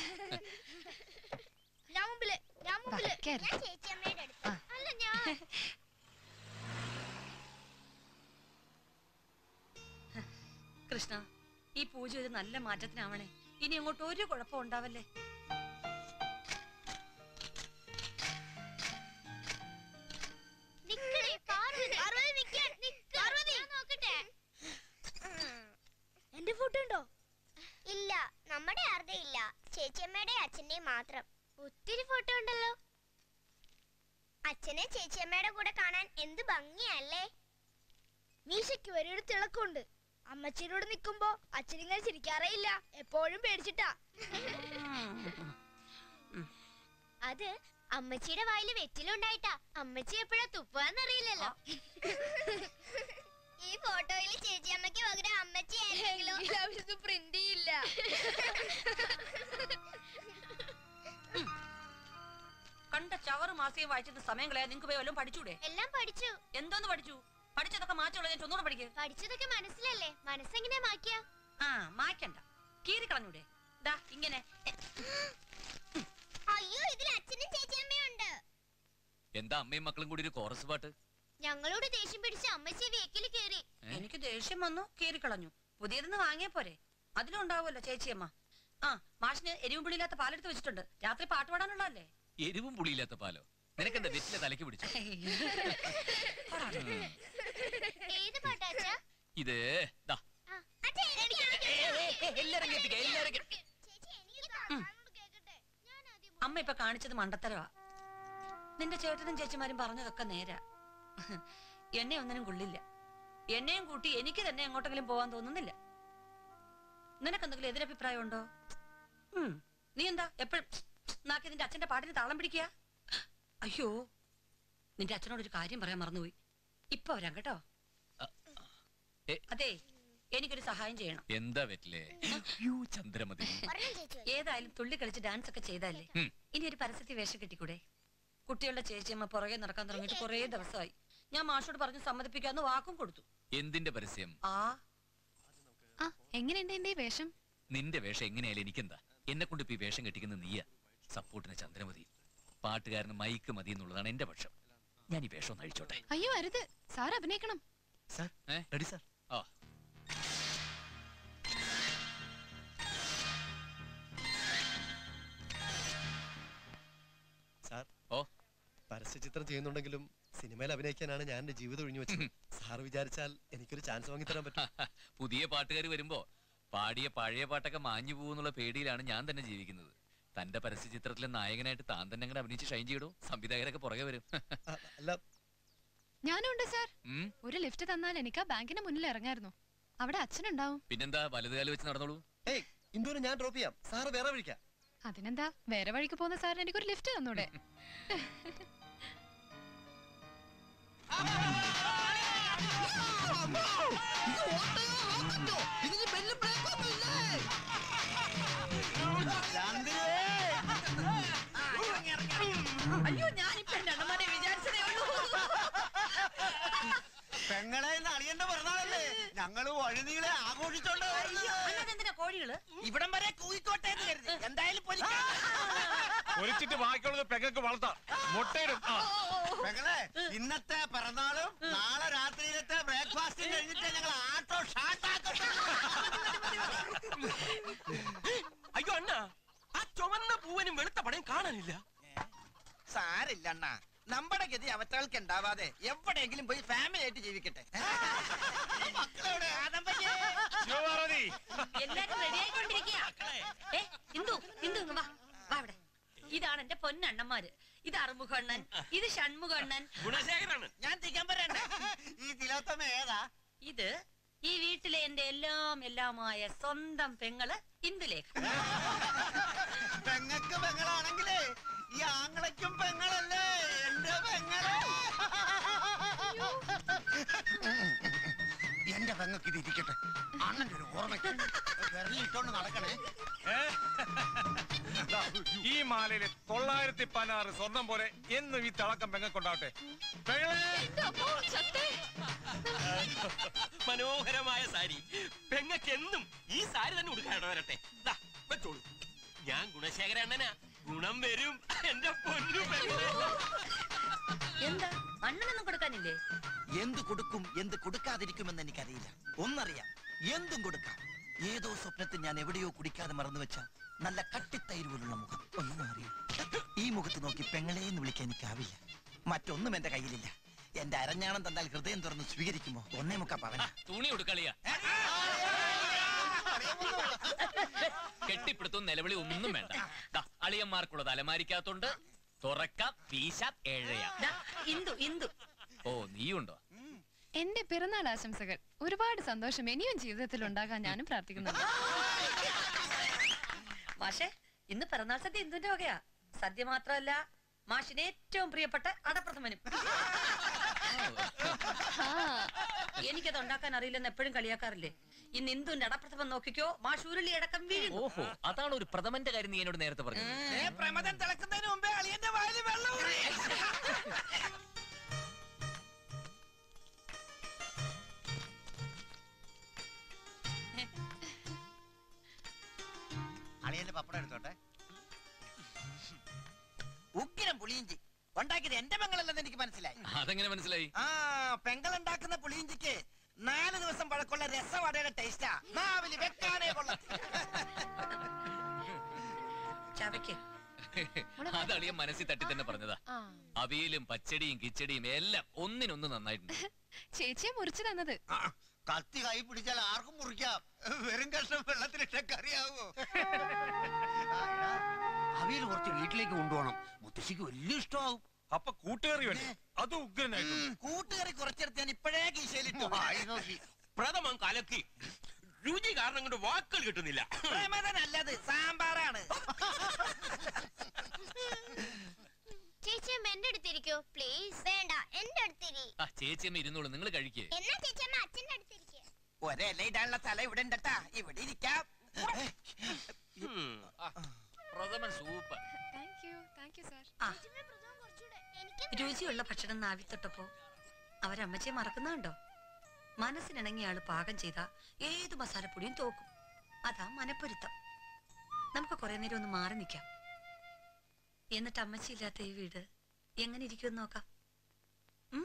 ഞാൻ മുമ്പില് ഞാൻ മുമ്പില് വാ, കേറ്. ഞാൻ ചേച്ചിയമ്മയുടെ അടുത്ത് അല്ല ഞാൻ കൃഷ്ണ ഈ പൂജ ഒരു നല്ല മാറ്റത്തിനാവണേ ഇനി അങ്ങോട്ട് ഒരു കുഴപ്പം ഉണ്ടാവല്ലേ നിക്കടി, പാർവതി. പാർവതി നിക്കാൻ, നിക്ക്. ഞാൻ നോക്കട്ടെ. എന്റെ ഫോട്ടോ ഉണ്ടോ ഇല്ല നമ്മുടെ ആരുടെ ഇല്ല ചേച്ചിയമ്മയുടെ അച്ഛന്റെയും മാത്രം ഒത്തിരി ഫോട്ടോ ഉണ്ടല്ലോ അച്ഛനെ ചേച്ചിയമ്മയുടെ കൂടെ കാണാൻ എന്ത് ഭംഗിയല്ലേ മീശയ്ക്ക് ഒരു തിളക്കമുണ്ട് അമ്മച്ചിയോട് നിൽക്കുമ്പോ അച്ഛനിങ്ങനെ ചിരിക്കാറേയില്ല എപ്പോഴും പേടിച്ചിട്ടാ അത് അമ്മച്ചിയുടെ വായില് വെറ്റിലുണ്ടായിട്ടാ അമ്മച്ചി എപ്പോഴാ തുപ്പാന്നറിയില്ലല്ലോ ഈ ഫോട്ടോയിൽ ചേച്ചി അമ്മയ്ക്ക് പകരം അമ്മച്ചി ആയിരുന്നെങ്കിലോ പ്രിന്റ് ചെയ്യില്ല കണ്ട ചവറ് മാസികയും വായിച്ചിട്ട് സമയം കളയാൻ നിങ്ങൾക്ക് പോയി വല്ലതും പഠിച്ചൂടെ എല്ലാം പഠിച്ചു എന്തോന്ന് പഠിച്ചു പഠിച്ചതൊക്കെ മാറ്റുള്ള ഞാൻ ഒന്നുകൂടെ പഠിക്കുക പഠിച്ചതൊക്കെ മനസ്സിലല്ലേ മനസ്സെങ്ങനെ മാക്കിയ ആ മായ്ക്കണ്ട കീറി കളഞ്ഞൂടെ ദാ ഇങ്ങനെ എ, അയ്യോ ഇതിൽ അച്ഛനും ചേച്ചിയമ്മയും ഉണ്ട് എന്താ അമ്മയും മക്കളും കൂടി ഒരു കോറസ് പാട്ട് ഞങ്ങളോട് ദേഷ്യം പിടിച്ച് അമ്മച്ചി വേക്കിൽ കയറി എനിക്ക് ദേഷ്യം വന്നു കീറി കളഞ്ഞു പുതിയതെന്ന് വാങ്ങിയ പോരെ അതിലും ഉണ്ടാവുമല്ലോ ചേച്ചിയമ്മ ആ മാഷിന് എരിവും പുളിയില്ലാത്ത പാലെടുത്ത് വെച്ചിട്ടുണ്ട് രാത്രി പാട്ട് പാടാനുള്ളതല്ലേ എരിവും പുളിയില്ലാത്ത പാലോ നിനക്കെന്താ വെറ്റിലെ തലയ്ക്ക് പിടിച്ചു ഏത് പാട്ടാ അച്ഛാ ഇത് ദാ അച്ഛാ, എനിക്ക് ആദ്യം എല്ലാരും കേൾപ്പിക്കാം എല്ലാരും കേ- അമ്മ ഇപ്പൊ കാണിച്ചത് മണ്ടത്തരവാ നിന്റെ ചേട്ടനും ചേച്ചിമാരും പറഞ്ഞതൊക്കെ നേരാ എന്നെ ഒന്നിനും കൊള്ളില്ല എന്നെയും കൂട്ടി എനിക്ക് തന്നെ എങ്ങോട്ടെങ്കിലും പോവാൻ തോന്നുന്നില്ല നിനക്കെന്തെങ്കിലും എതിരഭിപ്രായം ഉണ്ടോ ഉം. നീ എന്താ എപ്പോഴും നാക്കി നിന്റെ അച്ഛന്റെ പാട്ടിന് താളം പിടിക്കുക അയ്യോ നിന്റെ അച്ഛനോട് ഒരു കാര്യം പറയാൻ മറന്നുപോയി ഇപ്പൊ വരാം കേട്ടോ ഏ. അതെ എനിക്കൊരു സഹായം ചെയ്യണം എന്താ വെറ്റിലെ യ്യോ, ചന്ദ്രമതി ഏതായാലും തുള്ളി കളിച്ച് ഡാൻസ് ഒക്കെ ചെയ്തല്ലേ ഉം. ഇനി ഒരു പരസ്യത്തിൽ വേഷം കെട്ടിക്കൂടെ കുട്ടികളുടെ ചേച്ചിയമ്മ പുറകെ നടക്കാൻ തുടങ്ങിയിട്ട് കുറേ ദിവസമായി ഞാൻ മാഷോട് പറഞ്ഞ് സമ്മതിപ്പിക്കാന്ന് വാക്കും കൊടുത്തു എന്തിന്റെ പരസ്യം ആ ആ എങ്ങനെയുണ്ട് എന്റെ ഈ വേഷം നിന്റെ വേഷം എങ്ങനെയായാലും എനിക്കെന്താ എന്നെ കൊണ്ട് ഇപ്പൊ ഈ വേഷം കെട്ടിക്കുന്ന നീയാ സപ്പോർട്ടിന് ചന്ദ്രമതി പാട്ടുകാരന് മൈക്ക് മതി എന്നുള്ളതാണ് എന്റെ പക്ഷം ഞാൻ ഈ വേഷം ഒന്ന് അഴിച്ചോട്ടെ അയ്യോ അരുത് സാർ അഭിനയിക്കണം സാർ റെഡി സാർ ആ സാർ ഓ പരസ്യചിത്രം ചെയ്യുന്നുണ്ടെങ്കിലും സിനിമയിൽ അഭിനയിക്കാനാണ് ഞാൻ എന്റെ ജീവിതം ഒഴിഞ്ഞു വെച്ചത് സാർ വിചാരിച്ചാൽ എനിക്കൊരു ചാൻസ് വാങ്ങി തരാൻ പറ്റും പുതിയ പാട്ടുകാർ വരുമ്പോ പാടിയ പഴയ പാട്ടൊക്കെ മാഞ്ഞു പോകുന്നുള്ള പേടിയിലാണ് ഞാൻ തന്നെ ജീവിക്കുന്നത് തന്റെ പരസ്യ ചിത്രത്തിലെ നായകനായിട്ട് താൻ തന്നെ അങ്ങനെ അഭിനയിച്ച് ഷൈൻ ചെയ്യടോ സംവിധായകരൊക്കെ പുറകെ വരും അല്ല ഞാനുണ്ട് സാർ ഉം, ഒരു ലിഫ്റ്റ് തന്നാൽ എനിക്ക് ആ ബാങ്കിന്റെ മുന്നിൽ ഇറങ്ങായിരുന്നു അവിടെ അച്ഛനുണ്ടാവും പിന്നെന്താ വലതുകാലം വെച്ച് നടന്നോളൂ ഏയ് ഇന്ദുവിനെ ഞാൻ ഡ്രോപ്പ് ചെയ്യാം സാറ് വേറെ വിളിക്കാം അതിനെന്താ വേറെ വഴിക്ക് പോകുന്ന സാറിന് എനിക്കൊരു ലിഫ്റ്റ് തന്നൂടെ അയ്യോ ഞാനിപ്പോ എന്റെ അണ്ണന്മാരെ വിചാരിച്ചതേ ഉള്ളൂ പെങ്ങളെ ഇന്ന് അളിയന്റെ പിറന്നാളല്ലേ ഞങ്ങള് വഴുനീളെ ആഘോഷിച്ചോണ്ട് അതെന്തിനാ കോഴികള് ഇവിടം വരെ കൂയിക്കോട്ടെ എന്ന് കരുതി എന്തായാലും പൊലിക്കാം. പൊരിച്ചിട്ട് ബാക്കിയുള്ളത് പെങ്ങൾക്ക് വളർത്താം മുട്ടയിടും ആ. പെങ്ങളെ ഇന്നത്തെ പിറന്നാളും നാളെ രാത്രിയിലത്തെ ബ്രേക്ക്ഫാസ്റ്റും കഴിഞ്ഞിട്ട് ഞങ്ങൾ ആട്ടോ ഷാട്ടാക്കട്ടെ അയ്യോ അണ്ണ ആ ചുവന്ന പൂവനും വെളുത്ത പടയും കാണാനില്ല സാരില്ല അണ്ണാ നമ്മുടെ ഗതി അവറ്റകൾക്ക് ഉണ്ടാവാതെ എവിടെയെങ്കിലും പോയി ഫാമിലി ആയിട്ട് ജീവിക്കട്ടെ മക്കളെവിടെ? ആദമ്പയ്യേ. ശിവപാർവതി എല്ലാരും റെഡി ആയിക്കൊണ്ടിരിക്കുക ഏ ഇന്ദു ഇന്ദു ഇങ്ങ് വാ വാ ഇവിടെ ഇതാണ് എന്റെ പൊന്നണ്ണന്മാര് ഇത് അറുമുഖണ്ണൻ ഇത് ഷൺമുഖണ്ണൻ ഗുണശേഖരാണ് ഞാൻ തികമ്പരണ്ട ഈ തിലോത്തമ ഏതാ ഇത് ഈ വീട്ടിലെ എന്റെ എല്ലാം എല്ലാമായ സ്വന്തം പെങ്ങള് ഇന്ദുലേഖ പെങ്ങക്ക് പെങ്ങളാണെങ്കിലേ ഈ ആങ്ങളയ്ക്കും പെങ്ങളല്ലേ എന്റെ പെങ്ങളെ എന്റെ പെങ്ങക്ക് ഇത് ഇരിക്കട്ടെ അണ്ണന്റെ ഒരു ഓർമ്മയ്ക്ക് വിരലിട്ടോണ്ട് നടക്കണേ ദാ, ഈ മാലയിലെ തൊള്ളായിരത്തി പതിനാറ് സ്വർണം പോലെ എന്നും ഈ തിളക്കം പെങ്ങൾക്കുണ്ടാവട്ടെ പെങ്ങളെ മനോഹരമായ സാരി പെങ്ങക്ക് എന്നും ഈ സാരി തന്നെ ഉടുക്കാനോ വരട്ടെ ദാ, വെച്ചോളൂ ഞാൻ ഗുണശേഖര അണ്ണനാ ഗുണം വരും എന്റെ പൊന്നു പെങ്ങളെ എന്താ അണ്ണനൊന്നും കൊടുക്കാനില്ലേ എന്ത് കൊടുക്കും എന്ത് കൊടുക്കാതിരിക്കുമെന്ന് എനിക്കറിയില്ല ഒന്നറിയാം എന്തും കൊടുക്കാം ഏതോ സ്വപ്നത്തിൽ ഞാൻ എവിടെയോ കുടിക്കാതെ മറന്നു വെച്ച നല്ല കട്ടിത്തൈര് പോലുള്ള മുഖം ഒന്ന് മാറിയോ ഈ മുഖത്ത് നോക്കി പെങ്ങളെ എന്ന് വിളിക്കാൻ എനിക്കാവില്ല മറ്റൊന്നും എന്റെ കയ്യിലില്ല എന്റെ അരഞ്ഞാണം തന്നാൽ ഹൃദയം തുറന്ന് സ്വീകരിക്കുമോ ഒന്നേ മുക്കാ പവന തുണി കൊടുക്കളിയാ കെട്ടിപ്പിടുത്തും നിലവിളി ഒന്നും വേണ്ട ദാ, അളിയന്മാർക്കുള്ളത് അലമാരിക്കകത്തുണ്ട് തുറക്കാം വീശാം ഏഴയാം ദാ, ഇന്ദു ഇന്ദു ഓ നീയുണ്ടോ എന്റെ പിറന്നാൾ ആശംസകൾ ഒരുപാട് സന്തോഷം ഇനിയും ജീവിതത്തിൽ ഉണ്ടാകാൻ ഞാനും പ്രാർത്ഥിക്കുന്നുണ്ട് മാഷെ ഇന്ന് പിറന്നാൾ സദ്യ ഇന്ദുന്റെ വകയാ സദ്യ മാത്രമല്ല മാഷിന് ഏറ്റവും പ്രിയപ്പെട്ട അടപ്രഥമനും എനിക്കത് ഉണ്ടാക്കാൻ അറിയില്ലെന്ന് എപ്പോഴും കളിയാക്കാറില്ലേ ഇന്ന് ഇന്ദുന്റെ അടപ്രഥമൻ നോക്കിക്കോ മാഷ് ഉരുളി അടക്കം വീഴും ഓഹോ അതാണ് ഒരു പ്രഥമന്റെ കാര്യം നീ എന്നോട് നേരത്തെ പറഞ്ഞത് ഏ, പ്രമദൻ തിളക്കുന്നതിന് മുമ്പേ അളിയന്റെ വായിൽ വെള്ളം ഊറി. അളിയന്റെ പപ്പടം എടുത്തോട്ടെ ഉഗ്രം പുളിയിഞ്ചി ഉണ്ടാക്കിയത് എന്റെ പെങ്ങളല്ലെന്ന് എനിക്ക് മനസ്സിലായി അതെങ്ങനെ മനസ്സിലായി ആ പെങ്ങൾ ഉണ്ടാക്കുന്ന പുളിയിഞ്ചിക്ക് നാല് ദിവസം പഴക്കമുള്ള രസവടയുടെ ടേസ്റ്റാ നാവില് വെക്കാനേ കൊള്ളാം ചവയ്ക്ക് അത് അളിയൻ മനസ്സിൽ തട്ടി തന്നെ പറഞ്ഞതാ അവിയലും പച്ചടിയും കിച്ചടിയും എല്ലാം ഒന്നിനൊന്ന് നന്നായിട്ടുണ്ട് ചേച്ചിയെ മുറിച്ചു തന്നത് കത്തി കൈ പിടിച്ചാൽ ആർക്കും മുറിക്കാം വെറും കഷ്ണം വെള്ളത്തിലിട്ട കറിയാവോ അവിയൽ കുറച്ച് വീട്ടിലേക്ക് കൊണ്ടുപോകണം മുത്തശ്ശിക്ക് വലിയ ഇഷ്ടമാവും അപ്പൊ കൂട്ടുകറി വേണ്ടേ അത് ഉഗ്രനായിട്ടുണ്ട് കൂട്ടുകറി കുറച്ചെടുത്ത് ഞാൻ ഇപ്പോഴേ കീശയിലിട്ടു പ്രഥമം കലക്കി രുചി കാരണം കൊണ്ട് വാക്കുകൾ കിട്ടുന്നില്ല പ്രമദനല്ലത് സാമ്പാറാണ് ചേച്ചിയമ്മ എന്റെ അടുത്തിരിക്കോ പ്ലീസ് വേണ്ട എന്റെ അടുത്തിരി ആ ചേച്ചിയമ്മ ഇരുന്നോളൂ നിങ്ങൾ കഴിക്കേ എന്നാ ചേച്ചിയമ്മ അച്ഛന്റെ അടുത്തിരിക്കേ ഒരേല ഇടാനുള്ള സ്ഥലം ഇവിടെ ഉണ്ടട്ടാ ഇവിടെ ഇരിക്കാം പ്രഥമൻ super thank you thank you sir ആ രുചിയുള്ള ഭക്ഷണം നാവി തൊട്ടപ്പോ അവരമ്മച്ചിയെ മറക്കുന്നുണ്ടോ മനസ്സിനിണങ്ങിയ ആള് പാകം ചെയ്ത ഏത് മസാലപ്പൊടിയും തോക്കും അതാ മനപ്പൊരുത്തം നമുക്ക് കുറെ നേരം ഒന്ന് മാറി നിൽക്കാം എന്നിട്ട് അമ്മച്ചി ഇല്ലാത്ത ഈ വീട് എങ്ങനെ ഇരിക്കുമെന്ന് നോക്കാം ഉം?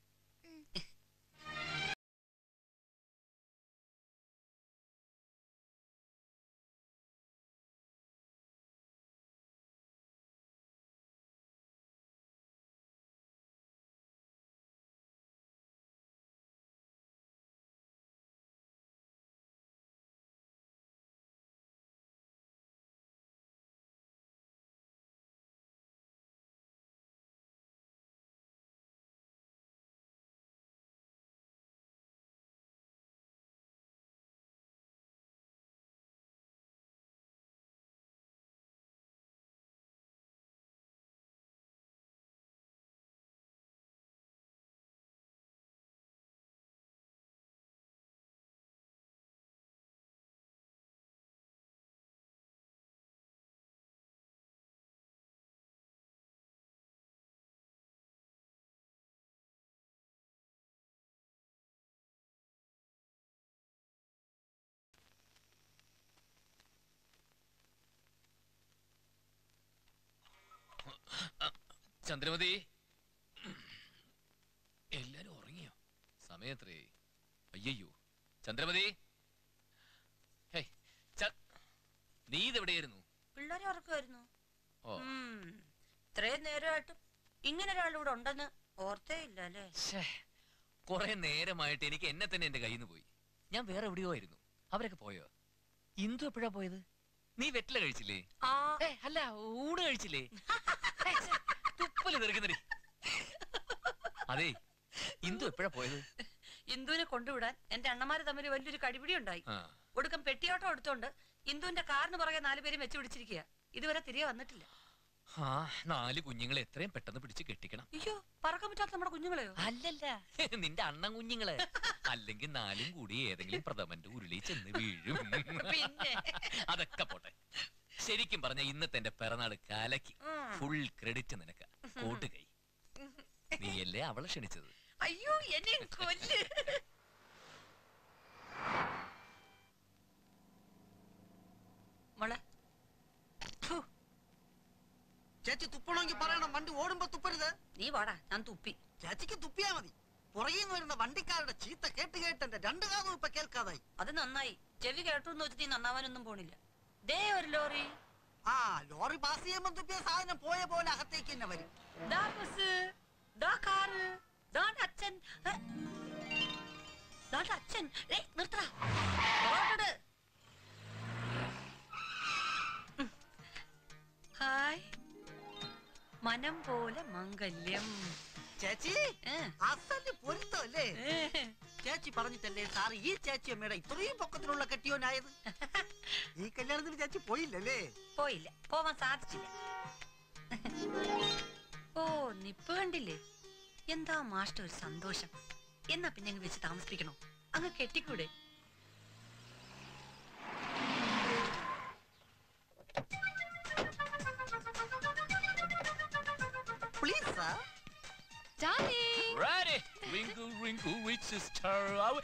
ചന്ദ്രമതി എല്ലാരും ഉറങ്ങിയോ സമയത്രേ അയ്യോ ചന്ദ്രമതി ഹേയ്, ച- നീ ഇതെവിടെയായിരുന്നു പിള്ളേരെ ഉറക്കുമായിരുന്നു ഓ ഉം. ഇത്രയും നേരമായിട്ടും ഇങ്ങനെ ഒരാളിവിടെ ഉണ്ടെന്ന് ഓർത്തേ ഇല്ല അല്ലേ കുറെ നേരമായിട്ട് എനിക്ക് എന്നെ തന്നെ എന്റെ കയ്യിൽ നിന്ന് പോയി ഞാൻ വേറെ എവിടെയോ ആയിരുന്നു അവരൊക്കെ പോയോ ഇന്ദു എപ്പോഴാ പോയത് നീ വെറ്റില കഴിച്ചില്ലേ ആ ഏ, അല്ല ഊണ് കഴിച്ചില്ലേ ഏ, ഛെ, തുപ്പല് തെറിക്കുന്നടി അതെ ഇന്ദു എപ്പോഴാ പോയത് ഇന്ദുവിനെ കൊണ്ടുവിടാൻ എന്റെ അണ്ണന്മാര് തമ്മിൽ വലിയൊരു കടിപിടി ഉണ്ടായി ആ ഒടുക്കം പെട്ടിയോട്ടം എടുത്തോണ്ട് ഇന്ദുവിന്റെ കാറിന് പുറകെ നാലുപേരും വെച്ച് പിടിച്ചിരിക്കുക ഇതുവരെ തിരികെ വന്നിട്ടില്ല ആ നാല് കുഞ്ഞുങ്ങളെ എത്രയും പെട്ടെന്ന് പിടിച്ച് കെട്ടിക്കണം അയ്യോ പറക്കാൻ പറ്റാത്ത നമ്മുടെ കുഞ്ഞുങ്ങളെയോ അല്ലല്ല നിന്റെ അണ്ണൻ കുഞ്ഞുങ്ങള് അല്ലെങ്കിൽ നാലും കൂടി ഏതെങ്കിലും പ്രഥമന്റെ ഉരുളി ചെന്ന് വീഴും പിന്നെ അതൊക്കെ പോട്ടെ ശരിക്കും പറഞ്ഞ ഇന്നത്തെ എന്റെ പിറന്നാള് കാലക്കി ഉം. ഫുൾ ക്രെഡിറ്റ് നിനക്ക കോട്ടുകൈ നീയല്ലേ അവളെ ക്ഷണിച്ചത് അയ്യോ എന്നെ കൊല്ല് മോളെ ചേച്ചി തുപ്പണമെങ്കിൽ പറയണം വണ്ടി ഓടുമ്പോ തുപ്പരുത് നീ വാടാ ഞാൻ തുപ്പി ചേച്ചിക്ക് തുപ്പിയാ മതി പുറകിൽ നിന്ന് വരുന്ന വണ്ടിക്കാരുടെ ചീത്ത കേട്ട് കേട്ട് എന്റെ രണ്ട് കാതും ഇപ്പൊ കേൾക്കാതായി അത് നന്നായി ചെവി കേട്ടു എന്ന് വെച്ചിട്ട് നീ നന്നാവാനൊന്നും പോണില്ല ദേ ഒരു ലോറി ആ ലോറി പാസ് ചെയ്യുമ്പോ തുപ്പിയ സാധനം പോയ പോലെ അകത്തേക്ക് തന്നെ വരും ദാ ബസ് ദാ കാറ് ദാണ്ട് അച്ഛൻ ഏ? ദാണ്ട് അച്ഛൻ ഏയ് നിർത്തടാ പുറകോട്ടിട്. ഉം. ഹായ് മനം പോലെ മംഗല്യം ചേച്ചി അസല് പൊരുത്തല്ലേ ചേച്ചി പറഞ്ഞിട്ടല്ലേ സാർ ഈ ചേച്ചി അമ്മയുടെ ഇത്രയും പൊക്കത്തിലുള്ള കെട്ടിയോനായത് ഈ കല്യാണത്തിന് ചേച്ചി പോയില്ലല്ലേ പോയില്ല പോവാൻ സാധിച്ചില്ല ഓ നിപ്പ് കണ്ടില്ലേ എന്താ മാഷ്ട ഒരു സന്തോഷം എന്നാ പിന്നെ അങ്ങ് വെച്ച് താമസിപ്പിക്കണോ അങ്ങ് കെട്ടിക്കൂടെ please sir Darling! Ready. Wrinkle, wrinkle, which is star?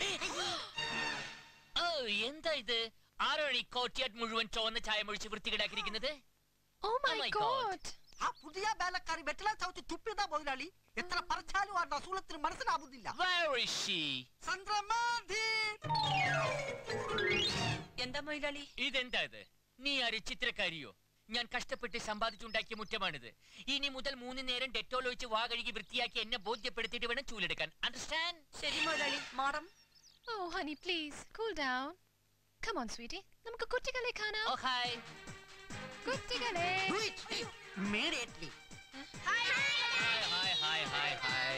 ഓ എന്താ ഇത് ആരാണ് ഈ കോട്ടിയാട്ട് മുഴുവൻ ചുവന്ന ചായ മുഴിച്ച് വൃത്തികേടാക്കിയിരിക്കുന്നത് Oh my, my god. ആ പുതിയ വേലക്കാരി വെറ്റല ചവിട്ടി തുപ്പിയതാ മുതലാളി എത്ര പറിച്ചാലും ആ അസൂലത്തിന് മനസ്സിലാവുന്നില്ല Where is she? ചന്ദ്രമാധി എന്താ മൊയിലാളി ഇതെന്താ ഇത് നീ ആര് ചിത്രക്കാരിയോ ഞാൻ കഷ്ടപ്പെട്ട് സമ്പാദിച്ചുണ്ടാക്കിയ മുറ്റമാണിത് ഇനി മുതൽ മൂന്ന് നേരം ഡെറ്റോൾ ഒഴിച്ച് വാ കഴുകി വൃത്തിയാക്കി എന്നെ ബോധ്യപ്പെടുത്തിയിട്ട് വേണം ചൂലെടുക്കാൻ അണ്ടർസ്റ്റാൻഡ് ശരി മുതലാളി മാറം Oh, honey, please, cool down. Come on, sweetie. നമുക്ക് കുട്ടികളെ കാണാം Oh, hi. കുട്ടികളെ Immediately. Hi hi hi hi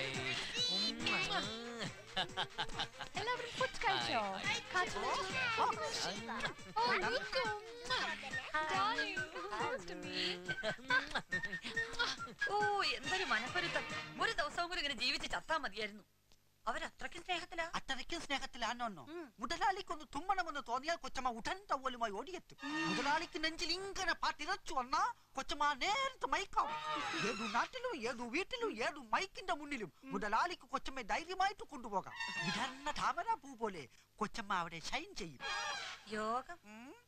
എല്ലാവരും ഫുഡ് കഴിച്ചോ കാറ്റും Oh, look. Darling, close to me. ഓ എന്തൊരു മനപ്പൊരുത്തം ഒരു ദിവസവും കൂടി ഇങ്ങനെ ജീവിച്ച് ചത്താ മതിയായിരുന്നു അവരത്രയ്ക്കും സ്നേഹത്തിലാ അത്രയ്ക്കും സ്നേഹത്തിലാണോ മുതലാളിക്കൊന്ന് തുമ്മണമെന്ന് തോന്നിയാൽ കൊച്ചമ്മ ഉടൻ തവലുമായി ഓടിയെത്തും മുതലാളിക്ക് നെഞ്ചിൽ ഇങ്ങനെ പാട്ടിറച്ചു വന്നാ കൊച്ചമ്മ നേരത്തെ മൈക്കാവും ഏതു നാട്ടിലും ഏതു വീട്ടിലും ഏതു മൈക്കിന്റെ മുന്നിലും മുതലാളിക്ക് കൊച്ചമ്മ ധൈര്യമായിട്ട് കൊണ്ടുപോകാം വിടർന്ന താമര പൂ പോലെ കൊച്ചമ്മ അവിടെ ഷൈൻ ചെയ്യും യോഗം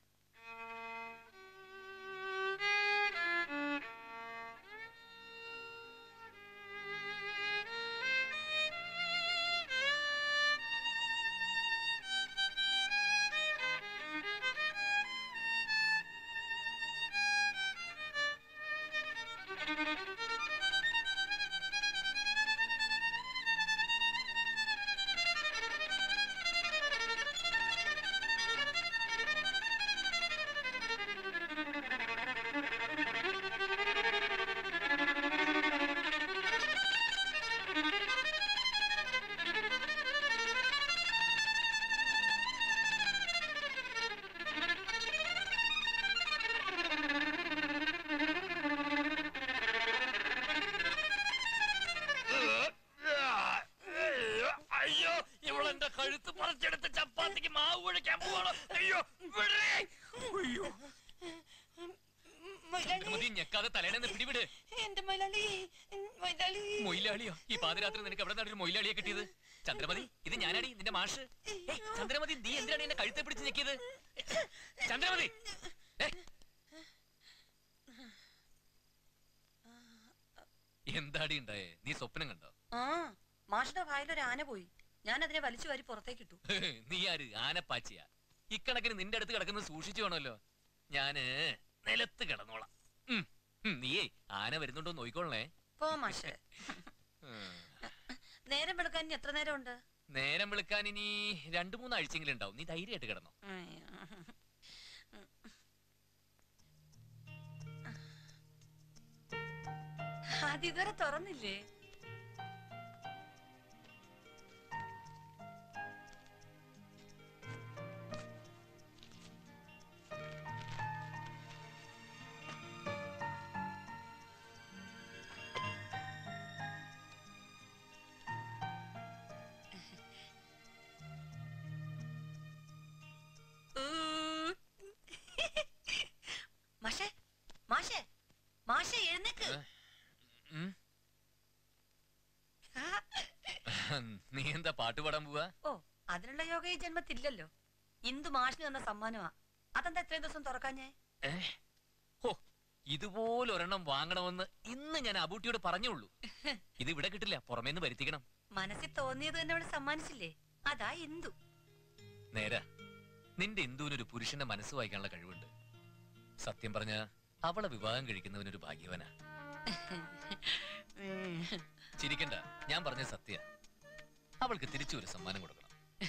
അയ്യോ ഇവളെന്റെ കഴുത്ത് പറിച്ചെടുത്ത് ചപ്പാത്തിക്ക് മാവ് കുഴക്കാൻ പോവാണോ അയ്യോ വിടറേ. അയ്യോ ചന്ദ്രമതി ഞെക്കാതെ തലേണെന്ന് പിടിവിട് എന്റെ മൊയിലാളി മൊയിലാളി മൊയിലാളിയോ ഈ പാതിരാത്രി നിനക്ക് എവിടെ നിന്നൊരു മൊയിലാളിയെ കിട്ടിയത് ചന്ദ്രമതി ഇത് ഞാനാടി നിന്റെ മാഷ് ഏയ്, ചന്ദ്രമതി നീ എന്തിനാണ് എന്നെ കഴുത്തെ പിടിച്ച് ഞെക്കിയത് ചന്ദ്രമതി ഏയ്. എന്താടി ഉണ്ടായേ നീ സ്വപ്നം കണ്ടോ ആ മാഷിന്റെ വായിലൊരു ആന പോയി ഞാൻ അതിനെ വലിച്ചു വാരി പുറത്തേക്ക് ഇട്ടു നീ ആര് ആനപ്പാച്ചിയാ ഇക്കണക്കിന് നിന്റെ അടുത്ത് കിടക്കുന്നത് സൂക്ഷിച്ചു വേണമല്ലോ ഞാന് നിലത്ത് കിടന്നോളാം ഉം, ഉം, നീയേ ആന വരുന്നുണ്ടോ നോയിക്കോളേ പോ മാഷ് നേരം വെളുക്കാൻ ഇനി എത്ര നേരം ഉണ്ട് നേരം വിളിക്കാൻ ഇനി രണ്ടു മൂന്ന് ആഴ്ചയെങ്കിലും ഉണ്ടാവും നീ ധൈര്യമായിട്ട് കിടന്നോ അതിതുവരെ തുറന്നില്ലേ മാഷേ മാഷേ മാഷേ എഴുന്നേക്ക് ഉം. നീ എന്താ പാട്ട് പാടാൻ പോവാ ഓ അതിനുള്ള യോഗ ഈ ജന്മത്തില്ലല്ലോ ഇന്ദു മാഷിന് തന്ന സമ്മാനമാ അതെന്താ ഇത്രയും ദിവസം തുറക്കാഞ്ഞേ ഏ? ഹോ ഇതുപോലെ ഒരെണ്ണം വാങ്ങണമെന്ന് ഇന്ന് ഞാൻ അബൂട്ടിയോട് പറഞ്ഞുള്ളൂ ഇത് ഇവിടെ കിട്ടില്ല പുറമേന്ന് വരുത്തിക്കണം മനസ്സിൽ തോന്നിയത് തന്നെ അവള് സമ്മാനിച്ചില്ലേ അതാ ഇന്ദു നേരാ നിന്റെ ഇന്ദുവിനൊരു പുരുഷന്റെ മനസ്സ് വായിക്കാനുള്ള കഴിവുണ്ട് സത്യം പറഞ്ഞ അവളെ വിവാഹം കഴിക്കുന്നവനൊരു ഭാഗ്യവനാ ചിരിക്കണ്ട ഞാൻ പറഞ്ഞ സത്യ അവൾക്ക് തിരിച്ചു ഒരു സമ്മാനം കൊടുക്കണം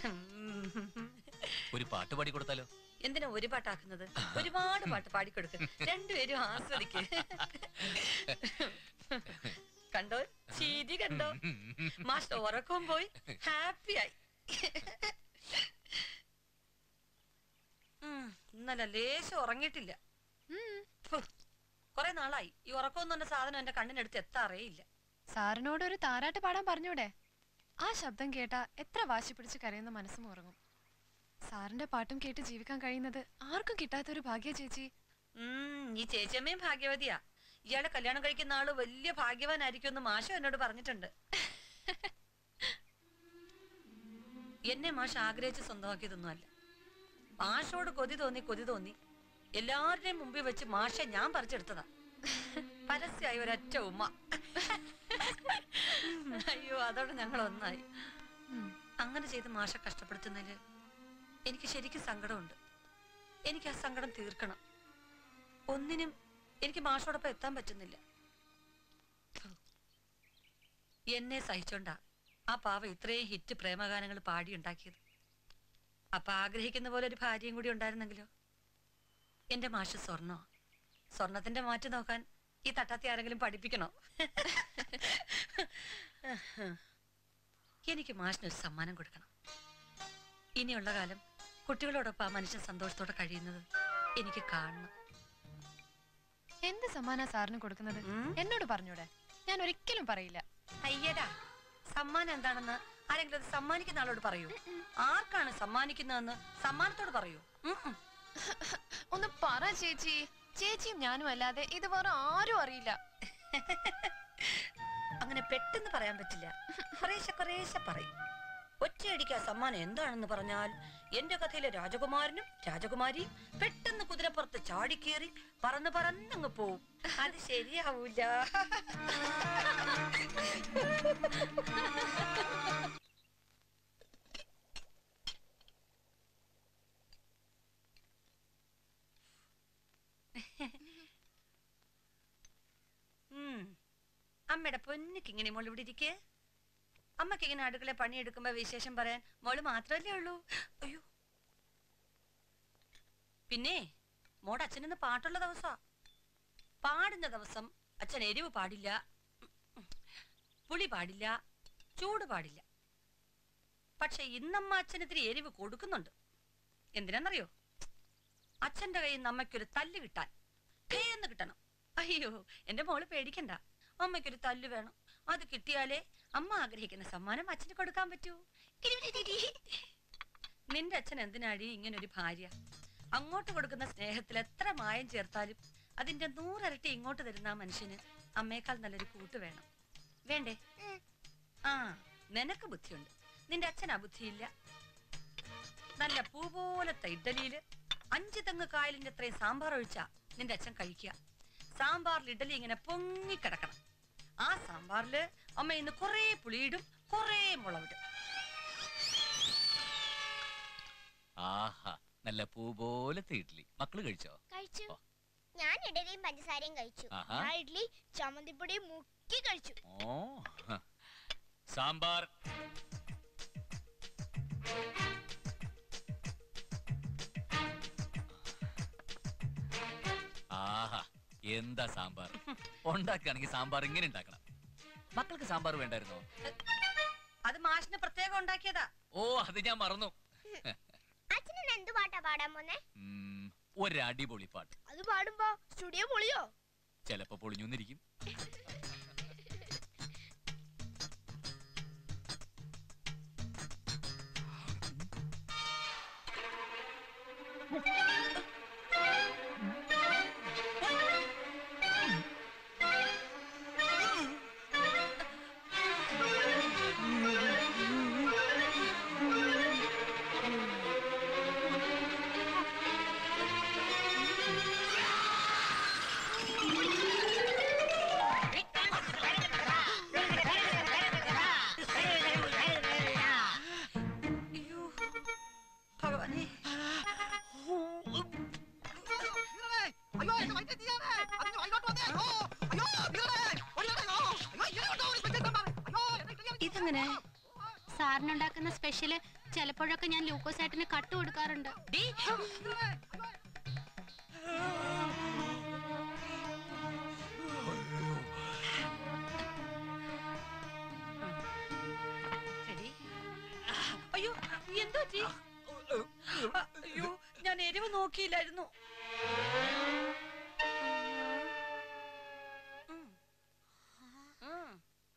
ഒരു പാട്ട് പാടി കൊടുത്താലോ എന്തിനാ ഒരു പാട്ടാക്കുന്നത് ഒരുപാട് പാട്ട് പാടിക്കൊടുക്ക് രണ്ടുപേരും ആസ്വദിക്ക് കണ്ടോ മാഷ് ഉറക്കവും പോയി ഹാപ്പിയായി ഉം, ഇന്നലെ ലേശം ഉറങ്ങിയിട്ടില്ല കൊറേ നാളായി ഈ ഉറക്കം എന്ന് പറഞ്ഞ സാധനം എന്റെ കണ്ണിനടുത്ത് എത്താറേയില്ല സാറിനോട് ഒരു താരാട്ട് പാടാൻ പറഞ്ഞൂടെ ആ ശബ്ദം കേട്ടാ എത്ര വാശി പിടിച്ച് കരയുന്ന മനസ്സും ഉറങ്ങും സാറിന്റെ പാട്ടും കേട്ട് ജീവിക്കാൻ കഴിയുന്നത് ആർക്കും കിട്ടാത്തൊരു ഭാഗ്യ ചേച്ചി ഉം, ഈ ചേച്ചിയമ്മയും ഭാഗ്യവതിയാ ഇയാളെ കല്യാണം കഴിക്കുന്ന ആള് വലിയ ഭാഗ്യവാനായിരിക്കും എന്ന് മാഷ എന്നോട് പറഞ്ഞിട്ടുണ്ട് എന്നെ മാഷ് ആഗ്രഹിച്ച് സ്വന്തമാക്കിയതൊന്നുമല്ല മാഷോട് കൊതി തോന്നി കൊതി തോന്നി എല്ലാവരുടെയും മുമ്പിൽ വെച്ച് മാഷ ഞാൻ പറിച്ചെടുത്തതാ പരസ്യമായി ഒരൊറ്റ ഉമ്മ അയ്യോ അതോടെ ഞങ്ങൾ ഒന്നായി അങ്ങനെ ചെയ്ത് മാഷ കഷ്ടപ്പെടുത്തുന്നതില് എനിക്ക് ശരിക്കും സങ്കടമുണ്ട് എനിക്ക് ആ സങ്കടം തീർക്കണം ഒന്നിനും എനിക്ക് മാഷോടൊപ്പം എത്താൻ പറ്റുന്നില്ല എന്നെ സഹിച്ചോണ്ടാ ആ പാവ ഇത്രയും ഹിറ്റ് പ്രേമഗാനങ്ങൾ പാടിയുണ്ടാക്കിയത് അപ്പൊ ആഗ്രഹിക്കുന്ന പോലെ ഒരു ഭാര്യയും കൂടി ഉണ്ടായിരുന്നെങ്കിലോ എന്റെ മാഷ് സ്വർണ്ണോ സ്വർണത്തിന്റെ മാറ്റ് നോക്കാൻ ഈ തട്ടാത്തി ആരെങ്കിലും പഠിപ്പിക്കണോ എനിക്ക് മാഷിനൊരു സമ്മാനം കൊടുക്കണം ഇനിയുള്ള കാലം കുട്ടികളോടൊപ്പം ആ മനുഷ്യൻ സന്തോഷത്തോടെ കഴിയുന്നത് എനിക്ക് കാണണം എന്ത് സമ്മാനാ സാറിന് കൊടുക്കുന്നത് എന്നോട് പറഞ്ഞൂടെ ഞാൻ ഒരിക്കലും പറയില്ല അയ്യടാ സമ്മാനം എന്താണെന്ന് ആരെങ്കിലും അത് സമ്മാനിക്കുന്ന ആളോട് പറയൂ ആർക്കാണ് സമ്മാനിക്കുന്നതെന്ന് സമ്മാനത്തോട് പറയൂ ഉം ഉം. ഒന്ന് പറ ചേച്ചി ചേച്ചിയും ഞാനും അല്ലാതെ ഇത് വേറെ ആരും അറിയില്ല അങ്ങനെ പെട്ടെന്ന് പറയാൻ പറ്റില്ല കുറേശ്ശെ കുറേശ്ശെ പറയും ഒറ്റയടിക്ക് ആ സമ്മാനം എന്താണെന്ന് പറഞ്ഞാൽ എന്റെ കഥയിലെ രാജകുമാരനും രാജകുമാരിയും പെട്ടെന്ന് കുതിരപ്പുറത്ത് ചാടിക്കേറി പറന്ന് പറന്നങ്ങ് പോവും അത് ശരിയാവൂല ഉം. അമ്മയുടെ പൊന്നിക്ക് ഇങ്ങനെ മോൾ ഇവിടെ ഇരിക്കേ അമ്മക്ക് ഇങ്ങനെ അടുക്കള പണിയെടുക്കുമ്പോ വിശേഷം പറയാൻ മോള് മാത്രല്ലേ ഉള്ളൂ അയ്യോ പിന്നെ മോടെ അച്ഛനിന്ന് പാട്ടുള്ള ദിവസാ പാടുന്ന ദിവസം അച്ഛൻ എരിവ് പാടില്ല പുളി പാടില്ല ചൂട് പാടില്ല പക്ഷെ ഇന്നമ്മ അച്ഛനിത്തിരി എരിവ് കൊടുക്കുന്നുണ്ട് എന്തിനാന്നറിയോ അച്ഛന്റെ കയ്യിൽ നിന്ന് അമ്മയ്ക്കൊരു തല്ല് കിട്ടാൻ എന്ന് കിട്ടണം അയ്യോ എന്റെ മോള് പേടിക്കണ്ട അമ്മയ്ക്കൊരു തല്ല് വേണം അത് കിട്ടിയാലേ അമ്മ ആഗ്രഹിക്കുന്ന സമ്മാനം അച്ഛന് കൊടുക്കാൻ പറ്റൂ കിരിമിരിരിരി. നിന്റെ അച്ഛൻ എന്തിനാടി ഇങ്ങനെ ഒരു ഭാര്യ അങ്ങോട്ട് കൊടുക്കുന്ന സ്നേഹത്തിൽ എത്ര മായം ചേർത്താലും അതിന്റെ നൂറരട്ടി ഇങ്ങോട്ട് തരുന്ന ആ മനുഷ്യന് അമ്മയേക്കാൾ നല്ലൊരു കൂട്ട് വേണം വേണ്ടേ ആ നിനക്ക് ബുദ്ധിയുണ്ട് നിന്റെ അച്ഛൻ ആ ബുദ്ധിയില്ല നല്ല പൂ പോലത്തെ ഇഡ്ഡലിയില് അഞ്ച് തെങ്ങ് കായലിന്റെ അത്രയും സാമ്പാർ ഒഴിച്ചാ നിന്റെ അച്ഛൻ കഴിക്കുക സാമ്പാറിൽ ഇഡ്ഡലി ഇങ്ങനെ പൊങ്ങിക്കിടക്കണം ആ സാമ്പാറില് അമ്മ ഇന്ന് കൊറേ പുളിയിടും കൊറേ മുളവിടും ആഹാ നല്ല പൂ പോലത്തെ ഇഡ്ഡലി മക്കള് കഴിച്ചോ കഴിച്ചു ഞാൻ ഇഡലിയും പഞ്ചസാരയും കഴിച്ചു ആഹാ. ഞാൻ ഇഡ്ലി ചമ്മന്തിപ്പൊടിയും മുക്കി കഴിച്ചു ഓ ഹ. സാമ്പാർ ആഹാ എന്താ സാമ്പാർ ഉണ്ടാക്കുകയാണെങ്കിൽ സാമ്പാർ ഇങ്ങനെ ഉണ്ടാക്കണം മക്കൾക്ക് സാമ്പാർ വേണ്ടായിരുന്നോ അത് മാഷിന് പ്രത്യേകം ഉണ്ടാക്കിയതാ ഓ അത് ഞാൻ മറന്നു അച്ഛനെ എന്ത് പാട്ടാ പാടാൻ പോന്നെ ഉം, ഒരു അടിപൊളി പാട്ട് അത് പാടുമ്പോ സ്റ്റുഡിയോ പൊളിയോ ചിലപ്പോ പൊളിഞ്ഞുന്നിരിക്കും ഭഗവാനേ അയ്യോ എന്റെ വയറ്റിലെത്തിയാണ്. അയ്യോ, ഇങ്ങോട്ട് വന്നേ. അയ്യോ, അയ്യോ, വീണേ. ഓടിയോട്ടെ, അയ്യോ. അയ്യോ, ഇങ്ങോട്ട് ഓടി, സ്പെഷ്യൽ സാമ്പാർ. അയ്യോ, എന്നെ കിട്ടിയ ഇതെങ്ങനെ സാറിനുണ്ടാക്കുന്ന സ്പെഷ്യല് ചിലപ്പോഴൊക്കെ ഞാൻ ലൂക്കോസേട്ടന് കട്ട് കൊടുക്കാറുണ്ട് പറ്റി അയ്യോ ഞാൻ എരിവ് നോക്കിയില്ലായിരുന്നു ഉം. ഉം.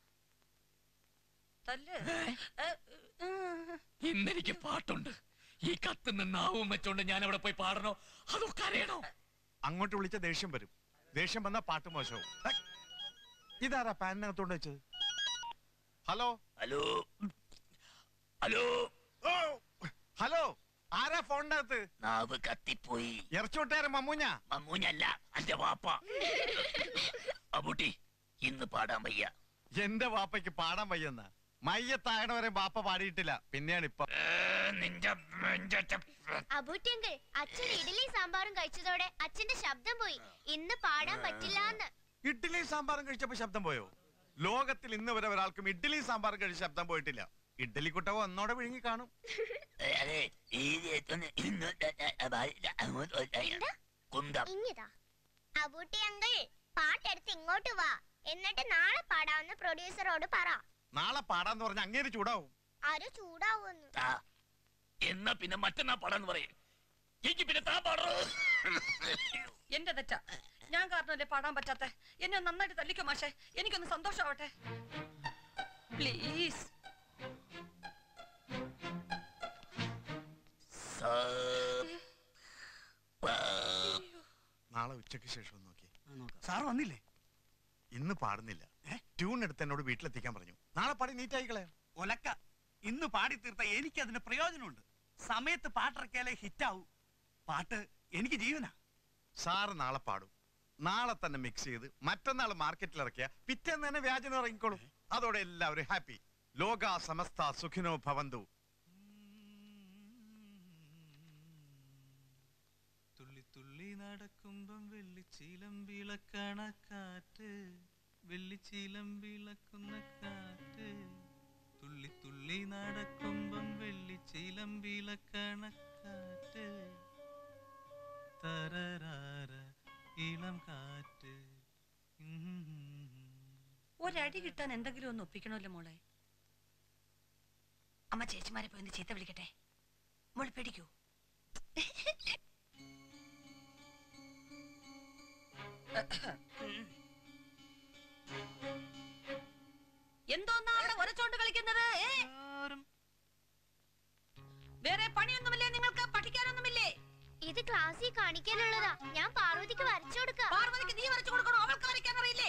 തല്ല് ഏ, ഉം. ഇന്നെനിക്ക് പാട്ടുണ്ട് ഈ കത്തുന്ന നാവും വെച്ചോണ്ട് ഞാൻ അവിടെ പോയി പാടണോ അതോ കരയണോ അങ്ങോട്ട് വിളിച്ച ദേഷ്യം വരും ദേഷ്യം വന്നാ പാട്ട് മോശവും ഹൈ, ഇതാരാ പാനിനകത്തോണ്ട് വെച്ചത് ഹലോ ഹലോ ഹലോ ഹലോ ആരാ ഫോണിനകത്ത് നാവ് കത്തിപ്പോയി ഇറച്ചോട്ടുകാരൻ മമ്മൂഞ്ഞ മമ്മൂഞ്ഞല്ല എന്റെ വാപ്പ അബൂട്ടി ഇന്ന് പാടാൻ വയ്യ എന്റെ വാപ്പയ്ക്ക് പാടാൻ വയ്യെന്ന മയ്യത്തായണവരെ വാപ്പ പാടിയിട്ടില്ല പിന്നെയാണ് ഇപ്പൊ നിന്റെ അബൂട്ടിയങ്കിൾ അച്ഛൻ ഇഡ്ഡലി സാമ്പാറും കഴിച്ചതോടെ അച്ഛന്റെ ശബ്ദം പോയി ഇന്ന് പാടാൻ പറ്റില്ലാന്ന് ഇഡ്ഡലി സാമ്പാറും കഴിച്ചപ്പോ ശബ്ദം പോയോ ലോകത്തിൽ ഇന്ന് വരെ ഒരാൾക്കും ഇഡ്ഡലി സാമ്പാറും കഴിച്ച് ശബ്ദം പോയിട്ടില്ല ഇഡ്ഡലി കുട്ടവ ഒന്നോടെ വിഴുങ്ങി കാണും അതെ കുന്തം ഇങ്ങിതാ അബൂട്ടി അങ്കിൾ പാട്ടെടുത്ത് ഇങ്ങോട്ട് വാ എന്നിട്ട് നാളെ പാടാമെന്ന് പ്രൊഡ്യൂസറോട് പറ നാളെ പാടാന്ന് പറഞ്ഞ അങ്ങേര് ചൂടാവും ആരോ ചൂടാവുന്നു താ. എന്നാ പിന്നെ മറ്റന്നാ പാടാന്ന് പറയും എനിക്ക് പിന്നെ താ പാടോ എന്റെ തെറ്റാ ഞാൻ കാരണമല്ലേ പാടാൻ പറ്റാത്ത എന്നെ ഒന്ന് നന്നായിട്ട് തല്ലിക്കോ മാഷെ എനിക്കൊന്ന് സന്തോഷാവട്ടെ പ്ലീസ് നാളെ ഉച്ചയ്ക്ക് ശേഷം ഒന്ന് നോക്കി സാർ വന്നില്ലേ ഇന്ന് പാടുന്നില്ല ട്യൂൺ എടുത്ത് എന്നോട് വീട്ടിലെത്തിക്കാൻ പറഞ്ഞു നാളെ പാടി നീറ്റ് ആയിക്കളയാം ഒലക്ക ഇന്ന് പാടി തീർത്ത എനിക്ക് അതിന് പ്രയോജനമുണ്ട് സമയത്ത് പാട്ടിറക്കിയാലേ ഹിറ്റാവൂ പാട്ട് എനിക്ക് ജീവനാ സാറ് നാളെ പാടും നാളെ തന്നെ മിക്സ് ചെയ്ത് മറ്റന്നാൾ മാർക്കറ്റിൽ ഇറക്കിയ പിറ്റേന്ന് തന്നെ വ്യാജനം ഇറങ്ങിക്കോളും അതോടെ എല്ലാവരും ഹാപ്പി ലോക സമസ്ത സുഖിനോ ഭവന്തു തുള്ളി തുള്ളി നടക്കുമ്പം വെള്ളിച്ചീലം വിളക്കണ കാറ്റ് വെള്ളിച്ചീലം വിളക്കുന്ന കാറ്റ് തുള്ളി തുള്ളി നടക്കുമ്പം വെള്ളിച്ചീലം വിളക്കണ കാറ്റ് തരരാര ഇളം കാറ്റ് ഒരടി കിട്ടാൻ എന്തെങ്കിലും ഒന്ന് ഒപ്പിക്കണമല്ലോ മോളെ അമ്മ ചേച്ചിമാരെ പോയി ഒന്ന് ചീത്ത വിളിക്കട്ടെ മോള് പേടിക്കൂ എന്തോന്നാ അവിടെ ഒരച്ചോണ്ട് കളിക്കുന്നത് ഏ? വേറെ പണിയൊന്നുമില്ലേ നിങ്ങൾക്ക് പഠിക്കാനൊന്നുമില്ലേ ഇത് ക്ലാസ്സിൽ കാണിക്കാനുള്ളതാ ഞാൻ പാർവതിക്ക് വരച്ചു കൊടുക്കാം പാർവതിക്ക് നീ വരച്ചു കൊടുക്കണോ അവൾക്ക് വരയ്ക്കാൻ അറിയില്ലേ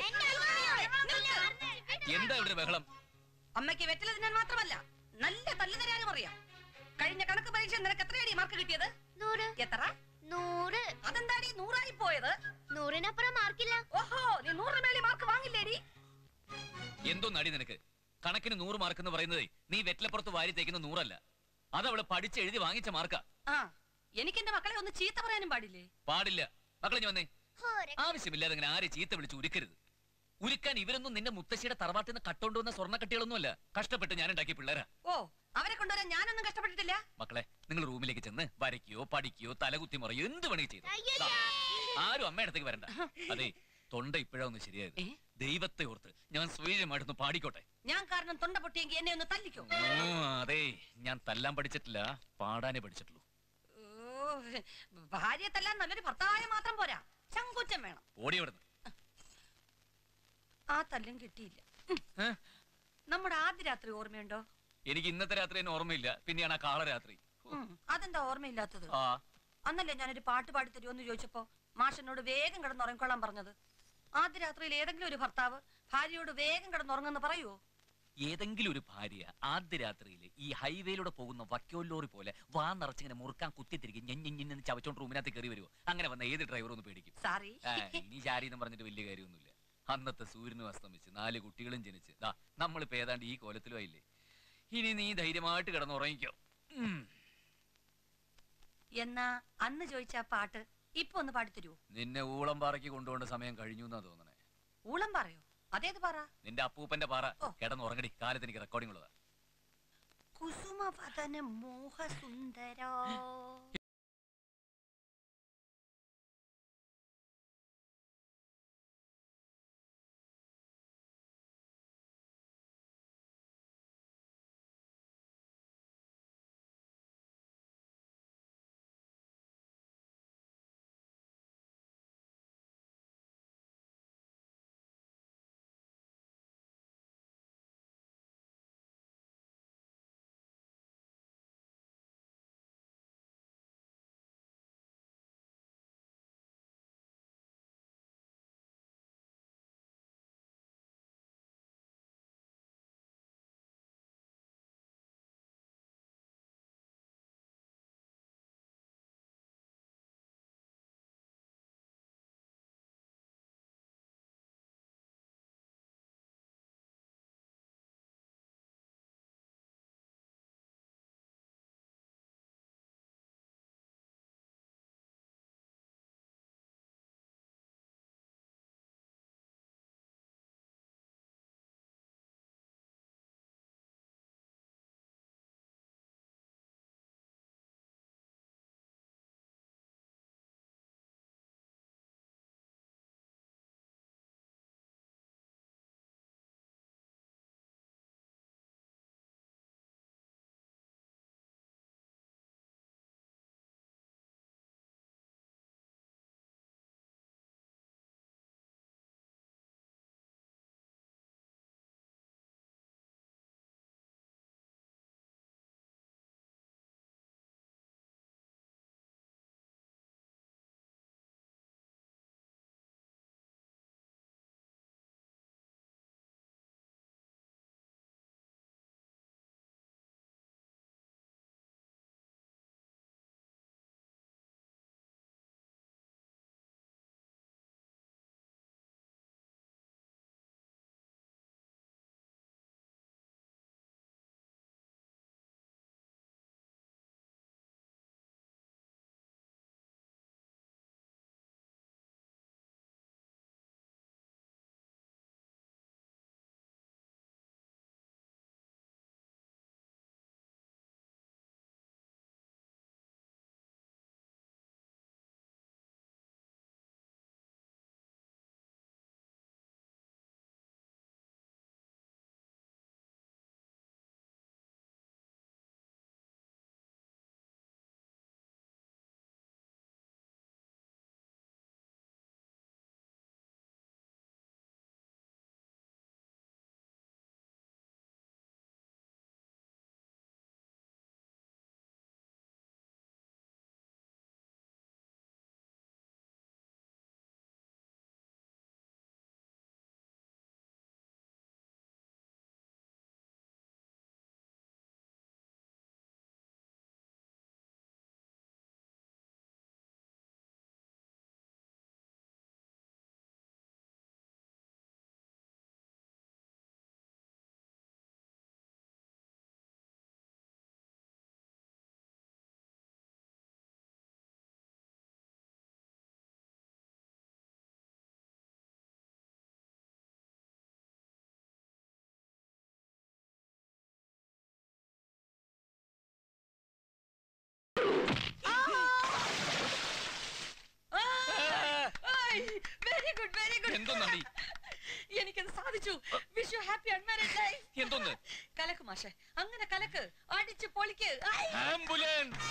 എന്താ ഇവിടെ ബഹളം അമ്മയ്ക്ക് വെറ്റില തിന്നാൻ മാത്രമല്ല നല്ല തല്ലു തരാനും അറിയാം കഴിഞ്ഞ കണക്ക് പരീക്ഷ നിനക്ക് എത്രയടി മാർക്ക് കിട്ടിയത് നൂറ് എത്ര നൂറ് അതെന്താടി നൂറായി പോയത് നൂറിനപ്പുറം മാർക്കില്ല ഓഹോ നീ നൂറിന് മേലെ മാർക്ക് വാങ്ങില്ലേടി എന്തോ നടി നിനക്ക് കണക്കിന് നൂറ് മാർക്ക് എന്ന് പറയുന്നത് നീ വെറ്റിലപ്പുറത്ത് വാരി തേക്കുന്ന നൂറല്ല അത് അവള് പഠിച്ച് എഴുതി വാങ്ങിച്ച മാർക്കാ ആ എനിക്ക് എന്റെ മക്കളെ ഒന്ന് ചീത്ത പറയാനും പാടില്ലേ പാടില്ല മക്കളെ ഞാൻ വന്നേ ആവശ്യമില്ലാതെ അങ്ങനെ ആരെ ചീത്ത വിളിച്ച് ഉരുക്കരുത് ഉരുക്കാൻ ഇവരൊന്നും നിന്റെ മുത്തശ്ശിയുടെ തറവാട്ടിൽ നിന്ന് കട്ടോണ്ട് വന്ന സ്വർണ്ണക്കട്ടികളൊന്നുമല്ല കഷ്ടപ്പെട്ട് ഞാൻ ഉണ്ടാക്കിയ പിള്ളേരാ ഓ അവരെ കൊണ്ടുവരാൻ ഞാനൊന്നും കഷ്ടപ്പെട്ടിട്ടില്ല മക്കളെ നിങ്ങൾ റൂമിലേക്ക് ചെന്ന് വരയ്ക്കോ പഠിക്കോ തലകുത്തി മറിയോ എന്ത് വേണമെങ്കിൽ ചെയ്തു ദാ, ആരും അമ്മയുടെ അടുത്തേക്ക് വരണ്ട അതെ തൊണ്ട ഇപ്പോഴാ ഒന്ന് ശരിയായത് ദൈവത്തെ ഓർത്ത് ഞാൻ സ്വൈര്യമായിട്ടൊന്ന് പാടിക്കോട്ടെ ഞാൻ കാരണം തൊണ്ട പൊട്ടിയെങ്കിൽ എന്നെ ഒന്ന് തല്ലിക്കോ ഓ അതെ ഞാൻ തല്ലാൻ പഠിച്ചിട്ടില്ല പാടാനേ പഠിച്ചിട്ടുള്ളൂ ഓ ഭാര്യയെ തല്ലാൻ നല്ലൊരു ഭർത്താവായ മാത്രം പോരാ ചങ്കൂറ്റം വേണം ഓടി അവിടുന്ന് ആ തല്ലും കിട്ടിയില്ല ഉം. നമ്മുടെ ആദ്യ രാത്രി ഓർമ്മയുണ്ടോ എനിക്ക് ഇന്നത്തെ രാത്രി എന്നെ ഓർമ്മയില്ല പിന്നെയാണ് ആ കാളരാത്രി ഉം. അതെന്താ ഓർമ്മയില്ലാത്തത് ആ അന്നല്ലേ ഞാനൊരു പാട്ട് പാടി തരുമെന്ന് ചോദിച്ചപ്പോ മാഷനോട് വേഗം കിടന്നുറങ്ങിക്കൊള്ളാൻ പറഞ്ഞത് ആദ്യ രാത്രിയിൽ ഏതെങ്കിലും ഒരു ഭർത്താവ് ഭാര്യയോട് വേഗം കിടന്നുറങ്ങുമെന്ന് പറയുവോ ഏതെങ്കിലും ഒരു ഭാര്യ ആദ്യ രാത്രിയിൽ ഈ ഹൈവേയിലൂടെ പോകുന്ന വക്കോൽ ലോറി പോലെ വാ നിറച്ചിങ്ങനെ മുറുക്കാൻ കുത്തിത്തിരിക്കും ഞെഞ്ഞെഞ്ഞെന്ന് ചവച്ചോണ്ട് റൂമിനകത്ത് കയറി വരുമോ അങ്ങനെ വന്ന ഏത് ഡ്രൈവർ ഒന്ന് പേടിക്കും സാറി ആ, ഇനി ചാരി എന്ന് പറഞ്ഞിട്ട് വലിയ കാര്യമൊന്നുമില്ല അന്നത്തെ സൂര്യനും അസ്തമിച്ച് നാല് കുട്ടികളും ജനിച്ച് ദാ നമ്മളിപ്പോ ഏതാണ്ട് ഈ കോലത്തിലും ആയില്ലേ ഇനി നീ ധൈര്യമായിട്ട് കിടന്നുറങ്ങിക്കോ ഉം. എന്നാ അന്ന് ചോദിച്ച ആ പാട്ട് ഇപ്പൊ ഒന്ന് പാടിത്തരുവോ നിന്നെ ഊളം പാറയ്ക്ക് കൊണ്ടുപോകേണ്ട സമയം കഴിഞ്ഞു എന്നാ തോന്നണേ ഊളം പറയോ അതേത് പറ നിന്റെ അപ്പൂപ്പന്റെ പാറ കിടന്നുറങ്ങടി കാലത്ത് എനിക്ക് റെക്കോർഡിംഗ് ഉള്ളതാ കുസുമവദന മോഹസുന്ദരോ എനിക്കത് സാധിച്ചു wish you happy unmarried life എന്തോന്ന് കലക്ക് മാഷെ അങ്ങനെ കലക്ക് അടിച്ച് പൊളിക്ക് ഐ! ആംബുലൻസ്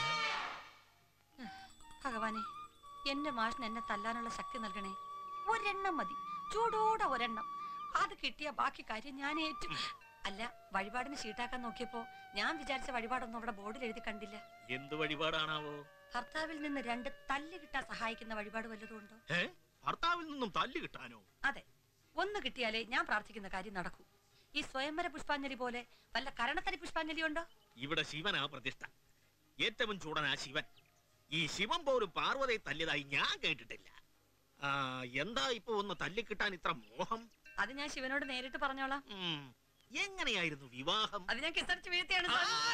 ഭഗവാനെ എന്റെ മാഷിന് എന്നെ തല്ലാനുള്ള ശക്തി നൽകണേ ഒരെണ്ണം മതി ചൂടോടെ ഒരെണ്ണം അത് കിട്ടിയ ബാക്കി കാര്യം ഞാൻ ഏറ്റു അല്ല വഴിപാടിന് ഷീട്ടാക്കാൻ നോക്കിയപ്പോ ഞാൻ വിചാരിച്ച വഴിപാടൊന്നും അവിടെ ബോർഡിൽ എഴുതി കണ്ടില്ല എന്ത് വഴിപാടാണാവോ ഭർത്താവിൽ നിന്ന് രണ്ട് തല്ല് കിട്ടാൻ സഹായിക്കുന്ന വഴിപാട് വല്ലതും ഉണ്ടോ ഏ ഭർത്താവിൽ നിന്നും തല്ല് കിട്ടാനോ അതെ ഒന്ന് കിട്ടിയാലേ ഞാൻ പ്രാർത്ഥിക്കുന്ന കാര്യം നടക്കൂ ഈ സ്വയംവര പുഷ്പാഞ്ജലി പോലെ വല്ല കരണത്തരി പുഷ്പാഞ്ജലി ഉണ്ടോ ഇവിടെ ശിവനാ പ്രതിഷ്ഠ ഏറ്റവും ചൂടനാ ശിവൻ ഈ ശിവൻ പോലും പാർവതിയെ തല്ലിയതായി ഞാൻ കേട്ടിട്ടില്ല ആ എന്താ ഇപ്പൊ ഒന്ന് തല്ലിക്കിട്ടാൻ ഇത്ര മോഹം അത് ഞാൻ ശിവനോട് നേരിട്ട് പറഞ്ഞോളാം ഉം, എങ്ങനെയായിരുന്നു വിവാഹം അത് ഞാൻ കിസടിച്ച് വീഴ്ത്തിയാണ്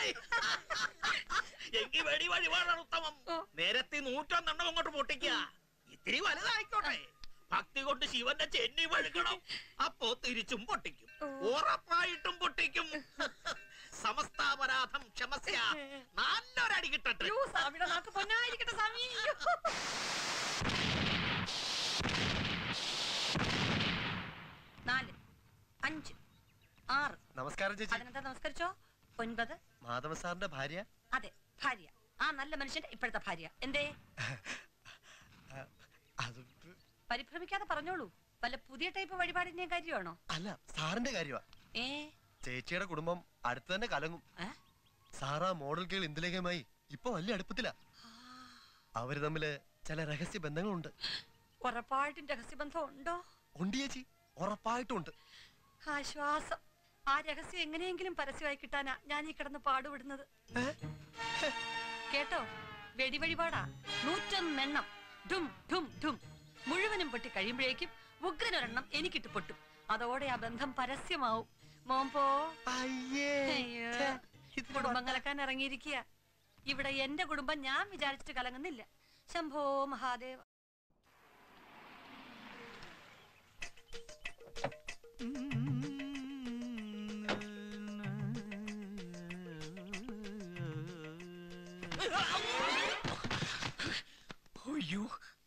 എങ്കിൽ വെടി വഴിപാടാണ് ഉത്തമം നേരത്തെ നൂറ്റൊന്നെണ്ണം അങ്ങോട്ട് പൊട്ടിക്കുക ഇത്തിരി വലുതായിക്കോട്ടെ ഭക്തി കൊണ്ട് ശിവന്റെ ചെന്നി വഴുക്കണം അപ്പോ തിരിച്ചും പൊട്ടിക്കും ഉറപ്പായിട്ടും പൊട്ടിക്കും സമസ്താപരാധം ക്ഷമസ്യ നല്ലൊരടി കിട്ടട്ടെ അയ്യോ, സ്വാമിയുടെ നാക്ക് പൊന്നായിരിക്കട്ടെ സ്വാമി അയ്യോ. നാല് അഞ്ച് ആറ് നമസ്കാരം ചേച്ചി അതിനെന്താ നമസ്കരിച്ചോ ഒൻപത് മാധവ സാറിന്റെ ഭാര്യ അതെ ഭാര്യ ആ നല്ല മനുഷ്യന്റെ ഇപ്പോഴത്തെ ഭാര്യ എന്തേ അത് പരിഭ്രമിക്കാതെ പറഞ്ഞോളൂ വല്ല പുതിയ ടൈപ്പ് വഴിപാടിന്റെ കാര്യമാണോ അല്ല സാറിന്റെ കാര്യമാ ഏ ചേച്ചിയുടെ കുടുംബം അടുത്ത് തന്നെ കലങ്ങും സാറാ മോഡൽ കേൾ ഇന്ദുലേഖയുമായി ഇപ്പൊ വലിയ അടുപ്പത്തിലാ അവര് തമ്മില് ചില രഹസ്യ ബന്ധങ്ങളുണ്ട് ഉറപ്പായിട്ടും രഹസ്യബന്ധം ഉണ്ടോ ഉണ്ട് ചേച്ചി ഉറപ്പായിട്ടും ഉണ്ട് ആശ്വാസം ആ രഹസ്യം എങ്ങനെയെങ്കിലും പരസ്യമായി കിട്ടാനാ ഞാൻ ഈ കിടന്ന് പാടുപെടുന്നത് കേട്ടോ വെടിവഴിപാടാ നൂറ്റൊന്നെണ്ണം ഡും ഡും ഡും മുഴുവനും പൊട്ടി കഴിയുമ്പോഴേക്കും ഉഗ്രനൊരെണ്ണം എനിക്കിട്ട് പൊട്ടും അതോടെ ആ ബന്ധം പരസ്യമാവും മോമ്പോ അയ്യോ കുടുംബം കലക്കാൻ ഇറങ്ങിയിരിക്കുക ഇവിടെ എന്റെ കുടുംബം ഞാൻ വിചാരിച്ചിട്ട് കലങ്ങുന്നില്ല ശംഭോ മഹാദേവ അയ്യോ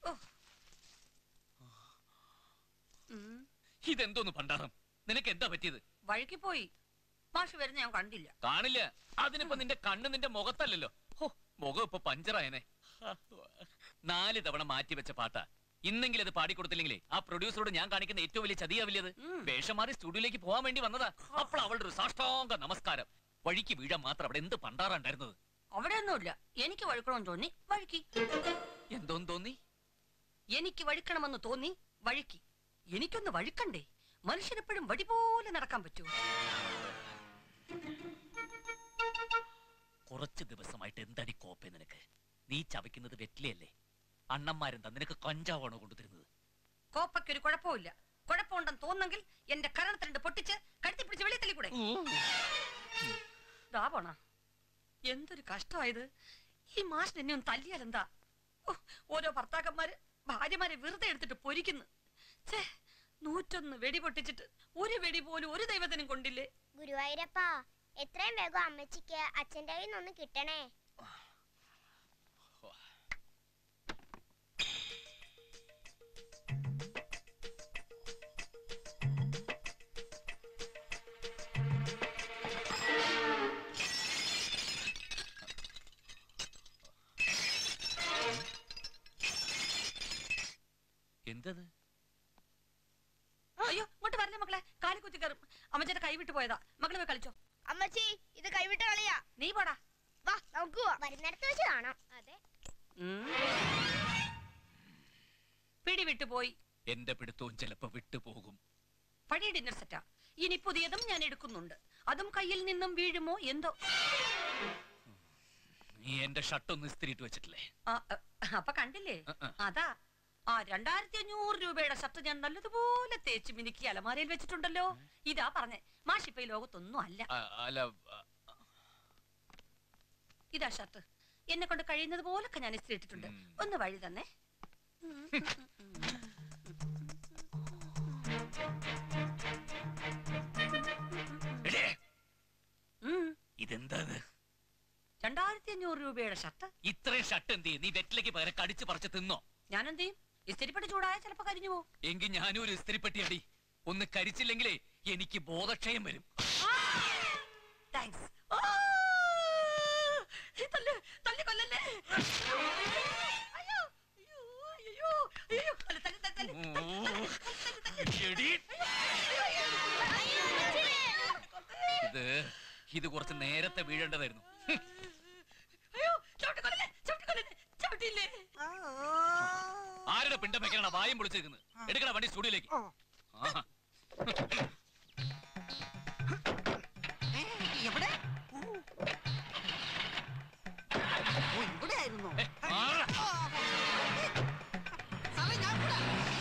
ഇതെന്തോന്ന് പണ്ടാറം നിനക്ക് എന്താ പറ്റിയത് വഴുക്കി പോയി മാഷ് വരുന്ന ഞാൻ കണ്ടില്ല കാണില്ല അതിനിപ്പോ നിന്റെ കണ്ണ് നിന്റെ മുഖത്തല്ലല്ലോ ഹോ മുഖം ഇപ്പൊ പഞ്ചറായനെ നാല് തവണ മാറ്റി വെച്ച പാട്ടാ ഇന്നെങ്കിലും അത് പാടിക്കൊടുത്തില്ലെങ്കിലേ ആ പ്രൊഡ്യൂസറോട് ഞാൻ കാണിക്കുന്ന ഏറ്റവും വലിയ ചതിയാവില്ലത് വേഷം മാറി സ്റ്റുഡിയോയിലേക്ക് പോകാൻ വേണ്ടി വന്നതാ അപ്പോൾ അവളുടെ ഒരു സാഷ്ടാംഗ നമസ്കാരം വഴിക്ക് വീഴാൻ മാത്രം അവിടെ എന്ത് പണ്ടാറാ ഉണ്ടായിരുന്നത് അവിടെ ഒന്നുമില്ല എനിക്ക് വഴുക്കണമെന്ന് തോന്നി വഴുക്കി എന്തോന്ന് തോന്നി എനിക്ക് വഴുക്കണമെന്ന് തോന്നി വഴുക്കി എനിക്കൊന്ന് വഴുക്കണ്ടേ മനുഷ്യനെപ്പോഴും വടി പോലെ നടക്കാൻ പറ്റൂ കുറച്ച് ദിവസമായിട്ട് എന്തടി കോപ്പേ നിനക്ക് നീ ചവയ്ക്കുന്നത് വെറ്റിലയല്ലേ അണ്ണന്മാരെന്താ നിനക്ക് കഞ്ചാവാണോ കൊണ്ടുതരുന്നത് കോപ്പയ്ക്കൊരു കുഴപ്പമില്ല കുഴപ്പമുണ്ടെന്ന് തോന്നെങ്കിൽ എന്റെ കരണത്തിലുണ്ട് പൊട്ടിച്ച് കഴുത്തി പിടിച്ച് വെളിയിൽ തള്ളിക്കൂടെ ദാ പോണ എന്തൊരു കഷ്ടമായത് ഈ മാഷിന് എന്നെ ഒന്ന് തല്ലിയാൽ എന്താ ഓ, ഓരോ ഭർത്താക്കന്മാര് ഭാര്യമാരെ വെറുതെ എടുത്തിട്ട് പൊരിക്കുന്നു ഛേ നൂറ്റൊന്ന് വെടി പൊട്ടിച്ചിട്ട് ഒരു വെടി പോലും ഒരു ദൈവത്തിനും കൊണ്ടില്ലേ ഗുരുവായൂരപ്പാ എത്രയും വേഗം അമ്മച്ചിക്ക് അച്ഛൻ്റെ കയ്യിൽ നിന്നൊന്ന് കിട്ടണേ എന്തത് അയ്യോ ഇങ്ങോട്ട് വരല്ലേ മക്കളെ കാലി കുത്തി കയറും അമ്മച്ചേന്റെ കൈ വിട്ടു പോയതാ മക്കളെ പോയി കളിച്ചോ അമ്മച്ചി ഇത് കൈവിട്ട കളിയാ നീ പോടാ വാ നമുക്ക് പോവാം വരുന്നിടത്ത് വെച്ച് കാണാം അതെ പിടി വിട്ടു പോയി എന്റെ പിടുത്തവും ചിലപ്പോ വിട്ടുപോകും പഴയ ഡിന്നർ സെറ്റാ ഇനി പുതിയതും ഞാൻ എടുക്കുന്നുണ്ട് അതും കയ്യിൽ നിന്നും വീഴുമോ എന്തോ നീ എന്റെ ഷർട്ടൊന്ന് ഇസ്തിരിയിട്ട് വെച്ചിട്ടില്ലേ ആ, അ, അപ്പൊ കണ്ടില്ലേ അതാ ആ രണ്ടായിരത്തി അഞ്ഞൂറ് രൂപയുടെ ഷർട്ട് ഞാൻ നല്ലതുപോലെ തേച്ച് മിനുക്കി അലമാരയിൽ വെച്ചിട്ടുണ്ടല്ലോ ഇതാ പറഞ്ഞേ മാഷിപ്പ ഈ ലോകത്തൊന്നും അല്ല ആ, അല്ല ആ, ഇതാ ഷർട്ട് എന്നെ കൊണ്ട് കഴിയുന്നത് പോലൊക്കെ ഞാൻ ഇസ്തിരി ഇട്ടിട്ടുണ്ട് ഒന്ന് വഴി തന്നെ എടേ, ഇതെന്താ ഇത്? രണ്ടായിരത്തി അഞ്ഞൂറ് രൂപയുടെ ഷർട്ട് ഇത്രയും ഷർട്ട് എന്ത് ചെയ്യും നീ വെറ്റിലേക്ക് പകരം കടിച്ചു പറിച്ച് തിന്നോ ഞാൻ എന്ത് ചെയ്യും ഇസ്തിരിപ്പെട്ട് ചൂടായ ചിലപ്പോ കരിഞ്ഞു പോകും എങ്കിൽ ഞാനും ഒരു ഇസ്തിരിപ്പെട്ടി അടി ഒന്ന് കരിച്ചില്ലെങ്കിലേ എനിക്ക് ബോധക്ഷയം വരും താങ്ക്സ് തല്ല് തല്ലി കൊല്ലല്ലേ അയ്യോ അയ്യോ അയ്യോ അയ്യോ തല്ല് തല്ല് തല്ല് തല്ല് എടീ, ഇത് ഇത് കുറച്ച് നേരത്തെ വീഴേണ്ടതായിരുന്നു ഹും. അയ്യോ ചവിട്ടിക്കൊല്ലല്ലേ ചവിട്ടിക്കൊല്ലല്ലേ ചവിട്ടിയില്ലേ ആരുടെ പിണ്ടം വെക്കാനാണ് വായും പൊളിച്ചിരിക്കുന്നത് എടുക്കണ വണ്ടി സ്റ്റുഡിയോയിലേക്ക് ആഹാ. എവിടെ ഓ. ഓ ഇവിടെ ആയിരുന്നോ മാറ്. സാറേ ഞാൻ ഇവിടെ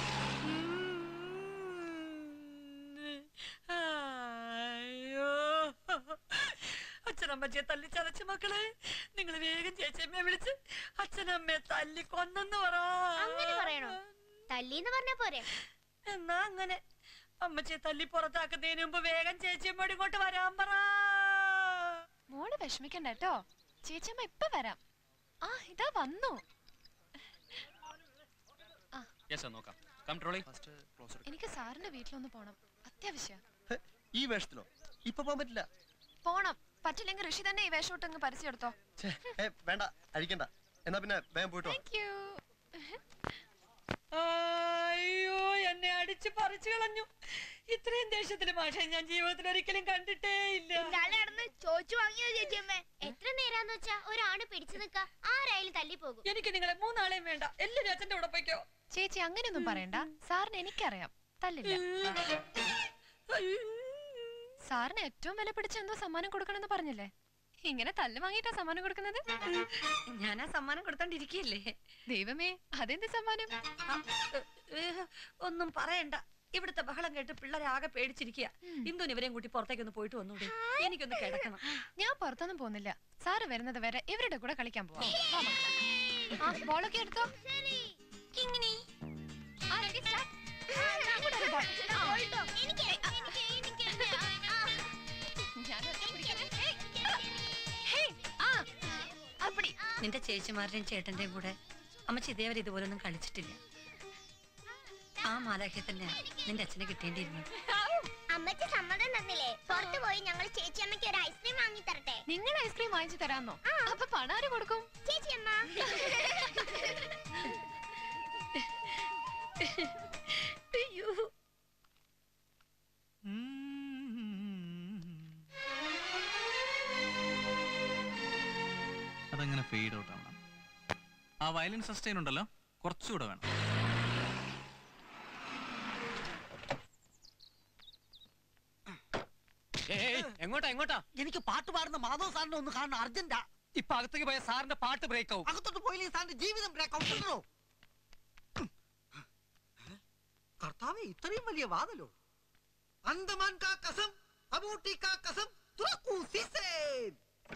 അയ്യോ അച്ഛനമ്മച്ചിയെ തല്ലി ചതച്ച മക്കളെ നിങ്ങൾ വേഗം ചേച്ചിയമ്മയെ വിളിച്ച് അച്ഛനമ്മയെ തല്ലി കൊന്നെന്ന് പറ അങ്ങനെ പറയണോ തല്ലീന്ന് പറഞ്ഞ പോരെ എന്നാ അങ്ങനെ അമ്മച്ചിയെ തല്ലി പുറത്താക്കുന്നതിന് മുമ്പ് വേഗം ചേച്ചിയമ്മയോട് ഇങ്ങോട്ട് വരാൻ പറ മോള് വിഷമിക്കണ്ട കേട്ടോ ചേച്ചിയമ്മ ഇപ്പൊ വരാം ആ ഇതാ വന്നു യെസ് നോക്കാം കം ട്രോളി എനിക്ക് സാറിന്റെ വീട്ടിലൊന്ന് പോണം അത്യാവശ്യ ഹെ, ഈ വേഷത്തിലോ ഇപ്പൊ പോകാൻ പറ്റില്ല പോണം പറ്റില്ലെങ്കിൽ ഋഷി തന്നെ ഈ വേഷം ഇട്ട് അങ്ങ് പരസ്യം എടുത്തോ ഛേ, ഏ, വേണ്ട അഴിക്കണ്ട എന്നാ പിന്നെ വേഗം പോയിട്ടോ താങ്ക് യു അയ്യോ എന്നെ അടിച്ച് പറിച്ചു കളഞ്ഞു ഇത്രയും ദേഷ്യത്തില് മാഷെ ഞാൻ ജീവിതത്തിൽ ഒരിക്കലും കണ്ടിട്ടേ ഇല്ല പിന്നാലെ നടന്ന് ചോദിച്ചു വാങ്ങിയോ ചേച്ചിയമ്മേ എത്ര നേരാന്ന് വെച്ചാ ഒരാണ് പിടിച്ചു നിക്ക ആരായാലും തല്ലി പോകും എനിക്ക് നിങ്ങളെ മൂന്നാളെയും വേണ്ട എല്ലാരും അച്ഛന്റെ കൂടെ പോയിക്കോ ചേച്ചി അങ്ങനെയൊന്നും പറയണ്ട സാറിന് എനിക്കറിയാം തല്ലില്ല സാറിന് ഏറ്റവും വില പിടിച്ച എന്തോ സമ്മാനം കൊടുക്കണമെന്ന് പറഞ്ഞില്ലേ ഇങ്ങനെ തല്ല് വാങ്ങിയിട്ടാ സമ്മാനം കൊടുക്കുന്നത് ഞാൻ ആ സമ്മാനം കൊടുത്തോണ്ടിരിക്കല്ലേ ദൈവമേ അതെന്ത് സമ്മാനം ഒന്നും പറയണ്ട ഇവിടുത്തെ ബഹളം കേട്ട് പിള്ളേരെ ആകെ പേടിച്ചിരിക്കുക ഇന്ദുന് ഇവരെയും കൂട്ടി പുറത്തേക്ക് ഒന്ന് പോയിട്ട് വന്നൂടെ എനിക്കൊന്ന് കിടക്കണം ഞാൻ പുറത്തൊന്നും പോകുന്നില്ല സാറ് വരുന്നത് വരെ ഇവരുടെ കൂടെ കളിക്കാൻ പോവാം വാ മക്കളെ. ആ ബോളൊക്കെ എടുത്തോ കിങ്ങിണി. ആ, ready, start. ഇവിടെ ഒരു ball. ആ. ഞാൻ ഒറ്റ പിടിക്കണേ. ഹേയ്. ഹേയ്. ആ. അപ്പടി നിന്റെ ചേച്ചിമാരുടെയും ചേട്ടന്റെയും കൂടെ അമ്മച്ചി ഇതേവരെ ഇതുപോലൊന്നും കളിച്ചിട്ടില്ല ആ മാലാഖെ തന്നെയാ നിന്റെ അച്ഛനെ കിട്ടേണ്ടിയിരുന്നത് അമ്മയ്ക്ക് സമ്മതം തന്നില്ലേ പുറത്തു പോയി ഞങ്ങൾ ചേച്ചിയമ്മയ്ക്ക് ഒരു ഐസ്ക്രീം വാങ്ങി തരട്ടെ നിങ്ങൾ ഐസ്ക്രീം വാങ്ങിച്ചു തരാന്നോ അപ്പൊ പണം ആര് കൊടുക്കും ചേച്ചിയമ്മ അയ്യോ അതങ്ങനെ ഫെയ്ഡ് ഔട്ട് ആവണം ആ വയലിൻ സസ്റ്റൈൻ ഉണ്ടല്ലോ കുറച്ചുകൂടെ വേണം എങ്ങോട്ടാ എങ്ങോട്ടാ എനിക്ക് പാട്ട് പാടുന്ന മാധവ് സാറിനെ ഒന്ന് കാണണം അർജന്റാ ഇപ്പൊ അകത്തേക്ക് പോയ സാറിന്റെ പാട്ട് ബ്രേക്ക് ആവും അകത്തോട്ട് പോയില്ലെങ്കിൽ സാറിന്റെ ജീവിതം ബ്രേക്ക് ഔട്ടോ കർത്താവേ ഇത്രയും വലിയ വാതിലോ അന്തമാൻ കാ കസം അബൂട്ടി കാ കസം തുറക്കൂ സീസേൻ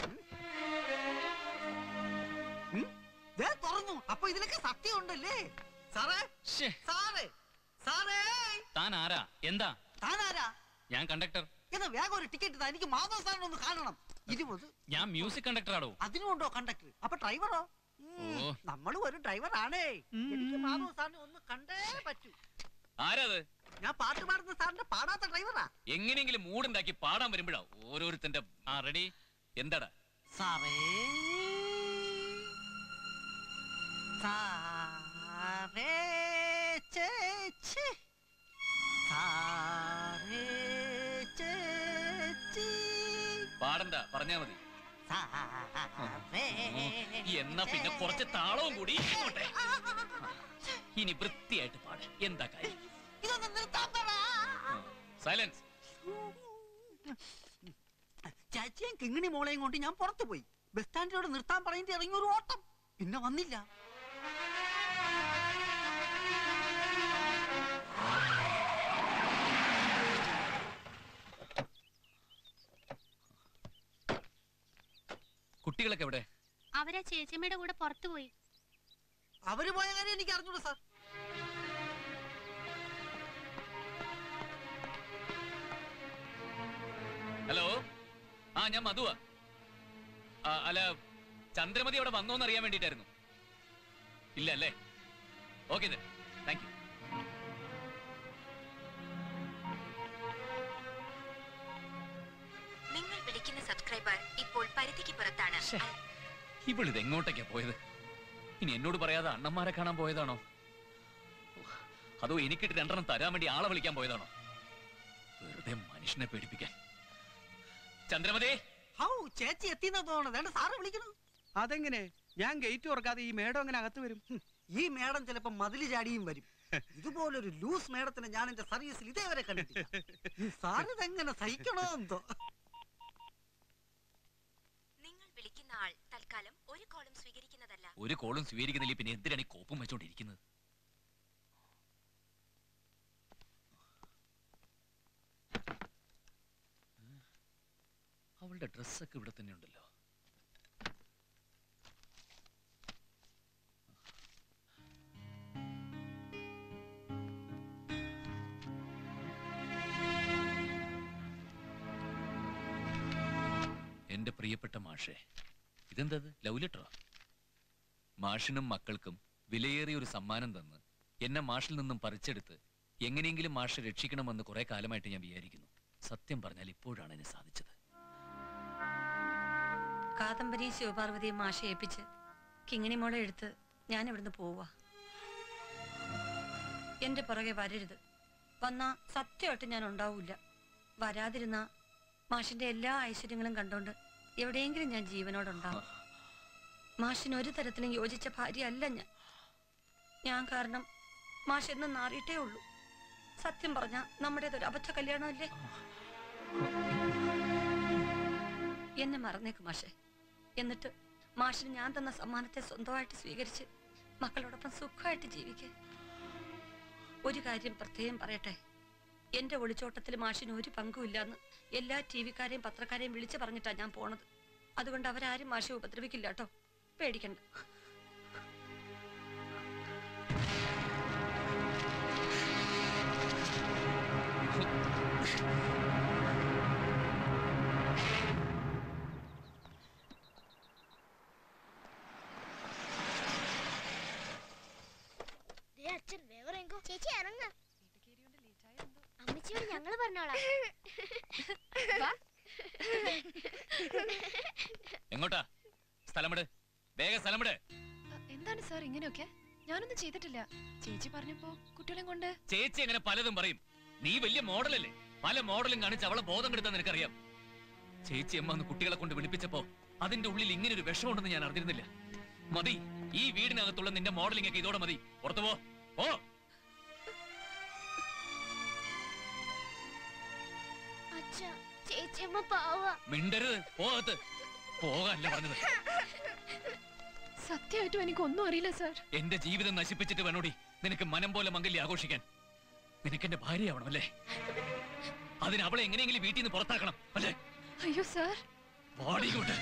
ഉം? ദേ തുറന്നു അപ്പൊ ഇതിലൊക്കെ സത്യം ഉണ്ടല്ലേ സാറേ സാറേ സാറേ താൻ ആരാ എന്താ താനാരാ ഞാൻ കണ്ടക്ടർ എന്നാ വേഗം ഒരു ടിക്കറ്റ് താ എനിക്ക് മാധവ് സാറിനെ ഒന്ന് കാണണം ഇരുപത് ഞാൻ മ്യൂസിക് കണ്ടക്ടർ ആടോ അതിനുണ്ടോ കണ്ടക്ടർ അപ്പൊ ഡ്രൈവറോ ഓ നമ്മളും ഒരു ഡ്രൈവർ ആണേ എനിക്ക് മാധവ് സാറിനെ ഒന്ന് കണ്ടേ പറ്റൂ ആരാത് ഞാൻ പാട്ട് പാടുന്ന സാറിന്റെ പാടാത്ത ഡ്രൈവറാ എങ്ങനെയെങ്കിലും മൂടുണ്ടാക്കി പാടാൻ വരുമ്പോഴാ ഓരോരുത്തന്റെ ആ റെഡി എന്താടാ സാറേ സാറേ ചേച്ചി സാറേ ചേച്ചി പാടണ്ട പറഞ്ഞാ മതി സാറേ എന്നാ പിന്നെ കുറച്ച് താളവും കൂടി ഇങ്ങോട്ടെ ഇനി വൃത്തിയായിട്ട് പാട് എന്താ കാര്യം ഇതൊന്ന് നിർത്താൻ പറ സൈലൻസ് ചാച്ചിയും കിങ്ങിണി മോളെയും കൊണ്ട് ഞാൻ പുറത്തു പോയി ബസ് സ്റ്റാൻഡിലൂടെ നിർത്താൻ പറഞ്ഞിട്ട് ഇറങ്ങി ഒരു ഓട്ടം പിന്നെ വന്നില്ല കുട്ടികളൊക്കെ എവിടെ അവരാ ചേച്ചിയമ്മയുടെ കൂടെ പുറത്തു പോയി അവര് പോയ കാര്യം എനിക്ക് അറിഞ്ഞൂടാ സാർ ഹലോ ആ ഞാൻ മധുവാ ആ, അല്ല ചന്ദ്രമതി അവിടെ വന്നോന്ന് അറിയാൻ വേണ്ടിട്ടായിരുന്നു ഇല്ല അല്ലേ ഓക്കെ താങ്ക് യു ഇവളിത് എങ്ങോട്ടേക്കാ പോയത് ഇനി എന്നോട് പറയാതെ അണ്ണന്മാരെ കാണാൻ പോയതാണോ അതോ എനിക്കിട്ട് രണ്ടെണ്ണം തരാൻ വേണ്ടി ആളെ വിളിക്കാൻ പോയതാണോ വെറുതെ മനുഷ്യനെ പേടിപ്പിക്കാൻ ചന്ദ്രമതി ഹൗ ചേച്ചി എത്തിയെന്നാ തോന്നുന്നത് വേണ്ട സാറ് വിളിക്കണം അതെങ്ങനെ ഞാൻ ഗേറ്റ് തുറക്കാതെ ഈ മേഡം എങ്ങനെ അകത്ത് വരും ഈ മേഡം ചിലപ്പോ മതില് ചാടിയും വരും ഇതുപോലൊരു ലൂസ് മേഡത്തിനെ ഞാൻ എന്റെ സർവീസിൽ ഇതേവരെ കണ്ടിട്ടില്ല ഈ സാർ ഇതെങ്ങനെ സഹിക്കണോ എന്തോ നിങ്ങൾ വിളിക്കുന്ന ആൾ തൽക്കാലം ഒരു കോളും സ്വീകരിക്കുന്നതല്ല ഒരു കോളും സ്വീകരിക്കുന്നില്ല പിന്നെ എന്തിനാണ് ഈ കോപ്പും വെച്ചോണ്ടിരിക്കുന്നത് അവളുടെ ഡ്രസ്സൊക്കെ ഇവിടെ തന്നെ ഉണ്ടല്ലോ എന്റെ പ്രിയപ്പെട്ട മാഷേ ഇതെന്തത് ലവ് ലെറ്ററോ മാഷിനും മക്കൾക്കും വിലയേറിയ ഒരു സമ്മാനം തന്ന് എന്നെ മാഷിൽ നിന്നും പറിച്ചെടുത്ത് എങ്ങനെയെങ്കിലും മാഷെ രക്ഷിക്കണമെന്ന് കുറെ കാലമായിട്ട് ഞാൻ വിചാരിക്കുന്നു സത്യം പറഞ്ഞാൽ ഇപ്പോഴാണ് എന്നെ സാധിച്ചത് കാദംബരി ശിവപാർവതിയെ മാഷ ഏൽപ്പിച്ച് കിങ്ങിണി മോളെ എടുത്ത് ഞാൻ ഇവിടുന്ന് പോവാ എന്റെ പുറകെ വരരുത് വന്നാ സത്യമായിട്ട് ഞാൻ ഉണ്ടാവൂല വരാതിരുന്ന മാഷിന്റെ എല്ലാ ഐശ്വര്യങ്ങളും കണ്ടോണ്ട് എവിടെയെങ്കിലും ഞാൻ ജീവനോടുണ്ടാവും മാഷിന് ഒരു തരത്തിലും യോജിച്ച ഭാര്യ അല്ല ഞാൻ ഞാൻ കാരണം മാഷ് എന്നും നാറിയിട്ടേ ഉള്ളൂ സത്യം പറഞ്ഞ നമ്മുടേതൊരു അബദ്ധ കല്യാണമല്ലേ എന്നെ മറന്നേക്ക് മാഷെ എന്നിട്ട് മാഷിന് ഞാൻ തന്ന സമ്മാനത്തെ സ്വന്തമായിട്ട് സ്വീകരിച്ച് മക്കളോടൊപ്പം സുഖമായിട്ട് ജീവിക്കേ ഒരു കാര്യം പ്രത്യേകം പറയട്ടെ എന്റെ ഒളിച്ചോട്ടത്തിൽ മാഷിന് ഒരു പങ്കുമില്ലാന്ന് എല്ലാ ടി വിക്കാരെയും പത്രക്കാരെയും വിളിച്ചു പറഞ്ഞിട്ടാ ഞാൻ പോണത് അതുകൊണ്ട് അവരാരും മാഷെ ഉപദ്രവിക്കില്ല കേട്ടോ പേടിക്കണ്ട ദേ അച്ഛൻ വേഗം ഇറങ്ങോ ചേച്ചി ഇറങ്ങ അമ്മച്ചിയോട് ഞങ്ങള് പറഞ്ഞോളാം എങ്ങോട്ടാ സ്ഥലമിട് വേഗം സ്ഥലമിട് എന്താണ് സാർ ഇങ്ങനെയൊക്കെ ഞാനൊന്നും ചെയ്തിട്ടില്ല ചേച്ചി പറഞ്ഞപ്പോ കുട്ടികളെയും കൊണ്ട് ചേച്ചി അങ്ങനെ പലതും പറയും നീ വലിയ മോഡലല്ലേ പല മോഡലും കാണിച്ച് അവളെ ബോധം കെടുത്താൻ നിനക്കറിയാം ചേച്ചി അമ്മ അന്ന് കുട്ടികളെ കൊണ്ട് വിളിപ്പിച്ചപ്പോ അതിന്റെ ഉള്ളിൽ ഇങ്ങനെ ഒരു വിഷമുണ്ടെന്ന് ഞാൻ അറിഞ്ഞിരുന്നില്ല മതി ഈ വീടിനകത്തുള്ള നിന്റെ മോഡലിംഗ് ഒക്കെ ഇതോടെ മതി പുറത്തു പോ ഓ അച്ഛ ചേച്ചിയമ്മ പാവ മിണ്ടരുത് പോകത്ത് പോകാനല്ല പറഞ്ഞത് സത്യമായിട്ടും എനിക്കൊന്നും അറിയില്ല സാർ എന്റെ ജീവിതം നശിപ്പിച്ചിട്ട് വേണോടി നിനക്ക് മനം പോലെ മംഗല്യം ആഘോഷിക്കാൻ നിനക്ക് എന്റെ ഭാര്യയാവണം അല്ലേ അതിന് അവളെ എങ്ങനെയെങ്കിലും വീട്ടിൽ നിന്ന് പുറത്താക്കണം അല്ലേ അയ്യോ സാർ ബോഡി കൊണ്ട്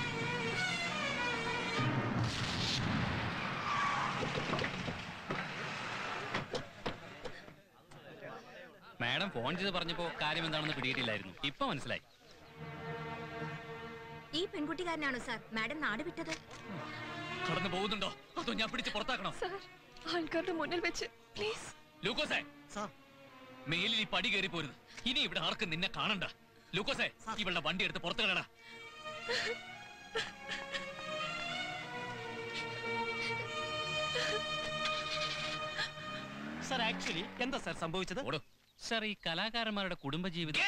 മാഡം ഫോൺ ചെയ്ത് പറഞ്ഞപ്പോ കാര്യം എന്താണെന്ന് പിടിയിട്ടില്ലായിരുന്നു ഇപ്പൊ മനസ്സിലായി ഈ പെൺകുട്ടിക്കാരനാണോ സാർ മാഡം നാട് വിട്ടത് കടന്നു പോകുന്നുണ്ടോ അതോ ഞാൻ പിടിച്ച് പുറത്താക്കണോ ആൾക്കാരുടെ മുന്നിൽ വെച്ച് പ്ലീസ് ലൂക്കോസേ മേലിൽ ഈ പടി കയറി പോരുത് ഇനി ഇവിടെ ആർക്കും നിന്നെ കാണണ്ട ലൂക്കോസേ ഇവളുടെ വണ്ടി എടുത്ത് പുറത്ത് കളടാ സാർ ആക്ച്വലി എന്താ സാർ സംഭവിച്ചത് സർ ഈ കലാകാരന്മാരുടെ കുടുംബജീവിതം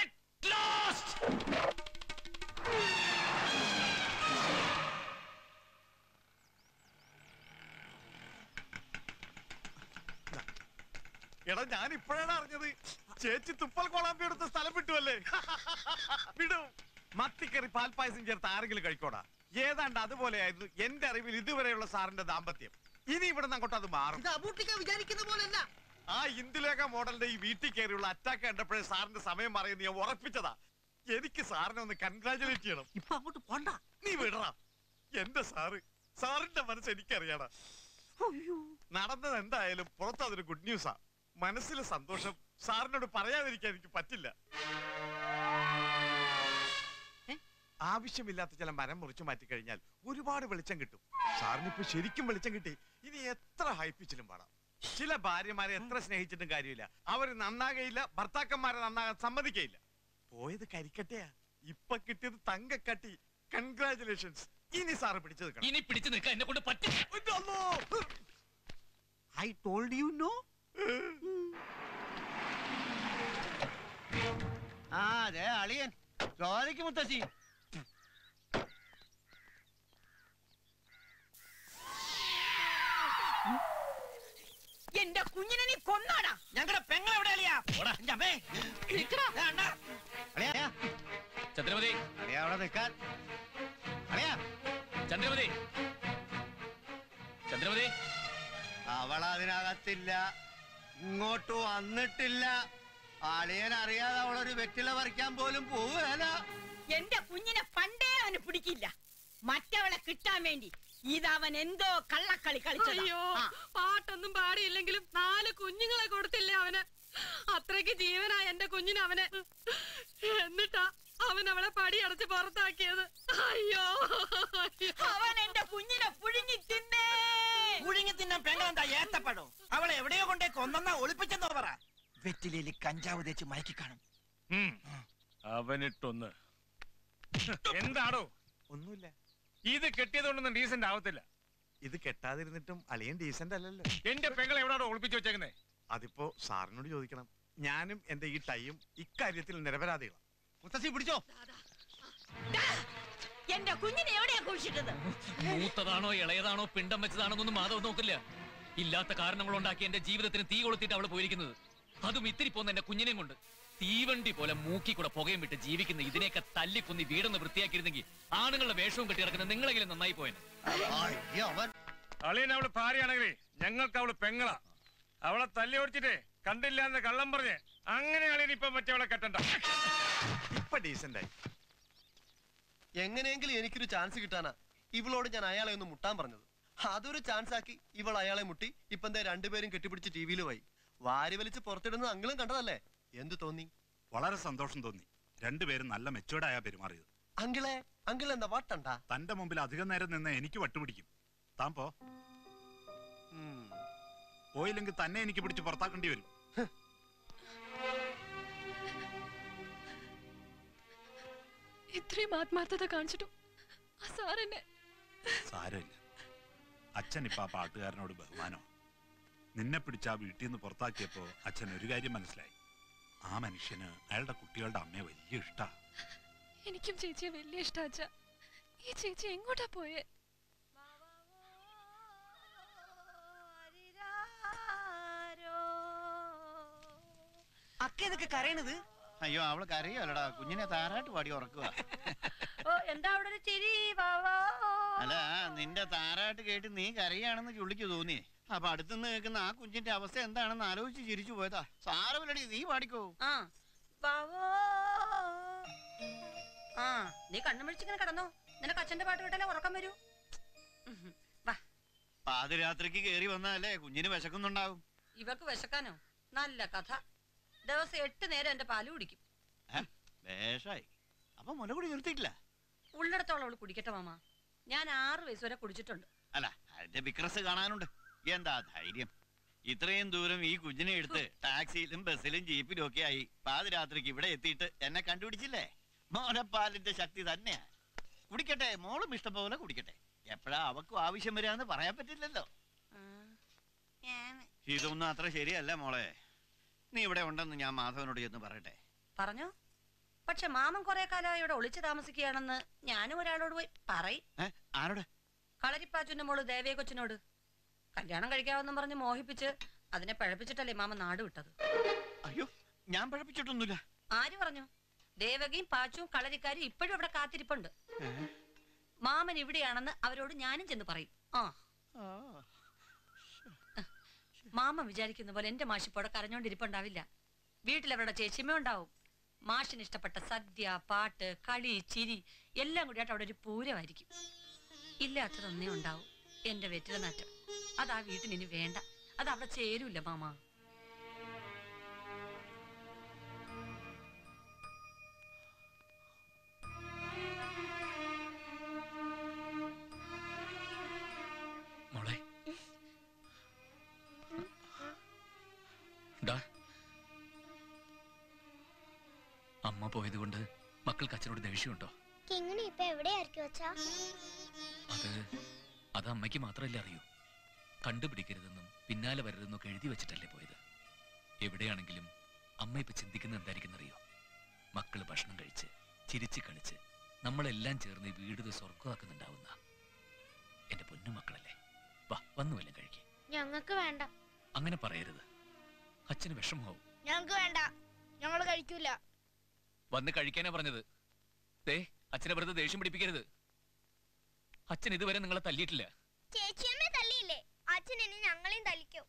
എടാ ഞാൻ ഇപ്പോഴാണ് അറിഞ്ഞത് ചേച്ചി തുപ്പൽ കോളാമ്പി എടുത്ത സ്ഥലം വിട്ടുവല്ലേ വിടും മത്തിക്കറി പാൽപ്പായസം ചേർത്ത് ആരെങ്കിലും കഴിക്കോടാ ഏതാണ്ട് അതുപോലെയായിരുന്നു എന്റെ അറിവിൽ ഇതുവരെയുള്ള സാറിന്റെ ദാമ്പത്യം ഇനി ഇവിടെ നിന്ന് അങ്ങോട്ട് അത് മാറും ഇത് അബൂട്ടിക്ക വിചാരിക്കുന്ന പോലല്ല ആ ഇന്ദുലേഖ മോഡലിന്റെ ഈ വീട്ടിൽ കയറിയുള്ള അറ്റാക്ക് കണ്ടപ്പോഴേ സാറിന്റെ സമയം പറയുന്നത് ഞാൻ ഉറപ്പിച്ചതാ എനിക്ക് സാറിനെ ഒന്ന് കൺഗ്രാചുലേറ്റ് ചെയ്യണം ഇപ്പൊ അങ്ങോട്ട് പോണ്ട നീ വിടറാ എന്റെ സാറ് സാറിന്റെ മനസ്സ് എനിക്കറിയാടാ നടന്നത് എന്തായാലും പുറത്ത് അതൊരു ഗുഡ് ന്യൂസാ മനസ്സിലെ സന്തോഷം സാറിനോട് പറയാതിരിക്കാൻ എനിക്ക് പറ്റില്ല ആവശ്യമില്ലാത്ത ചില മരം മുറിച്ചു മാറ്റി കഴിഞ്ഞാൽ ഒരുപാട് വെളിച്ചം കിട്ടും സാറിനിപ്പോ ശരിക്കും വെളിച്ചം കിട്ടി ഇനി എത്ര ഹൈപ്പിച്ചിലും പാടാം ചില ഭാര്യമാരെ എത്ര സ്നേഹിച്ചിട്ടും കാര്യമില്ല അവര് നന്നാകയില്ല ഭർത്താക്കന്മാരെ നന്നാകാൻ സമ്മതിക്കയില്ല പോയത് കരിക്കട്ടെയാ ഇപ്പൊ കിട്ടിയത് തങ്കക്കട്ടി കൺഗ്രാചുലേഷൻസ് ഇനി സാറ് പിടിച്ചു നിൽക്കണം ഇനി പിടിച്ചു നിൽക്കാൻ എന്നെ കൊണ്ട് പറ്റും ഐ ടോൾഡ് യു നോ ആ അതെ അളിയൻ ചോദിക്കും മുത്തശ്ശി എന്റെ കുഞ്ഞിനെ നീ കൊന്നാടാ ഞങ്ങളുടെ പെങ്ങൾ എവിടെ അളിയാ എന്റെ അമ്മേ. ദാ അണ്ണാ. അളിയാ ചന്ദ്രമതി അളിയാ അവിടെ നിൽക്കാൻ അളിയാ ചന്ദ്രമതി ചന്ദ്രമതി അവൾ അതിനകത്തില്ല ഇങ്ങോട്ട് വന്നിട്ടില്ല അളിയൻ അറിയാതെ അവളൊരു വെറ്റില പറിക്കാൻ പോലും പോവുകയല്ല എന്റെ കുഞ്ഞിനെ പണ്ടേ അവന് പിടിക്കില്ല മറ്റവളെ കിട്ടാൻ വേണ്ടി ഇതവൻ എന്തോ കള്ളക്കളി കളിച്ചതാ അയ്യോ ആ. പാട്ടൊന്നും പാടിയില്ലെങ്കിലും നാല് കുഞ്ഞുങ്ങളെ കൊടുത്തില്ലേ അവന് അത്രയ്ക്ക് ജീവനായ എന്റെ കുഞ്ഞിന് അവന് എന്നിട്ടാ അവൻ അവളെ പടി അടച്ച് പുറത്താക്കിയത് അയ്യോ അവൻ എന്റെ കുഞ്ഞിനെ പുഴുങ്ങി തിന്നേ പുഴുങ്ങി തിന്നാൻ പെങ്ങളെന്താ ഏത്തപ്പഴോ അവളെ എവിടെയോ കൊണ്ടേ കൊന്നെന്നാ ഒളിപ്പിച്ചെന്നോ പറ വെറ്റിലേല് കഞ്ചാവ് തേച്ച് മയക്കി കാണും അവനിട്ടൊന്ന് എന്താണോ ഒന്നുമില്ല ഇത് കെട്ടിയതുകൊണ്ടൊന്നും ഡീസന്റ് ആവത്തില്ല ഇത് കെട്ടാതിരുന്നിട്ടും അളിയൻ ഡീസന്റ് അല്ലല്ലോ എന്റെ പെങ്ങൾ എവിടാണോ ഒളിപ്പിച്ചു വെച്ചേക്കുന്നേ അതിപ്പോ സാറിനോട് ചോദിക്കണം ഞാനും എന്റെ ഈ ടൈയും ഇക്കാര്യത്തിൽ നിരപരാധികളാണ് മുത്തശ്ശി പിടിച്ചോ എന്റെ കുഞ്ഞിനെ എവിടെയാ കുഴിച്ചിട്ടത് മൂത്തതാണോ ഇളയതാണോ പിണ്ടം വെച്ചതാണോന്നൊന്നും മാധവ് നോക്കില്ല ഇല്ലാത്ത കാരണങ്ങൾ ഉണ്ടാക്കി എന്റെ ജീവിതത്തിന് തീ കൊളുത്തിട്ട് അവള് പോയിരിക്കുന്നത് അതും ഇത്തിരി പോന്ന എന്റെ കുഞ്ഞിനെയും കൊണ്ട് തീവണ്ടി പോലെ മൂക്കി കൂടെ പുകയും വിട്ട് ജീവിക്കുന്ന ഇതിനെയൊക്കെ തല്ലിക്കൊന്നി വീടൊന്ന് വൃത്തിയാക്കിയിരുന്നെങ്കിൽ ആണുങ്ങളുടെ വേഷവും കെട്ടി ഇറക്കുന്ന നിങ്ങളെങ്കിലും നന്നായി പോയനെ അളിയൻ അവള് ഭാര്യയാണെങ്കിലേ ഞങ്ങൾക്ക് അവള് പെങ്ങളാ അവളെ തല്ലി ഓടിച്ചിട്ടേ കണ്ടില്ല എന്ന് കള്ളം പറഞ്ഞ് അങ്ങനെ അളിയൻ ഇപ്പൊ മറ്റവളെ കെട്ടണ്ട ഇപ്പൊ ഡീസന്റ് ആയി എങ്ങനെയെങ്കിലും എനിക്കൊരു ചാൻസ് കിട്ടാനാ ഇവളോട് ഞാൻ അയാളെ ഒന്ന് മുട്ടാൻ പറഞ്ഞത് അതൊരു ചാൻസ് ആക്കി ഇവൾ അയാളെ മുട്ടി ഇപ്പൊ എന്താ രണ്ടുപേരും കെട്ടിപ്പിടിച്ച് ടി വിയിലുമായി വാരി വലിച്ച് പുറത്തിടുന്നത് അങ്ങളും കണ്ടതല്ലേ എന്ത് തോന്നി വളരെ സന്തോഷം തോന്നി രണ്ടുപേരും നല്ല മെച്ചോർഡായ പെരുമാറിയത് അങ്കിളെ അങ്കിൾ എന്താ വട്ടണ്ട തന്റെ മുമ്പിൽ അധികം നേരം നിന്ന് എനിക്ക് വട്ടുപിടിക്കും താൻ പോ പോയില്ലെങ്കിൽ തന്നെ എനിക്ക് പിടിച്ച് പുറത്താക്കേണ്ടി വരും ഇത്രയും ആത്മാർത്ഥത കാണിച്ചിട്ടും ആ സാറെന്നെ സാരമില്ല അച്ഛൻ ഇപ്പൊ ആ പാട്ടുകാരനോട് ബഹുമാനം നിന്നെ പിടിച്ച് ആ വീട്ടിൽ നിന്ന് പുറത്താക്കിയപ്പോ അച്ഛൻ ഒരു കാര്യം മനസ്സിലായി ആ മനുഷ്യന് അയാളുടെ കുട്ടികളുടെ അമ്മയെ വലിയ ഇഷ്ടാ എനിക്കും ചേച്ചിയെ വലിയ ഇഷ്ടാച്ച ഈ ചേച്ചി എങ്ങോട്ടാ പോയേ അക്ക ഇതൊക്കെ കരയണത് അയ്യോ അവള് കരയല്ലടാ കുഞ്ഞിനെ താരാട്ട് പാടി ഉറക്കുക ഓ എന്താ അവിടെ ഒരു ചിരി വാവാ അല്ല നിന്റെ താരാട്ട് കേട്ട് നീ കരയാണെന്ന് ചുള്ളിക്ക് തോന്നി അപ്പൊ അടുത്തുനിന്ന് കേൾക്കുന്ന ആ കുഞ്ഞിന്റെ അവസ്ഥ എന്താണെന്ന് ആലോചിച്ച് ചിരിച്ചു പോയതാ സാരമില്ലടി നീ പാടിക്കോ ആ വാവോ ആ നീ കണ്ണു മിഴിച്ചിങ്ങനെ കിടന്നോ നിനക്ക് അച്ഛന്റെ പാട്ട് കേട്ടാലേ ഉറക്കം വരൂ ഉഹും. വാ പാതിരാത്രിക്ക് കേറി വന്നാലേ കുഞ്ഞിന് വിശക്കുന്നുണ്ടാവും ഇവക്ക് വിശക്കാനോ നല്ല കഥ ദിവസം എട്ട് നേരം എന്റെ പാല് കുടിക്കും വേഷായി അപ്പൊ മുലകുടി നിർത്തിയിട്ടില്ല ഉള്ളിടത്തോളം അവള് കുടിക്കട്ടെ മാമ ഞാൻ ആറ് വയസ്സ് വരെ കുടിച്ചിട്ടുണ്ട് അല്ല അതിന്റെ വിക്രസ് കാണാനുണ്ട് എന്താ ധൈര്യം ഇത്രയും ദൂരം ഈ കുഞ്ഞിനെ എടുത്ത് ടാക്സിയിലും ബസ്സിലും ജീപ്പിലും ഒക്കെ ആയി പാതിരാത്രിക്ക് ഇവിടെ എത്തിയിട്ട് എന്നെ കണ്ടുപിടിച്ചില്ലേ മോനപ്പാലിന്റെ ശക്തി തന്നെയാ കുടിക്കട്ടെ മോളും ഇഷ്ടം പോലെ കുടിക്കട്ടെ എപ്പോഴാ അവക്കും ആവശ്യം വരാന്ന് പറയാൻ പറ്റില്ലല്ലോ ഇതൊന്നും അത്ര ശരിയല്ല മോളെ നീ ഇവിടെ ഉണ്ടെന്ന് ഞാൻ മാധവനോട് ചെന്ന് പറയട്ടെ പറഞ്ഞോ പക്ഷെ മാമൻ കുറെ കാലമായി ഇവിടെ ഒളിച്ചു താമസിക്കുകയാണെന്ന് ഞാനും ഒരാളോട് പോയി പറയും ഏ ആരോട് കളരിപ്പാച്ചുന്റെ മോള് ദേവയെ കൊച്ചിനോട് കല്യാണം കഴിക്കാമെന്നും പറഞ്ഞ് മോഹിപ്പിച്ച് അതിനെ പഴപ്പിച്ചിട്ടല്ലേ മാമൻ നാട് വിട്ടത് അയ്യോ ഞാൻ പഴപ്പിച്ചിട്ടൊന്നുമില്ല ആര് പറഞ്ഞു ദേവകിയും പാച്ചും കളരിക്കാരും ഇപ്പോഴും ഇവിടെ കാത്തിരിപ്പുണ്ട് മാമൻ ഇവിടെയാണെന്ന് അവരോട് ഞാനും ചെന്ന് പറയും ആ മാമൻ വിചാരിക്കുന്ന പോലെ എന്റെ മാഷിപ്പോടെ കരഞ്ഞോണ്ടിരിപ്പുണ്ടാവില്ല വീട്ടിലവരുടെ ചേച്ചിയമ്മ ഉണ്ടാവും മാഷിന് ഇഷ്ടപ്പെട്ട സദ്യ പാട്ട് കളി ചിരി എല്ലാം കൂടിയായിട്ട് അവിടെ ഒരു പൂരമായിരിക്കും ഇല്ലാത്തതൊന്നേ ഉണ്ടാവും എന്റെ വെറ്റില നാറ്റം അത് ആ വീട്ടിന് ഇനി വേണ്ട അത് അവിടെ ചേരൂല മാമ മോളെ ഡാ. അമ്മ പോയത് കൊണ്ട് മക്കൾക്ക് അച്ഛനോട് ദേഷ്യമുണ്ടോ കിങ്ങിണി ഇപ്പൊ എവിടെയായിരിക്കും അച്ഛാ അത് അത് അമ്മയ്ക്ക് മാത്രമല്ലേ അറിയൂ കണ്ടുപിടിക്കരുതെന്നും പിന്നാലെ വരരുതെന്നൊക്കെ എഴുതി വെച്ചിട്ടല്ലേ പോയത് എവിടെയാണെങ്കിലും അമ്മ ഇപ്പൊ ചിന്തിക്കുന്നത് എന്തായിരിക്കും അറിയോ മക്കള് ഭക്ഷണം കഴിച്ച് ചിരിച്ച് കളിച്ച് നമ്മളെല്ലാം ചേർന്ന് ഈ വീട് ഇത് സ്വർഗമാക്കുന്നുണ്ടാവുന്ന എന്റെ പൊന്നു മക്കളല്ലേ വാ വന്നു വല്ലതും കഴിക്കേ ഞങ്ങൾക്ക് വേണ്ട അങ്ങനെ പറയരുത് അച്ഛന് വിഷമാവും ഞങ്ങൾക്ക് വേണ്ട ഞങ്ങൾ കഴിക്കൂല വന്ന് കഴിക്കാനാ പറഞ്ഞത് ദേ അച്ഛനെ വെറുതെ ദേഷ്യം പിടിപ്പിക്കരുത് അച്ഛൻ ഇതുവരെ നിങ്ങളെ തല്ലിയിട്ടില്ല ചേച്ചിയമ്മേ തല്ലിയില്ലേ അച്ഛൻ ഇനി ഞങ്ങളെയും തല്ലിക്കും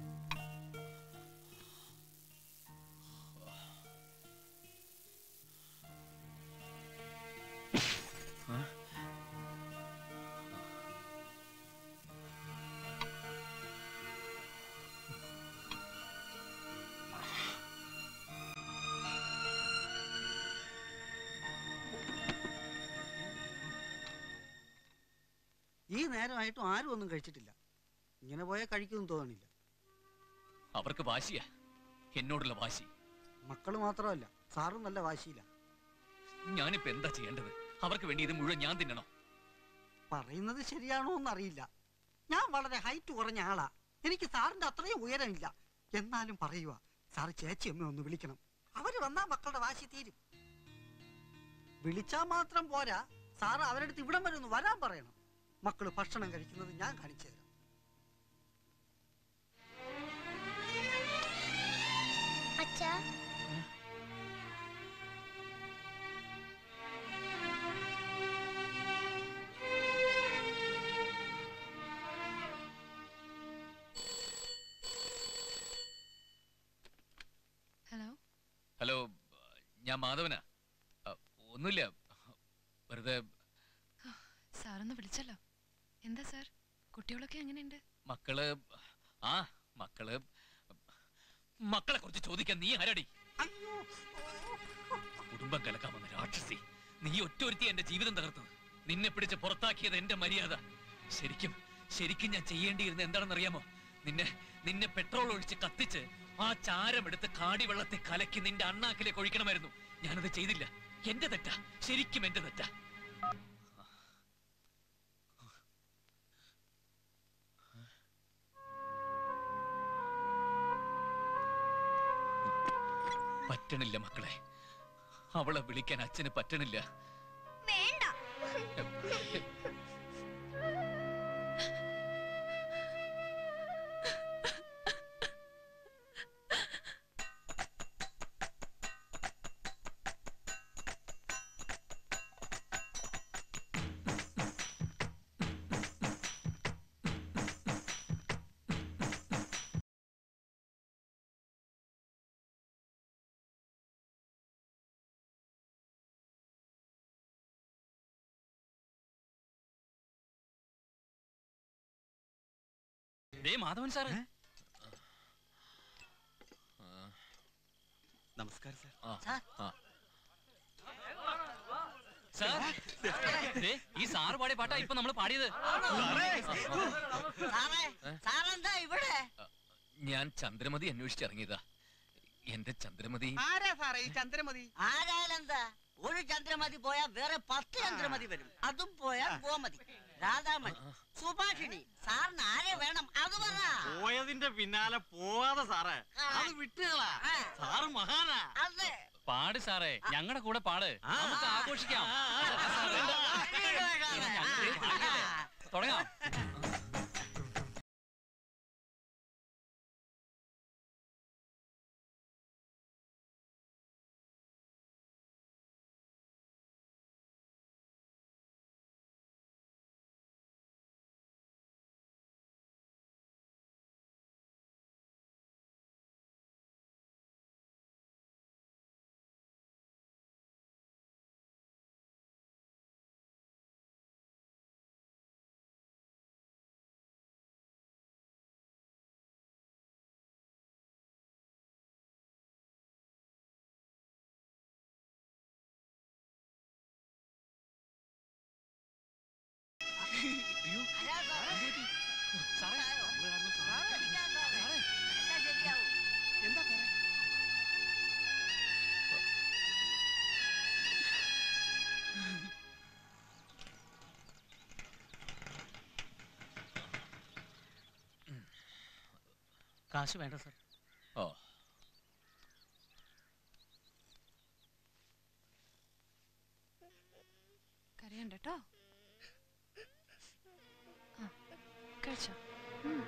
ഈ നേരമായിട്ടും ആരും ഒന്നും കഴിച്ചിട്ടില്ല ഇങ്ങനെ പോയാൽ കഴിക്കുമെന്ന് തോന്നണില്ല അവർക്ക് വാശിയാ എന്നോടുള്ള വാശി മക്കള് മാത്രമല്ല സാറും നല്ല വാശിയില്ല ഞാനിപ്പോ എന്താ ചെയ്യേണ്ടത് അവർക്ക് വേണ്ടി ഇത് മുഴുവൻ ഞാൻ തിന്നണോ പറയുന്നത് ശരിയാണോ എന്നറിയില്ല ഞാൻ വളരെ ഹൈറ്റ് കുറഞ്ഞ ആളാ എനിക്ക് സാറിന്റെ അത്രയും ഉയരമില്ല എന്നാലും പറയുക സാർ ചേച്ചി അമ്മ ഒന്ന് വിളിക്കണം അവര് വന്നാ മക്കളുടെ വാശി തീരും വിളിച്ചാൽ മാത്രം പോരാ സാറ് അവരടുത്ത് ഇവിടം വരെ ഒന്ന് വരാൻ പറയണം മക്കള് ഭക്ഷണം കഴിക്കുന്നത് ഞാൻ കാണിച്ചു തരാം അച്ഛാ ഹലോ ഹലോ ഞാൻ മാധവനാ അ, ഒന്നുമില്ല വെറുതെ സാറൊന്ന് വിളിച്ചല്ലോ എന്താ സാർ കുട്ടികളൊക്കെ എങ്ങനെയുണ്ട് മക്കള് ആ മക്കള് മക്കളെ കുറിച്ച് ചോദിക്കാൻ നീ ആരടി കുടുംബം കലക്കാൻ വന്ന രാക്ഷസി നീ ഒറ്റൊരുത്തി എന്റെ ജീവിതം തകർത്തത് നിന്നെ പിടിച്ച് പുറത്താക്കിയത് എന്റെ മര്യാദ ശരിക്കും ശരിക്കും ഞാൻ ചെയ്യേണ്ടിയിരുന്നത് എന്താണെന്ന് അറിയാമോ നിന്നെ നിന്നെ പെട്രോൾ ഒഴിച്ച് കത്തിച്ച് ആ ചാരം എടുത്ത് കാടി വെള്ളത്തെ കലക്കി നിന്റെ അണ്ണാക്കിലേക്ക് ഒഴിക്കണമായിരുന്നു ഞാനത് ചെയ്തില്ല എന്റെ തെറ്റാ ശരിക്കും എന്റെ തെറ്റാ പറ്റണില്ല മക്കളെ അവളെ വിളിക്കാൻ അച്ഛന് പറ്റണില്ല വേണ്ട ദേ മാധവൻ സാറ് നമസ്കാരം സാർ സാർ ദേ, ഈ സാറ് പാടിയ പാട്ടാ ഇപ്പൊ നമ്മൾ പാടിയത് സാറേ സാറെന്താ ഇവിടെ ഞാൻ ചന്ദ്രമതി അന്വേഷിച്ചിറങ്ങിയതാ എന്റെ ചന്ദ്രമതി ആരാ സാറേ ഈ ചന്ദ്രമതി ആരായാലെന്താ ഒരു ചന്ദ്രമതി പോയാ വേറെ പത്ത് ചന്ദ്രമതി വരും അതും പോയാ ഗോമതി രാധാമണി സുഭാഷിണി സാറിന് ആരെ വേണം അത് പറ പോയതിന്റെ പിന്നാലെ പോവാതെ സാറേ അത് വിട്ടുകളാ സാറ് മഹാനാ അതെ പാട് സാറേ ഞങ്ങളുടെ കൂടെ പാട് നമുക്ക് ആഘോഷിക്കാം തുടങ്ങാം കാശ് വേണ്ട സാർ ഓ കരയണ്ട കേട്ടോ ആ കഴിച്ചോ ഉം.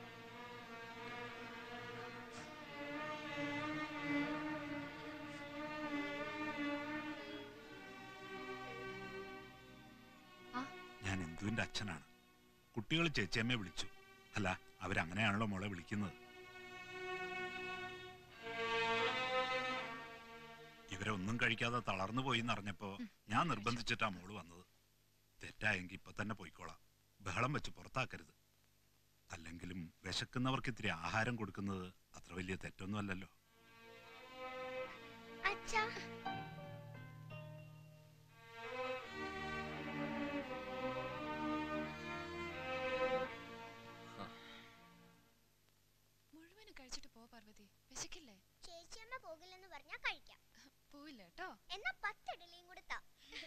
ഞാൻ ഇന്ദുവിന്റെ അച്ഛനാണ് കുട്ടികൾ ചേച്ചിയമ്മയെ വിളിച്ചു അല്ല അവരങ്ങനെയാണല്ലോ മോളെ വിളിക്കുന്നത് ഇവരെ ഒന്നും കഴിക്കാതെ തളർന്നു പോയി എന്നറിഞ്ഞപ്പോ ഞാൻ നിർബന്ധിച്ചിട്ടാ മോള് വന്നത് തെറ്റായെങ്കിൽ ഇപ്പൊ തന്നെ പോയിക്കോളാം ബഹളം വെച്ച് പുറത്താക്കരുത് അല്ലെങ്കിലും വിശക്കുന്നവർക്ക് ഇത്തിരി ആഹാരം കൊടുക്കുന്നത് അത്ര വലിയ തെറ്റൊന്നും അല്ലല്ലോ അച്ഛാ മുഴുവനും കഴിച്ചിട്ട് പോ പാർവതി വിശക്കില്ലേ ചേച്ചിയമ്മ പോകില്ലെന്ന് പറഞ്ഞാ കഴിക്കാം പോയില്ല കേട്ടോ എന്നാ പത്തിടലിയും കൂടെ താ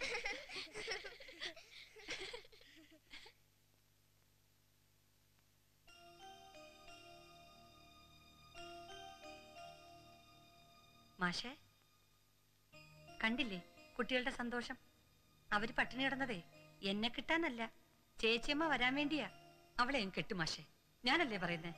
മാഷേ കണ്ടില്ലേ കുട്ടികളുടെ സന്തോഷം അവര് പട്ടിണി കിടന്നതേ എന്നെ കിട്ടാനല്ല ചേച്ചിയമ്മ വരാൻ വേണ്ടിയാ അവളെയും കെട്ടു മാഷേ ഞാനല്ലേ പറയുന്നേ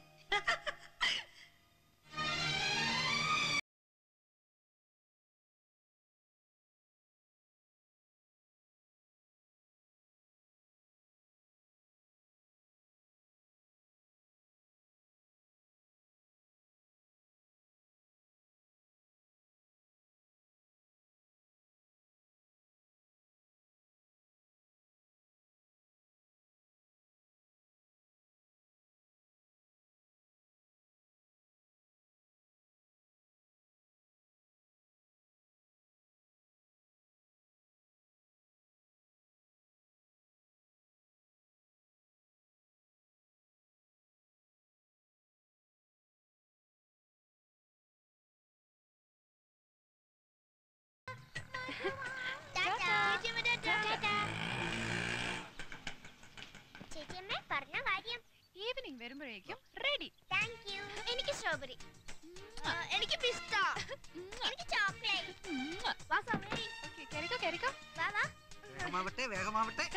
ചേച്ചിയമ്മ പറഞ്ഞ കാര്യം ഈവനിങ് വരുമ്പോഴേക്കും റെഡി താങ്ക് യു എനിക്ക് സ്ട്രോബെറി എനിക്ക് പിസ്ത എനിക്ക് ചോക്ലേറ്റ് വാ സമയം കേറിക്കോ കേറിക്കോ വാ വാ വേഗമാവട്ടെ വേഗമാവട്ടെ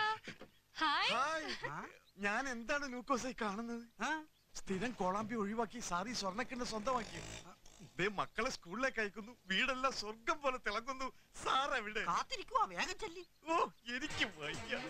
ഹായ് ഹായ് ഞാൻ എന്താണ് ലൂക്കോസായി കാണുന്നത് സ്ഥിരം കോളാമ്പി ഒഴിവാക്കി സാറി സ്വർണ്ണക്കിണ്ണ സ്വന്തമാക്കി ദേ മക്കളെ സ്കൂളിലേക്ക് അയക്കുന്നു വീടെല്ലാം സ്വർഗം പോലെ തിളങ്ങുന്നു സാർ എവിടെ കാത്തിരിക്കുവാ വേഗം ചെല്ലി ഓ എനിക്ക് വയ്യ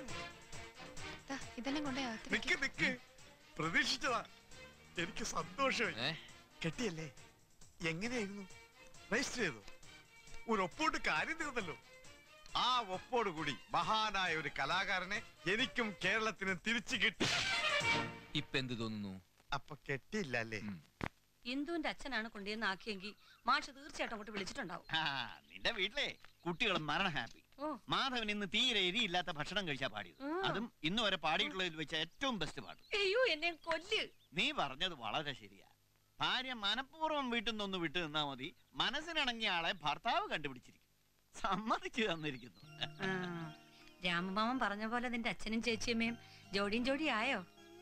ദാ, ഇതെല്ലാം കൊണ്ടേ അകത്ത് നിക്ക് നിക്ക് പ്രതീക്ഷിച്ചതാ എനിക്ക് സന്തോഷമായി കെട്ടിയല്ലേ എങ്ങനെയായിരുന്നു രജിസ്റ്റർ ചെയ്തു ഒരു ഒപ്പോട്ട് കാര്യം തീർന്നല്ലോ ആ ഒപ്പോട് കൂടി മഹാനായ ഒരു കലാകാരനെ എനിക്കും കേരളത്തിനും തിരിച്ചു കിട്ടി ഇപ്പൊ എന്ത് തോന്നുന്നു അപ്പൊ കെട്ടിയില്ല അല്ലേ ഇന്ദുവിന്റെ അച്ഛനാണ് കൊണ്ടുവന്ന് ആക്കിയെങ്കിൽ മാഷ് തീർച്ചയായിട്ടും അങ്ങോട്ട് വിളിച്ചിട്ടുണ്ടാവും ആ, നിന്റെ വീട്ടിലെ കുട്ടികൾ മരണ ഹാപ്പി ഓ. മാധവൻ ഇന്ന് തീരെ എരിയില്ലാത്ത ഭക്ഷണം കഴിച്ചാ പാടിയത് ഉം. അതും ഇന്ന് വരെ പാടിയിട്ടുള്ളതിൽ വെച്ച ഏറ്റവും ബെസ്റ്റ് പാട്ട് അയ്യോ എന്നെ കൊല്ല് നീ പറഞ്ഞത് വളരെ ശരിയാ ഭാര്യ മനഃപൂർവ്വം വീട്ടിൽ നിന്നൊന്ന് വിട്ടു നിന്നാ മതി മനസ്സിനിണങ്ങിയ ആളെ ഭർത്താവ് കണ്ടുപിടിച്ചിരിക്കും സമ്മതിച്ചു തന്നിരിക്കുന്നു ആ, രാമമാമൻ പറഞ്ഞ പോലെ നിന്റെ അച്ഛനും ചേച്ചിയമ്മയും ജോഡിയും ജോഡി ആയോ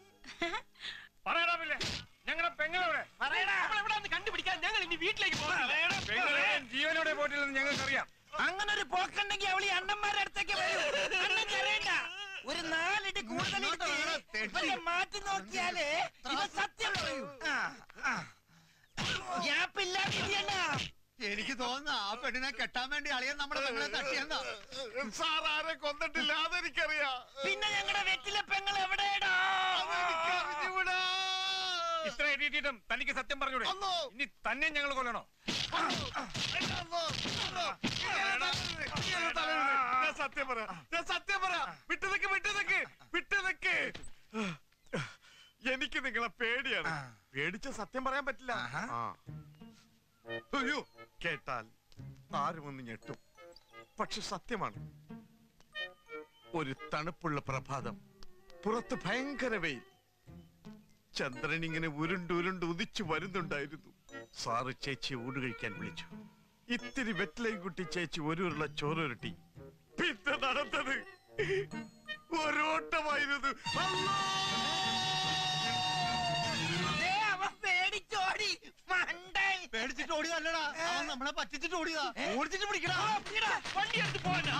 പറയടാ പിന്നെ ഞങ്ങളുടെ പെങ്ങളെവിടെ കണ്ടുപിടിക്കാൻ ഞങ്ങൾ ഇനി വീട്ടിലേക്ക് പോകുന്നില്ല. പെങ്ങളെ ജീവനോടെ പോയിട്ടില്ലെന്ന് ഞങ്ങൾക്കറിയാം അങ്ങനെ ഒരു പോക്കുണ്ടെങ്കിൽ അവളി അണ്ണന്മാരുടെ അടുത്തേക്ക് വരും അണ്ണൻ കരയണ്ട. ഒരു നാലിടി കൂടുതൽ ഇട്ട് ഇവനെ മാറ്റി നോക്കിയാലേ ഇവ സത്യം പറയൂ ആ, ആ. ഗ്യാപ്പില്ലാതെ ഇരിയണ്ണാ. എനിക്ക് തോന്നുന്നു ആ പെണ്ണിനെ കെട്ടാൻ വേണ്ടി അളിയൻ നമ്മുടെ പെങ്ങളെ തട്ടിയെന്നാ സാർ ആരെ കൊന്നിട്ടില്ല അതെനിക്കറിയാം പിന്നെ ഞങ്ങളുടെ വെറ്റിലെ പെങ്ങൾ എവിടെയാടാ ഇത്ര എഴുതിയിട്ടും തനിക്ക് സത്യം പറഞ്ഞൂടെ ഇനി തന്നെ ഞങ്ങൾ കൊല്ലണോ ഞാൻ സത്യം പറ ഞാൻ സത്യം പറ വിട്ടു നിക്ക് വിട്ടു നിക്ക് വിട്ടു നിക്ക് എനിക്ക് നിങ്ങളെ പേടിയാണ് പേടിച്ച സത്യം പറയാൻ പറ്റില്ല ആ. അയ്യോ കേട്ടാൽ ആരും ഒന്ന് ഞെട്ടും പക്ഷെ സത്യമാണ് ഒരു തണുപ്പുള്ള പ്രഭാതം പുറത്ത് ഭയങ്കര വെയിൽ ചന്ദ്രൻ ഇങ്ങനെ ഉരുണ്ടുരുണ്ട് ഉദിച്ചു വരുന്നുണ്ടായിരുന്നു സാറ് ചേച്ചിയെ ഊണ് കഴിക്കാൻ വിളിച്ചു ഇത്തിരി വെറ്റിലയും കുട്ടി ചേച്ചി ഒരു ഉരുള ചോറുരുട്ടി പിന്നെ നടന്നത് ഒരോട്ടമായിരുന്നു ദേ, അവൻ പേടിച്ചു പേടിച്ചിട്ട് ഓടിയതല്ലടാ അവൻ നമ്മളെ പറ്റിച്ചിട്ട് ഓടിയതാ ഓടിച്ചിട്ട് പിടിക്കടാ വണ്ടി എടുത്ത് പോവാനാ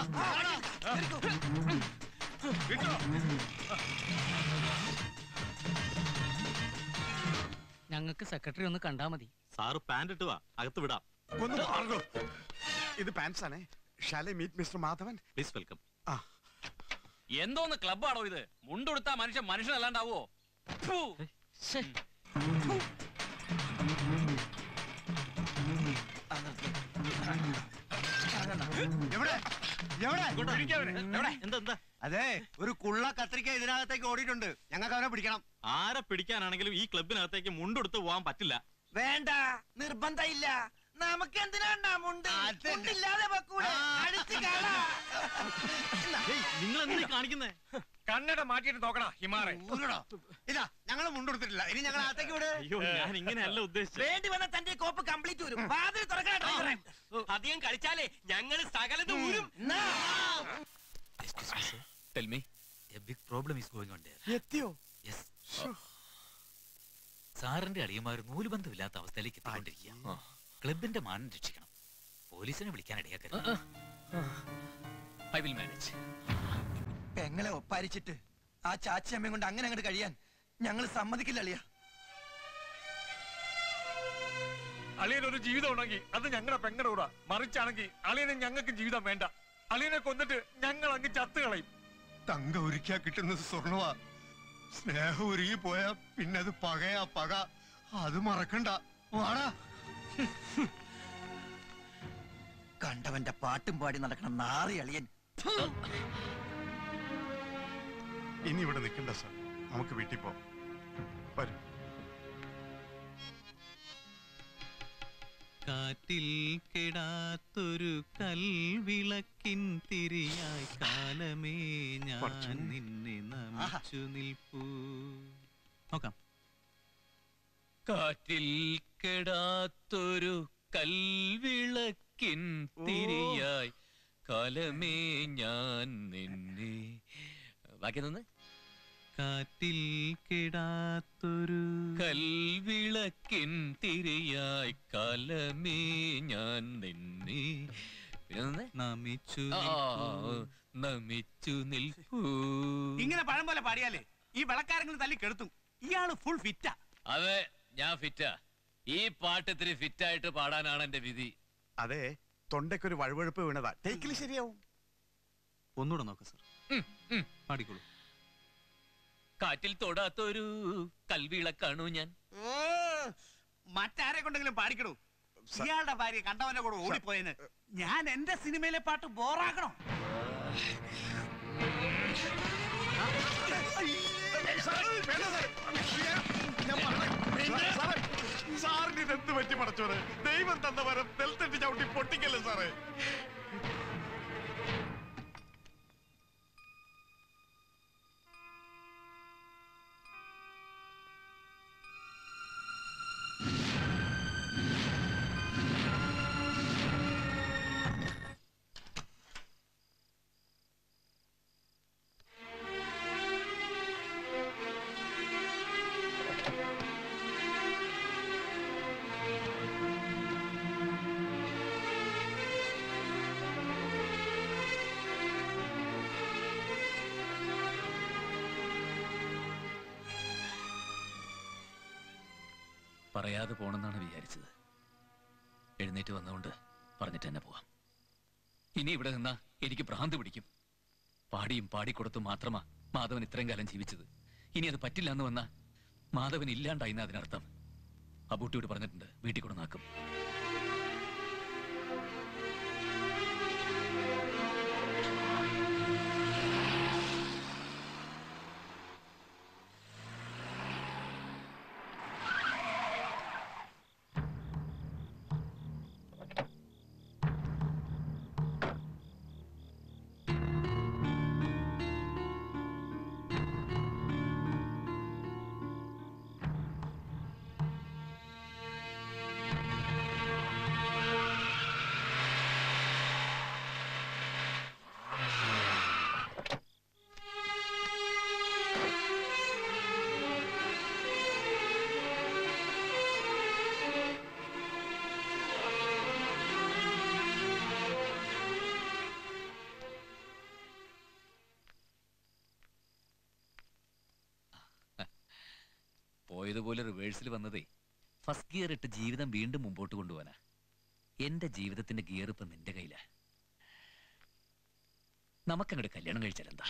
ഞങ്ങൾക്ക് സെക്രട്ടറി ഒന്ന് കണ്ടാ മതി സാറ് പാന്റ് ഇട്ട് വാ അകത്ത് വിടാം ഒന്ന് മാറോ ഇത് പാൻസ് ആണേ ഷാലെ meet mister Madhavan please welcome എന്തോന്ന് ക്ലബ്ബാണോ ഇത് മുണ്ടെടുത്താ മനുഷ്യൻ മനുഷ്യനല്ലാണ്ടാവോ ഫു. എവിടെ എവിടെ എന്താ എന്താ അതെ ഒരു കുള്ള കത്രിക്ക ഇതിനകത്തേക്ക് ഓടിയിട്ടുണ്ട് ഞങ്ങൾക്ക് അവനെ പിടിക്കണം ആരെ പിടിക്കാനാണെങ്കിലും ഈ ക്ലബിനകത്തേക്ക് മുണ്ടെടുത്ത് പോകാൻ പറ്റില്ല വേണ്ട നിർബന്ധം ഇല്ല നമുക്ക് എന്തിനാണ്ടാ മുണ്ട് മുണ്ടില്ലാതെ വെക്കൂടെ അടിച്ച് കാണാ നിങ്ങൾ എന്തിനാ കാണിക്കുന്നേ കണ്ണട മാറ്റിയിട്ട് നോക്കടാ ഹിമാറെ ഇതാ ഞങ്ങൾ മുണ്ടെടുത്തിട്ടില്ല ഇനി ഞങ്ങൾ അകത്തേക്ക് വിട് അയ്യോ ഞാൻ ഇങ്ങനെയല്ല ഉദ്ദേശിച്ചത് വേണ്ടി വന്ന തന്റെ കോപ്പ് കംപ്ലീറ്റ് വരും വാതിൽ തുറക്കണ ഡ്രൈവറെ അധികം കളിച്ചാലേ ഞങ്ങള് സകലത് ഊരും Tell me, a big problem is going on there. എത്തിയോ Yes. സാറിന്റെ അളിയന്മാർ നൂലുബന്ധമില്ലാത്ത അവസ്ഥയിലേക്ക് എത്തിക്കൊണ്ടിരിക്കുക ക്ലബിന്റെ മാനം രക്ഷിക്കണം പോലീസിനെ വിളിക്കാൻ ഇടയാക്കരുത് ഐ വിൽ മാനേജ് പെങ്ങളെ ഒപ്പാരിച്ചിട്ട് ആ ചാച്ചിയമ്മയും കൊണ്ട് അങ്ങനെ അങ്ങോട്ട് കഴിയാൻ ഞങ്ങൾ സമ്മതിക്കില്ല അളിയ അളിയൻ ഒരു ജീവിതം ഉണ്ടെങ്കിൽ അത് ഞങ്ങളുടെ പെങ്ങളുടെ കൂടെ മറിച്ചാണെങ്കിൽ അളിയനെ ഞങ്ങൾക്ക് ജീവിതം വേണ്ട അളിയനെ കൊന്നിട്ട് ഞങ്ങൾ അങ്ങ് ചത്തു കളയും തങ്ക ഒരുക്കിയാ കിട്ടുന്നത് സ്വർണവാ സ്നേഹം ഒരുങ്ങി പോയാ പിന്നെ അത് പകയാ പക അത് മറക്കണ്ട വാടാ കണ്ടവന്റെ പാട്ടും പാടി നടക്കണ നാറി അളിയൻ ഇനി ഇവിടെ നിൽക്കണ്ട സാർ നമുക്ക് വീട്ടിൽ പോവാം വരും കാറ്റിൽ കെടാത്തൊരു കൽവിളക്കിൻ തിരിയായി കാലമേ ഞാൻ നിന്നെ നമിച്ചു നിൽപ്പൂ നോക്കാം കാറ്റിൽ കെടാത്തൊരു കൽവിളക്കിൻ തിരിയായി കാലമേ ഞാൻ നിന്നെ ബാക്കി നിന്ന് കാറ്റിൽ കെടാത്തൊരു കൽവിളക്കിൻ തിരിയായി കാലമേ ഞാൻ നിന്നെ പിന്നെ നിന്ന് നമിച്ചു ആ, നിൽപ്പൂ. നമിച്ചു നിൽപ്പൂ ഇങ്ങനെ പഴം പോലെ പാടിയാലേ ഈ വിളക്കാരെങ്കിലും തല്ലി കെടുത്തും ഇയാള് ഫുൾ ഫിറ്റാ അതെ ഞാൻ ഫിറ്റാ ഈ പാട്ട് ഇത്തിരി ഫിറ്റായിട്ട് പാടാനാണ് എന്റെ വിധി അതെ തൊണ്ടയ്ക്കൊരു വഴുവഴുപ്പ് വീണതാ ടേക്കിൽ ശരിയാവും ഒന്നുകൂടെ നോക്കാം സാർ പാടിക്കോളൂ കാറ്റിൽ തൊടാത്തൊരു കൽവിളക്കാണു ഞാൻ മറ്റാരെ കൊണ്ടെങ്കിലും പാടിക്കണു ഇയാളുടെ ഭാര്യ കണ്ടവന്റെ കൂടെ ഓടിപ്പോയെന്ന് ഞാൻ എന്റെ സിനിമയിലെ പാട്ട് ബോറാക്കണോ സാറിന് ഇതെന്ത് പറ്റി പടച്ചോറ് ദൈവം തന്ന വരം നെൽത്തട്ടി ചവിട്ടി പൊട്ടിക്കല്ലേ സാറേ പറയാതെ പോണെന്നാണ് വിചാരിച്ചത് എഴുന്നേറ്റ് വന്നുകൊണ്ട് പറഞ്ഞിട്ട് തന്നെ പോവാം ഇനി ഇവിടെ നിന്നാ എനിക്ക് ഭ്രാന്ത് പിടിക്കും പാടിയും പാടിക്കൊടുത്തും മാത്രമാ മാധവൻ ഇത്രയും കാലം ജീവിച്ചത് ഇനി അത് പറ്റില്ല എന്ന് വന്നാ മാധവൻ ഇല്ലാണ്ടായിന്ന് അതിനർത്ഥം അബൂട്ടിയോട് പറഞ്ഞിട്ടുണ്ട് വീട്ടിൽ കൊണ്ടുനാക്കും ആ പറഞ്ഞതുപോലെ റിവേഴ്സിൽ വന്നതേ ഫസ്റ്റ് ഗിയർ ഇട്ട് ജീവിതം വീണ്ടും മുമ്പോട്ട് കൊണ്ടുപോകാനാ എന്റെ ജീവിതത്തിന്റെ ഗിയർ ഇപ്പൊ നിന്റെ കയ്യിലാ നമുക്കങ്ങോട്ട് കല്യാണം കഴിച്ചാലെന്താ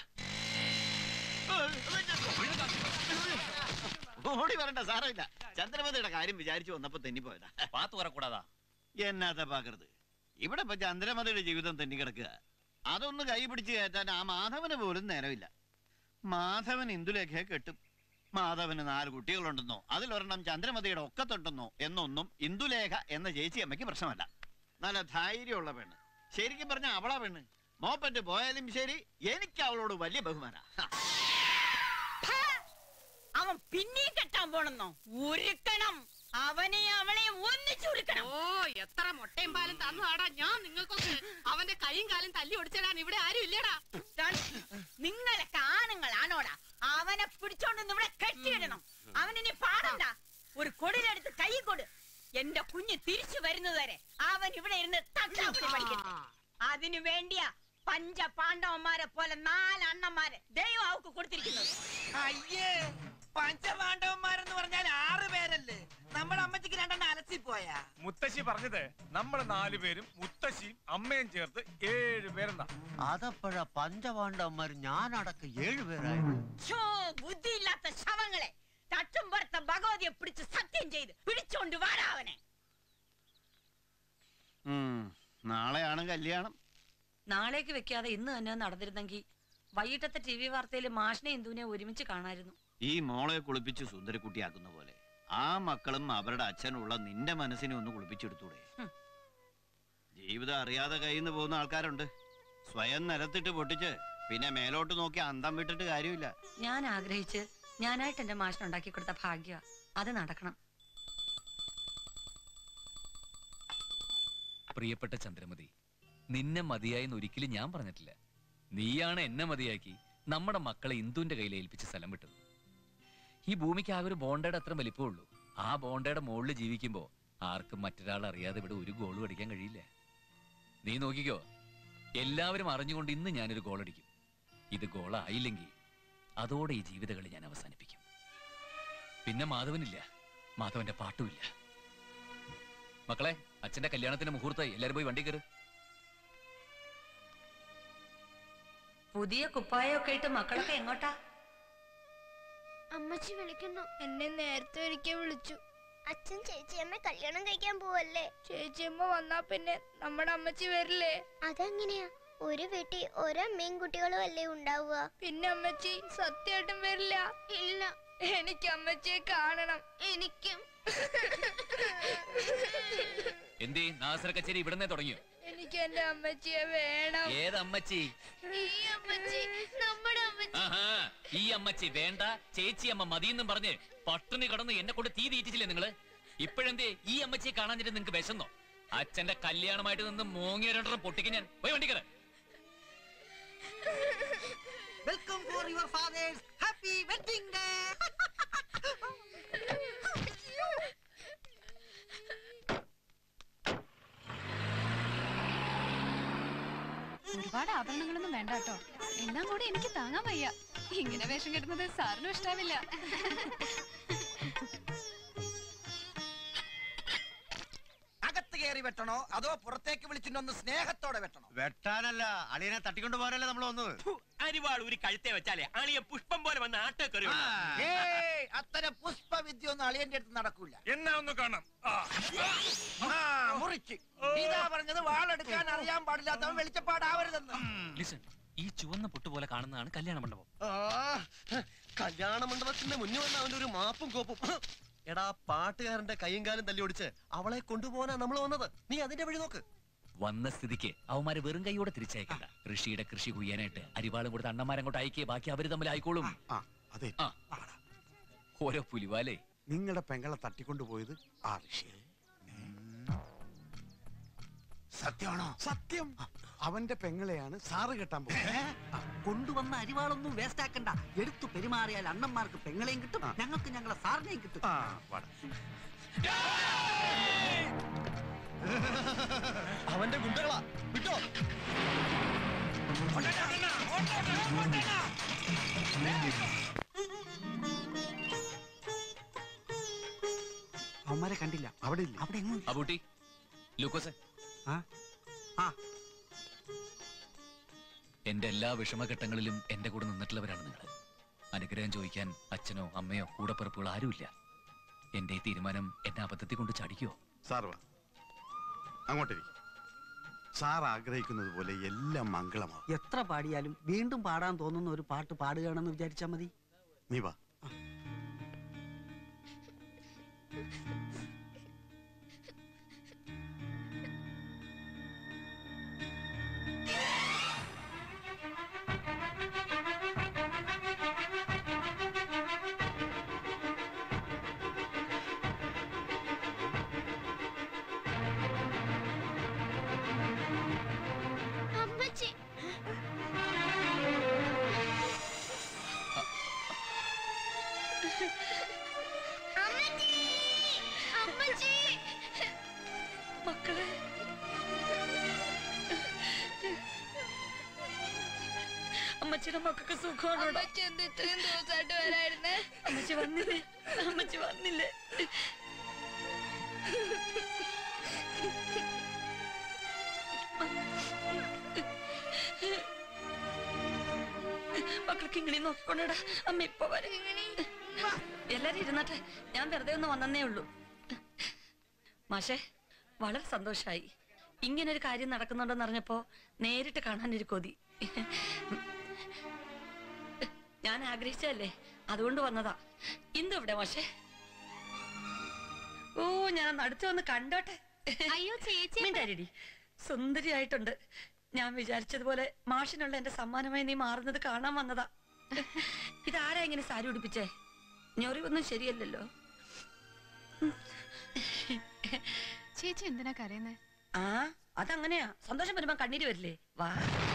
ഓടി വരണ്ട സാരമില്ല ചന്ദ്രമതിയുടെ കാര്യം വിചാരിച്ചു വന്നപ്പോ തെന്നിപ്പോയതാ പാത്തു പറക്കൂടാതാ എന്നാത്ത പാക്കരുത് ഇവിടെ ഇപ്പൊ ചന്ദ്രമതിയുടെ ജീവിതം തെന്നിക്കിടക്കുക അതൊന്ന് കൈ പിടിച്ച് കയറ്റാൻ ആ മാധവന് പോലും നേരമില്ല മാധവൻ ഇന്ദുലേഖയെ കെട്ടും മാധവന് നാല് കുട്ടികളുണ്ടെന്നോ അതിലൊരെണ്ണം ചന്ദ്രമതിയുടെ ഒക്കത്തുണ്ടെന്നോ എന്നൊന്നും ഇന്ദുലേഖ എന്ന ചേച്ചി അമ്മയ്ക്ക് പ്രശ്നമല്ല നല്ല ധൈര്യമുള്ള പെണ്ണ് ശരിക്കും പറഞ്ഞ അവളാ പെണ്ണ് മോപ്പറ്റ് പോയാലും ശരി എനിക്ക് അവളോട് വലിയ ബഹുമാന അവൻ പിന്നെയും കെട്ടാൻ പോണെന്നോ ഉരുക്കണം അവനെ അവളെ ഒന്നിച്ചുരുക്കണം ഓ എത്ര മുട്ടയും പാലും തന്നതാടാ ഞാൻ നിങ്ങൾക്കൊക്കെ അവന്റെ കൈയും കാലും തല്ലി ഒടിച്ചിടാൻ ഇവിടെ ആരും ഇല്ലടാ നിങ്ങളൊക്കെ ആണുങ്ങളാണോടാ അവനെ പിടിച്ചോണ്ട് ഇവിടെ കെട്ടിയിടണം അവനിനി പാടണ്ട ഒരു കൊടിലെടുത്ത് കൈ കൊട് എന്റെ കുഞ്ഞ് തിരിച്ചു വരുന്നതുവരെ അവൻ ഇവിടെ ഇരുന്ന് തട്ടാപ്പടി പഠിക്കട്ടെ അതിനു വേണ്ടിയാ പഞ്ച പാണ്ഡവന്മാരെ പോലെ നാലണ്ണന്മാരെ ദൈവം അവക്ക് കൊടുത്തിരിക്കുന്നത് അയ്യേ പഞ്ചപാണ്ഡവന്മാരെന്ന് പറഞ്ഞാൽ ആറ് പേരല്ലേ നമ്മുടെ അമ്മച്ചിക്ക് രണ്ടെണ്ണം അലസി പോയാ മുത്തശ്ശി പറഞ്ഞത് നമ്മൾ നാലുപേരും മുത്തശ്ശിയും അമ്മയും ചേർത്ത് ഏഴ് പേരെന്നാ അതപ്പോഴാ പഞ്ചപാണ്ഡവന്മാർ ഞാനടക്കം ഏഴുപേരായിരുന്നു ഛോ, ബുദ്ധിയില്ലാത്ത ശവങ്ങളെ തട്ടും പുറത്ത ഭഗവതിയെ പിടിച്ച് സത്യം ചെയ്ത് പിടിച്ചോണ്ട് വാടാ അവനെ നാളെയാണ് കല്യാണം നാളേക്ക് വെക്കാതെ ഇന്ന് തന്നെ നടന്നിരുന്നെങ്കിൽ വൈകിട്ടത്തെ ടി വി വാർത്തയിൽ മാഷിനെ ഇന്ദുവിനെ ഒരുമിച്ച് കാണായിരുന്നു ഈ മോളെ കുളിപ്പിച്ച് സുന്ദരക്കുട്ടിയാക്കുന്ന പോലെ ആ മക്കളും അവരുടെ അച്ഛനുള്ള നിന്റെ മനസ്സിനെ ഒന്ന് കുളിപ്പിച്ചെടുത്തൂടെ ഹും. ജീവിതം അറിയാതെ കയ്യിൽ നിന്ന് പോകുന്ന ആൾക്കാരുണ്ട് സ്വയം നിലത്തിട്ട് പൊട്ടിച്ച് പിന്നെ മേലോട്ട് നോക്കി അന്തം വിട്ടിട്ട് കാര്യമില്ല ഞാൻ ആഗ്രഹിച്ച് ഞാനായിട്ട് എന്റെ മാഷിനുണ്ടാക്കി കൊടുത്ത ഭാഗ്യ അത് നടക്കണം പ്രിയപ്പെട്ട ചന്ദ്രമതി നിന്നെ മതിയായെന്ന് ഒരിക്കലും ഞാൻ പറഞ്ഞിട്ടില്ല നീയാണ് എന്നെ മതിയാക്കി നമ്മുടെ മക്കളെ ഇന്ദുവിന്റെ കയ്യിൽ ഏൽപ്പിച്ച് സ്ഥലം വിട്ടത് ഈ ഭൂമിക്ക് ആകെ ഒരു ബോണ്ടയുടെ അത്ര വലിപ്പമുള്ളൂ ആ ബോണ്ടയുടെ മുകളിൽ ജീവിക്കുമ്പോ ആർക്കും മറ്റൊരാൾ അറിയാതെ ഇവിടെ ഒരു ഗോൾ അടിക്കാൻ കഴിയില്ല നീ നോക്കിക്കോ എല്ലാവരും അറിഞ്ഞുകൊണ്ട് ഇന്ന് ഞാനൊരു ഗോൾ അടിക്കും ഇത് ഗോളായില്ലെങ്കിൽ അതോടെ ഈ ജീവിതകളി ഞാൻ അവസാനിപ്പിക്കും പിന്നെ മാധവനില്ല മാധവന്റെ പാട്ടുമില്ല മക്കളെ അച്ഛന്റെ കല്യാണത്തിന്റെ മുഹൂർത്തമായി എല്ലാരും പോയി വണ്ടി കയറ് പുതിയ കുപ്പായൊക്കെ ഇട്ട് മക്കളൊക്കെ എങ്ങോട്ടാ അമ്മച്ചി വിളിക്കുന്നു എന്നെ നേരത്തെ ഒരിക്കൽ വിളിച്ചു അച്ഛൻ ചേച്ചിയമ്മ കല്യാണം കഴിക്കാൻ പോവല്ലേ ചേച്ചിയമ്മ വന്നാ പിന്നെ നമ്മുടെ അമ്മച്ചി വരില്ലേ അതെങ്ങനെയാ ഒരു വീട്ടിൽ ഒരമ്മയും കുട്ടികളും അല്ലേ ഉണ്ടാവുക പിന്നെ അമ്മച്ചി സത്യമായിട്ടും വരില്ല ഇല്ല എനിക്ക് അമ്മച്ചിയെ കാണണം എനിക്കും എന്തേ നാസർ കച്ചേരി ഇവിടുന്നേ തുടങ്ങിയോ എനിക്ക് എന്റെ അമ്മച്ചിയെ വേണം ഏതമ്മച്ചി ഈ അമ്മച്ചി നമ്മുടെ അമ്മച്ചി ആഹാ ഈ അമ്മച്ചി വേണ്ട ചേച്ചി അമ്മ മതിയെന്നും പറഞ്ഞ് പട്ടിണി കടന്ന് എന്നെ കൊണ്ട് തീ തീറ്റിച്ചില്ലേ നിങ്ങള് ഇപ്പോഴെന്തേ ഈ അമ്മച്ചിയെ കാണാഞ്ഞിട്ട് നിങ്ങക്ക് വിശന്നോ അച്ഛന്റെ കല്യാണമായിട്ട് നിന്ന് മോങ്ങിയ രണ്ടെണ്ണം പൊട്ടിക്ക് ഞാൻ പോയി വണ്ടിക്കറ welcome for your father's happy wedding day ഒരുപാട് ആഭരണങ്ങളൊന്നും വേണ്ട കേട്ടോ എല്ലാം കൂടി എനിക്ക് താങ്ങാൻ വയ്യ ഇങ്ങനെ വേഷം കെട്ടുന്നത് സാറിനും ഇഷ്ടാവില്ല അകത്ത് കയറി വെട്ടണോ അതോ പുറത്തേക്ക് വിളിച്ചിട്ടൊന്ന് സ്നേഹത്തോടെ വെട്ടണോ വെട്ടാനല്ല അളിയനെ തട്ടിക്കൊണ്ട് പോകാനല്ലേ നമ്മൾ വന്നത് അരിവാൾ ഒരു കഴുത്തെ വെച്ചാലേ അളിയ പുഷ്പം പോലെ വന്ന് ആട്ടോ കയറി ഏയ് അത്തരം പുഷ്പവിദ്യ ഒന്നും അളിയന്റെ അടുത്ത് നടക്കൂല എന്നാ ഒന്ന് കാണാം ആ. ആ മുറിച്ച് ഇതാ പറഞ്ഞത് വാളെടുക്കാൻ അറിയാൻ പാടില്ലാത്തവൻ വെളിച്ചപ്പാടാവരുതെന്ന് ലിസൺ ഈ ചുവന്ന പൊട്ട് പോലെ കാണുന്നതാണ് കല്യാണ മണ്ഡപം ആ, കല്യാണ മണ്ഡപത്തിന്റെ മുന്നിൽ വന്ന അവന്റെ ഒരു മാപ്പും കോപ്പും എടാ പാട്ടുകാരന്റെ കൈയും കാലും തല്ലി ഒടിച്ച് അവളെ കൊണ്ടുപോകാനാ നമ്മൾ വന്നത് നീ അതിന്റെ വഴി നോക്ക് വന്ന സ്ഥിതിക്ക് അവന്മാരെ വെറും കൈയോടെ തിരിച്ചയക്കണ്ട ഋഷിയുടെ കൃഷി കുയ്യാനായിട്ട് അരിവാളും കൊടുത്ത് അണ്ണന്മാരങ്ങോട്ട് അയക്കിയ ബാക്കി അവര് തമ്മിൽ ആയിക്കോളും അതെ ആ. ഓരോ പുലിവാലേ നിങ്ങളുടെ പെങ്ങളെ തട്ടിക്കൊണ്ടുപോയത് ആ ഋഷി സത്യമാണോ സത്യം അവന്റെ പെങ്ങളെയാണ് സാറ് കെട്ടാൻ പോകുന്നത് കൊണ്ടുവന്ന അരിവാളൊന്നും വേസ്റ്റ് ആക്കണ്ട എടുത്തു പെരുമാറിയാൽ അണ്ണന്മാർക്ക് പെങ്ങളെയും കിട്ടും ഞങ്ങൾക്ക് ഞങ്ങളെ സാറിനെയും കിട്ടും അവന്റെ ഗുണ്ടകളാ വിട്ടോ അവന്മാരെ കണ്ടില്ല അവിടെ ഇല്ല അവിടെ എങ്ങും ഇല്ല. അബൂട്ടി ലൂക്കോസെ ആ ആ എന്റെ എല്ലാ വിഷമഘട്ടങ്ങളിലും എന്റെ കൂടെ നിന്നിട്ടുള്ളവരാണ് നിങ്ങൾ അനുഗ്രഹം ചോദിക്കാൻ അച്ഛനോ അമ്മയോ കൂടപ്പിറപ്പുകൾ ആരുമില്ല എന്റെ ഈ തീരുമാനം എന്നെ അബദ്ധത്തിൽ കൊണ്ട് ചടിക്കോ സാർ വാ അങ്ങോട്ടിരിക്കും സാർ ആഗ്രഹിക്കുന്നത് പോലെ എല്ലാം മംഗളമാവും എത്ര പാടിയാലും വീണ്ടും പാടാൻ തോന്നുന്ന ഒരു പാട്ട് പാടുകയാണെന്ന് വിചാരിച്ചാ മതി നീ വാ അമ്മച്ചി അമ്മച്ചി അമ്മച്ചി മക്കളെ അമ്മച്ചിയുടെ മക്കൾക്ക് സുഖമാണോ അമ്മച്ചി എന്ത് ഇത്രയും ദിവസമായിട്ട് വരായിരുന്നേ അമ്മച്ചി വന്നില്ലേ അമ്മച്ചി വന്നില്ലേ മക്കൾക്ക് ഇങ്ങനെ നോക്കിക്കൊണ്ടടാ അമ്മ ഇപ്പൊ വരെ എല്ലാരും ഇരുന്നട്ടെ ഞാൻ വെറുതെ ഒന്ന് വന്നേ ഉള്ളൂ മാഷേ വളരെ സന്തോഷായി ഇങ്ങനെ ഒരു കാര്യം നടക്കുന്നുണ്ടെന്ന് അറിഞ്ഞപ്പോ നേരിട്ട് കാണാൻ ഒരു കൊതി ഞാൻ ആഗ്രഹിച്ചതല്ലേ അതുകൊണ്ട് വന്നതാ ഇന്ദു ഇവിടെ മാഷേ ഓ ഞാൻ അടുത്ത് വന്ന് കണ്ടോട്ടെ അയ്യോ ചേച്ചി മിണ്ടാരിടി സുന്ദരിയായിട്ടുണ്ട് ഞാൻ വിചാരിച്ചതുപോലെ മാഷിനുള്ള എന്റെ സമ്മാനമായി നീ മാറുന്നത് കാണാൻ വന്നതാ ഇതാരാ ഇങ്ങനെ സാരി ഉടുപ്പിച്ചേ ഞൊറിവൊന്നും ശരിയല്ലല്ലോ ചേച്ചി എന്തിനാ കരയുന്നേ ആ അതങ്ങനെയാ സന്തോഷം വരുമ്പോ കണ്ണീര് വരില്ലേ വാ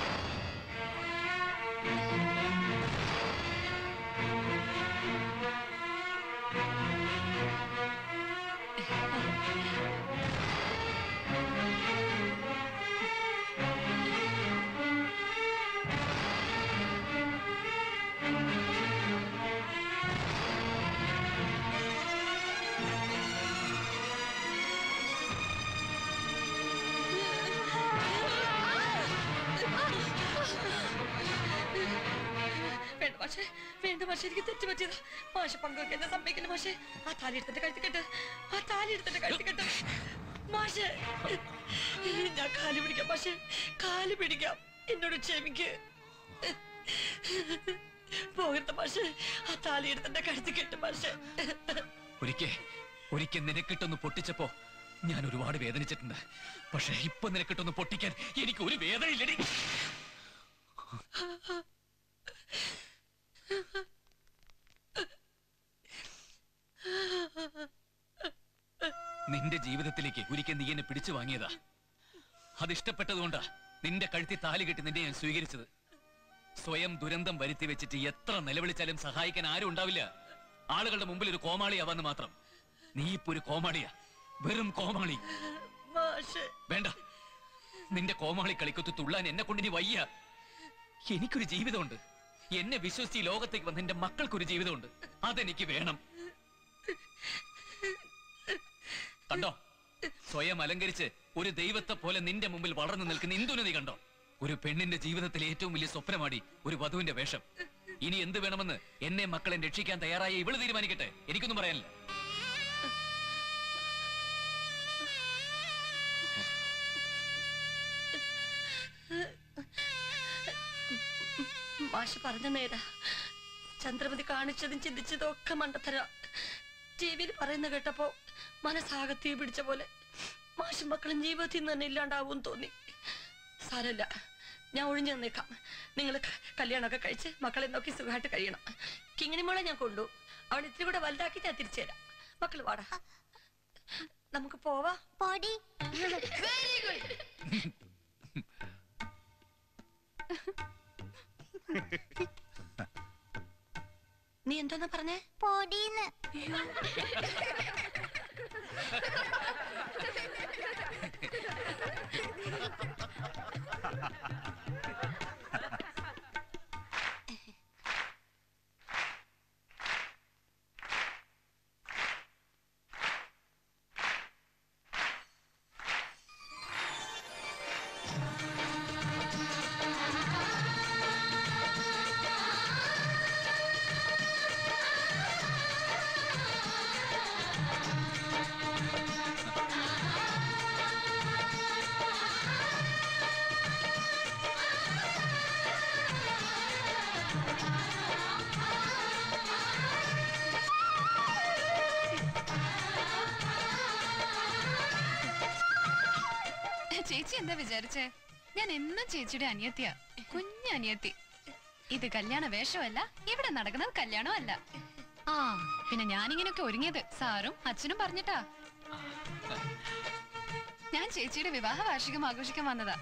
വേണ്ട മാഷേ വേണ്ട മാഷേ എനിക്ക് തെറ്റ് പറ്റിയതാ മാഷ പങ്കുവെക്കാൻ എന്നെ സമ്മതിക്കില്ല മാഷേ ആ താലി എടുത്തിട്ട് കഴുത്തി കെട്ട് ആ താലി എടുത്തിട്ട് കഴുത്തി കെട്ട് മാഷേ ഞാൻ കാല് പിടിക്കാം മാഷേ കാല് പിടിക്കാം എന്നോട് ക്ഷമിക്ക് പോകരുത് മാഷേ ആ താലി എടുത്തിട്ട് കഴുത്തി കെട്ട് മാഷേ ഒരിക്കൽ ഒരിക്കൽ നിനക്കിട്ടൊന്ന് പൊട്ടിച്ചപ്പോ ഞാൻ ഒരുപാട് വേദനിച്ചിട്ടുണ്ട് പക്ഷെ ഇപ്പൊ നിനക്കിട്ടൊന്ന് പൊട്ടിക്കാൻ എനിക്ക് ഒരു വേദനയില്ലടി നിന്റെ ജീവിതത്തിലേക്ക് ഒരിക്കൽ നീ എന്നെ പിടിച്ചു വാങ്ങിയതാ അത് ഇഷ്ടപ്പെട്ടതുകൊണ്ടാ നിന്റെ കഴുത്തി താലി കെട്ടി നിന്നെ ഞാൻ സ്വീകരിച്ചത് സ്വയം ദുരന്തം വരുത്തി വെച്ചിട്ട് എത്ര നിലവിളിച്ചാലും സഹായിക്കാൻ ആരും ഉണ്ടാവില്ല ആളുകളുടെ മുമ്പിൽ ഒരു കോമാളിയാവാന്ന് മാത്രം നീ ഇപ്പൊ ഒരു കോമാളിയാ വെറും കോമാളി മാഷേ വേണ്ട നിന്റെ കോമാളി കളിക്കൊത്ത് തുള്ളാൻ എന്നെ കൊണ്ട് ഇനി വയ്യ എനിക്കൊരു ജീവിതമുണ്ട് എന്നെ വിശ്വസിച്ച് ഈ ലോകത്തേക്ക് വന്ന എന്റെ മക്കൾക്കൊരു ജീവിതമുണ്ട് അതെനിക്ക് വേണം കണ്ടോ സ്വയം അലങ്കരിച്ച് ഒരു ദൈവത്തെ പോലെ നിന്റെ മുമ്പിൽ വളർന്നു നിൽക്കുന്ന ഇന്ദുനെ നീ കണ്ടോ ഒരു പെണ്ണിന്റെ ജീവിതത്തിലെ ഏറ്റവും വലിയ സ്വപ്നമാടി ഒരു വധുവിന്റെ വേഷം ഇനി എന്ത് വേണമെന്ന് എന്നെ മക്കളെ രക്ഷിക്കാൻ തയ്യാറായ ഇവള് തീരുമാനിക്കട്ടെ എനിക്കൊന്നും പറയാനില്ല മാഷ് പറഞ്ഞ നേരാ ചന്ദ്രമതി കാണിച്ചതും ചിന്തിച്ചതും ഒക്കെ മണ്ടത്തര ടി വിയിൽ പറയുന്ന കേട്ടപ്പോ മനസ്സാകെ തീ പിടിച്ച പോലെ മാഷും മക്കളും ജീവിതത്തിൽ നിന്ന് തന്നെ ഇല്ലാണ്ടാവും തോന്നി സാരല്ല ഞാൻ ഒഴിഞ്ഞു നിന്നേക്കാം നിങ്ങൾ കല്യാണമൊക്കെ കഴിച്ച് മക്കളെ നോക്കി സുഖമായിട്ട് കഴിയണം കിങ്ങിണി മോളെ ഞാൻ കൊണ്ടു അവൾ ഇത്തിരി കൂടെ വലുതാക്കി ഞാൻ തിരിച്ചു തരാം മക്കള് വാടാ നമുക്ക് പോവാ പൊടി വെരി ഗുഡ് നീ എന്തോന്നാ പറഞ്ഞേ പൊടീന്ന് ചേച്ചി എന്താ വിചാരിച്ചേ ഞാൻ എന്നും ചേച്ചിയുടെ അനിയത്തിയാ കുഞ്ഞു അനിയത്തി ഇത് കല്യാണ വേഷമല്ല ഇവിടെ നടക്കുന്നത് കല്യാണമല്ല ആ പിന്നെ ഞാനിങ്ങനെയൊക്കെ ഒരുങ്ങിയത് സാറും അച്ഛനും പറഞ്ഞിട്ടാ ഞാൻ ചേച്ചിയുടെ വിവാഹ വാർഷികം ആഘോഷിക്കാൻ വന്നതാ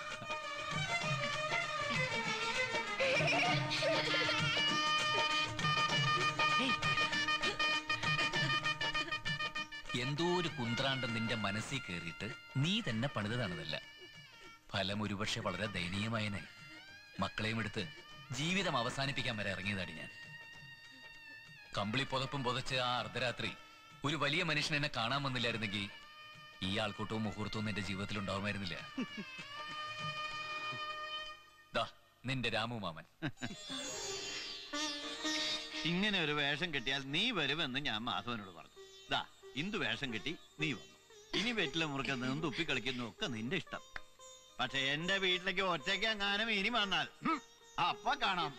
എന്തോ ഒരു കുന്ത്രാണ്ടം നിന്റെ മനസ്സിൽ കയറിയിട്ട് നീ തന്നെ പണിതതാണിതല്ല ഫലം ഒരുപക്ഷെ വളരെ ദയനീയമായനെ മക്കളെയും എടുത്ത് ജീവിതം അവസാനിപ്പിക്കാൻ വരെ ഇറങ്ങിയതാടി ഞാൻ കമ്പിളി പുതപ്പും പുതച്ച് ആ അർദ്ധരാത്രി ഒരു വലിയ മനുഷ്യൻ എന്നെ കാണാൻ വന്നില്ലായിരുന്നെങ്കിൽ ഈ ആൾക്കൂട്ടവും മുഹൂർത്തവും നിന്റെ ജീവിതത്തിൽ ഉണ്ടാവുമായിരുന്നില്ല ദാ നിന്റെ രാമു മാമൻ ഇങ്ങനെ ഒരു വേഷം കെട്ടിയാൽ നീ വരുമെന്ന് ഞാൻ മാധവനോട് പറഞ്ഞു ദാ ഇന്ദു വേഷം കെട്ടി നീ വന്നു ഇനി വെറ്റില മുറുക്കുന്നതും തുപ്പി കളിക്കുന്നതും ഒക്കെ നിന്റെ ഇഷ്ടം പക്ഷെ എന്റെ വീട്ടിലേക്ക് ഒറ്റയ്ക്ക് അങ്ങാനും ഇനി വന്നാൽ ഹും, അപ്പൊ കാണാം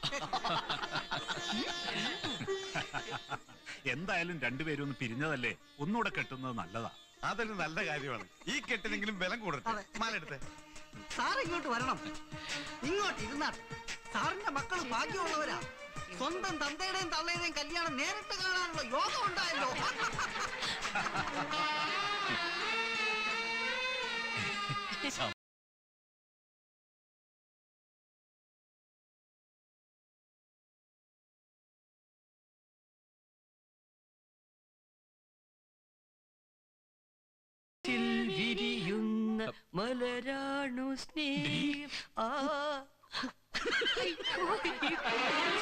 എന്തായാലും രണ്ടുപേരും ഒന്ന് പിരിഞ്ഞതല്ലേ ഒന്നുകൂടെ കെട്ടുന്നത് നല്ലതാ അതൊരു നല്ല കാര്യമാണ് ഈ കെട്ടിനെങ്കിലും ബലം കൊടുത്തേ മാലെടുത്തേ സാർ ഇങ്ങോട്ട് വരണം ഇങ്ങോട്ട് ഇരുന്നാട്ടെ സാറിന്റെ മക്കൾ ഭാഗ്യമുള്ളവരാ സ്വന്തം തന്തയുടെയും തള്ളയുടെയും കല്യാണം നേരിട്ട് കാണാനുള്ള യോഗം ഉണ്ടായല്ലോ വിരിയുന്ന മലരാണു സ്നേഹം ആ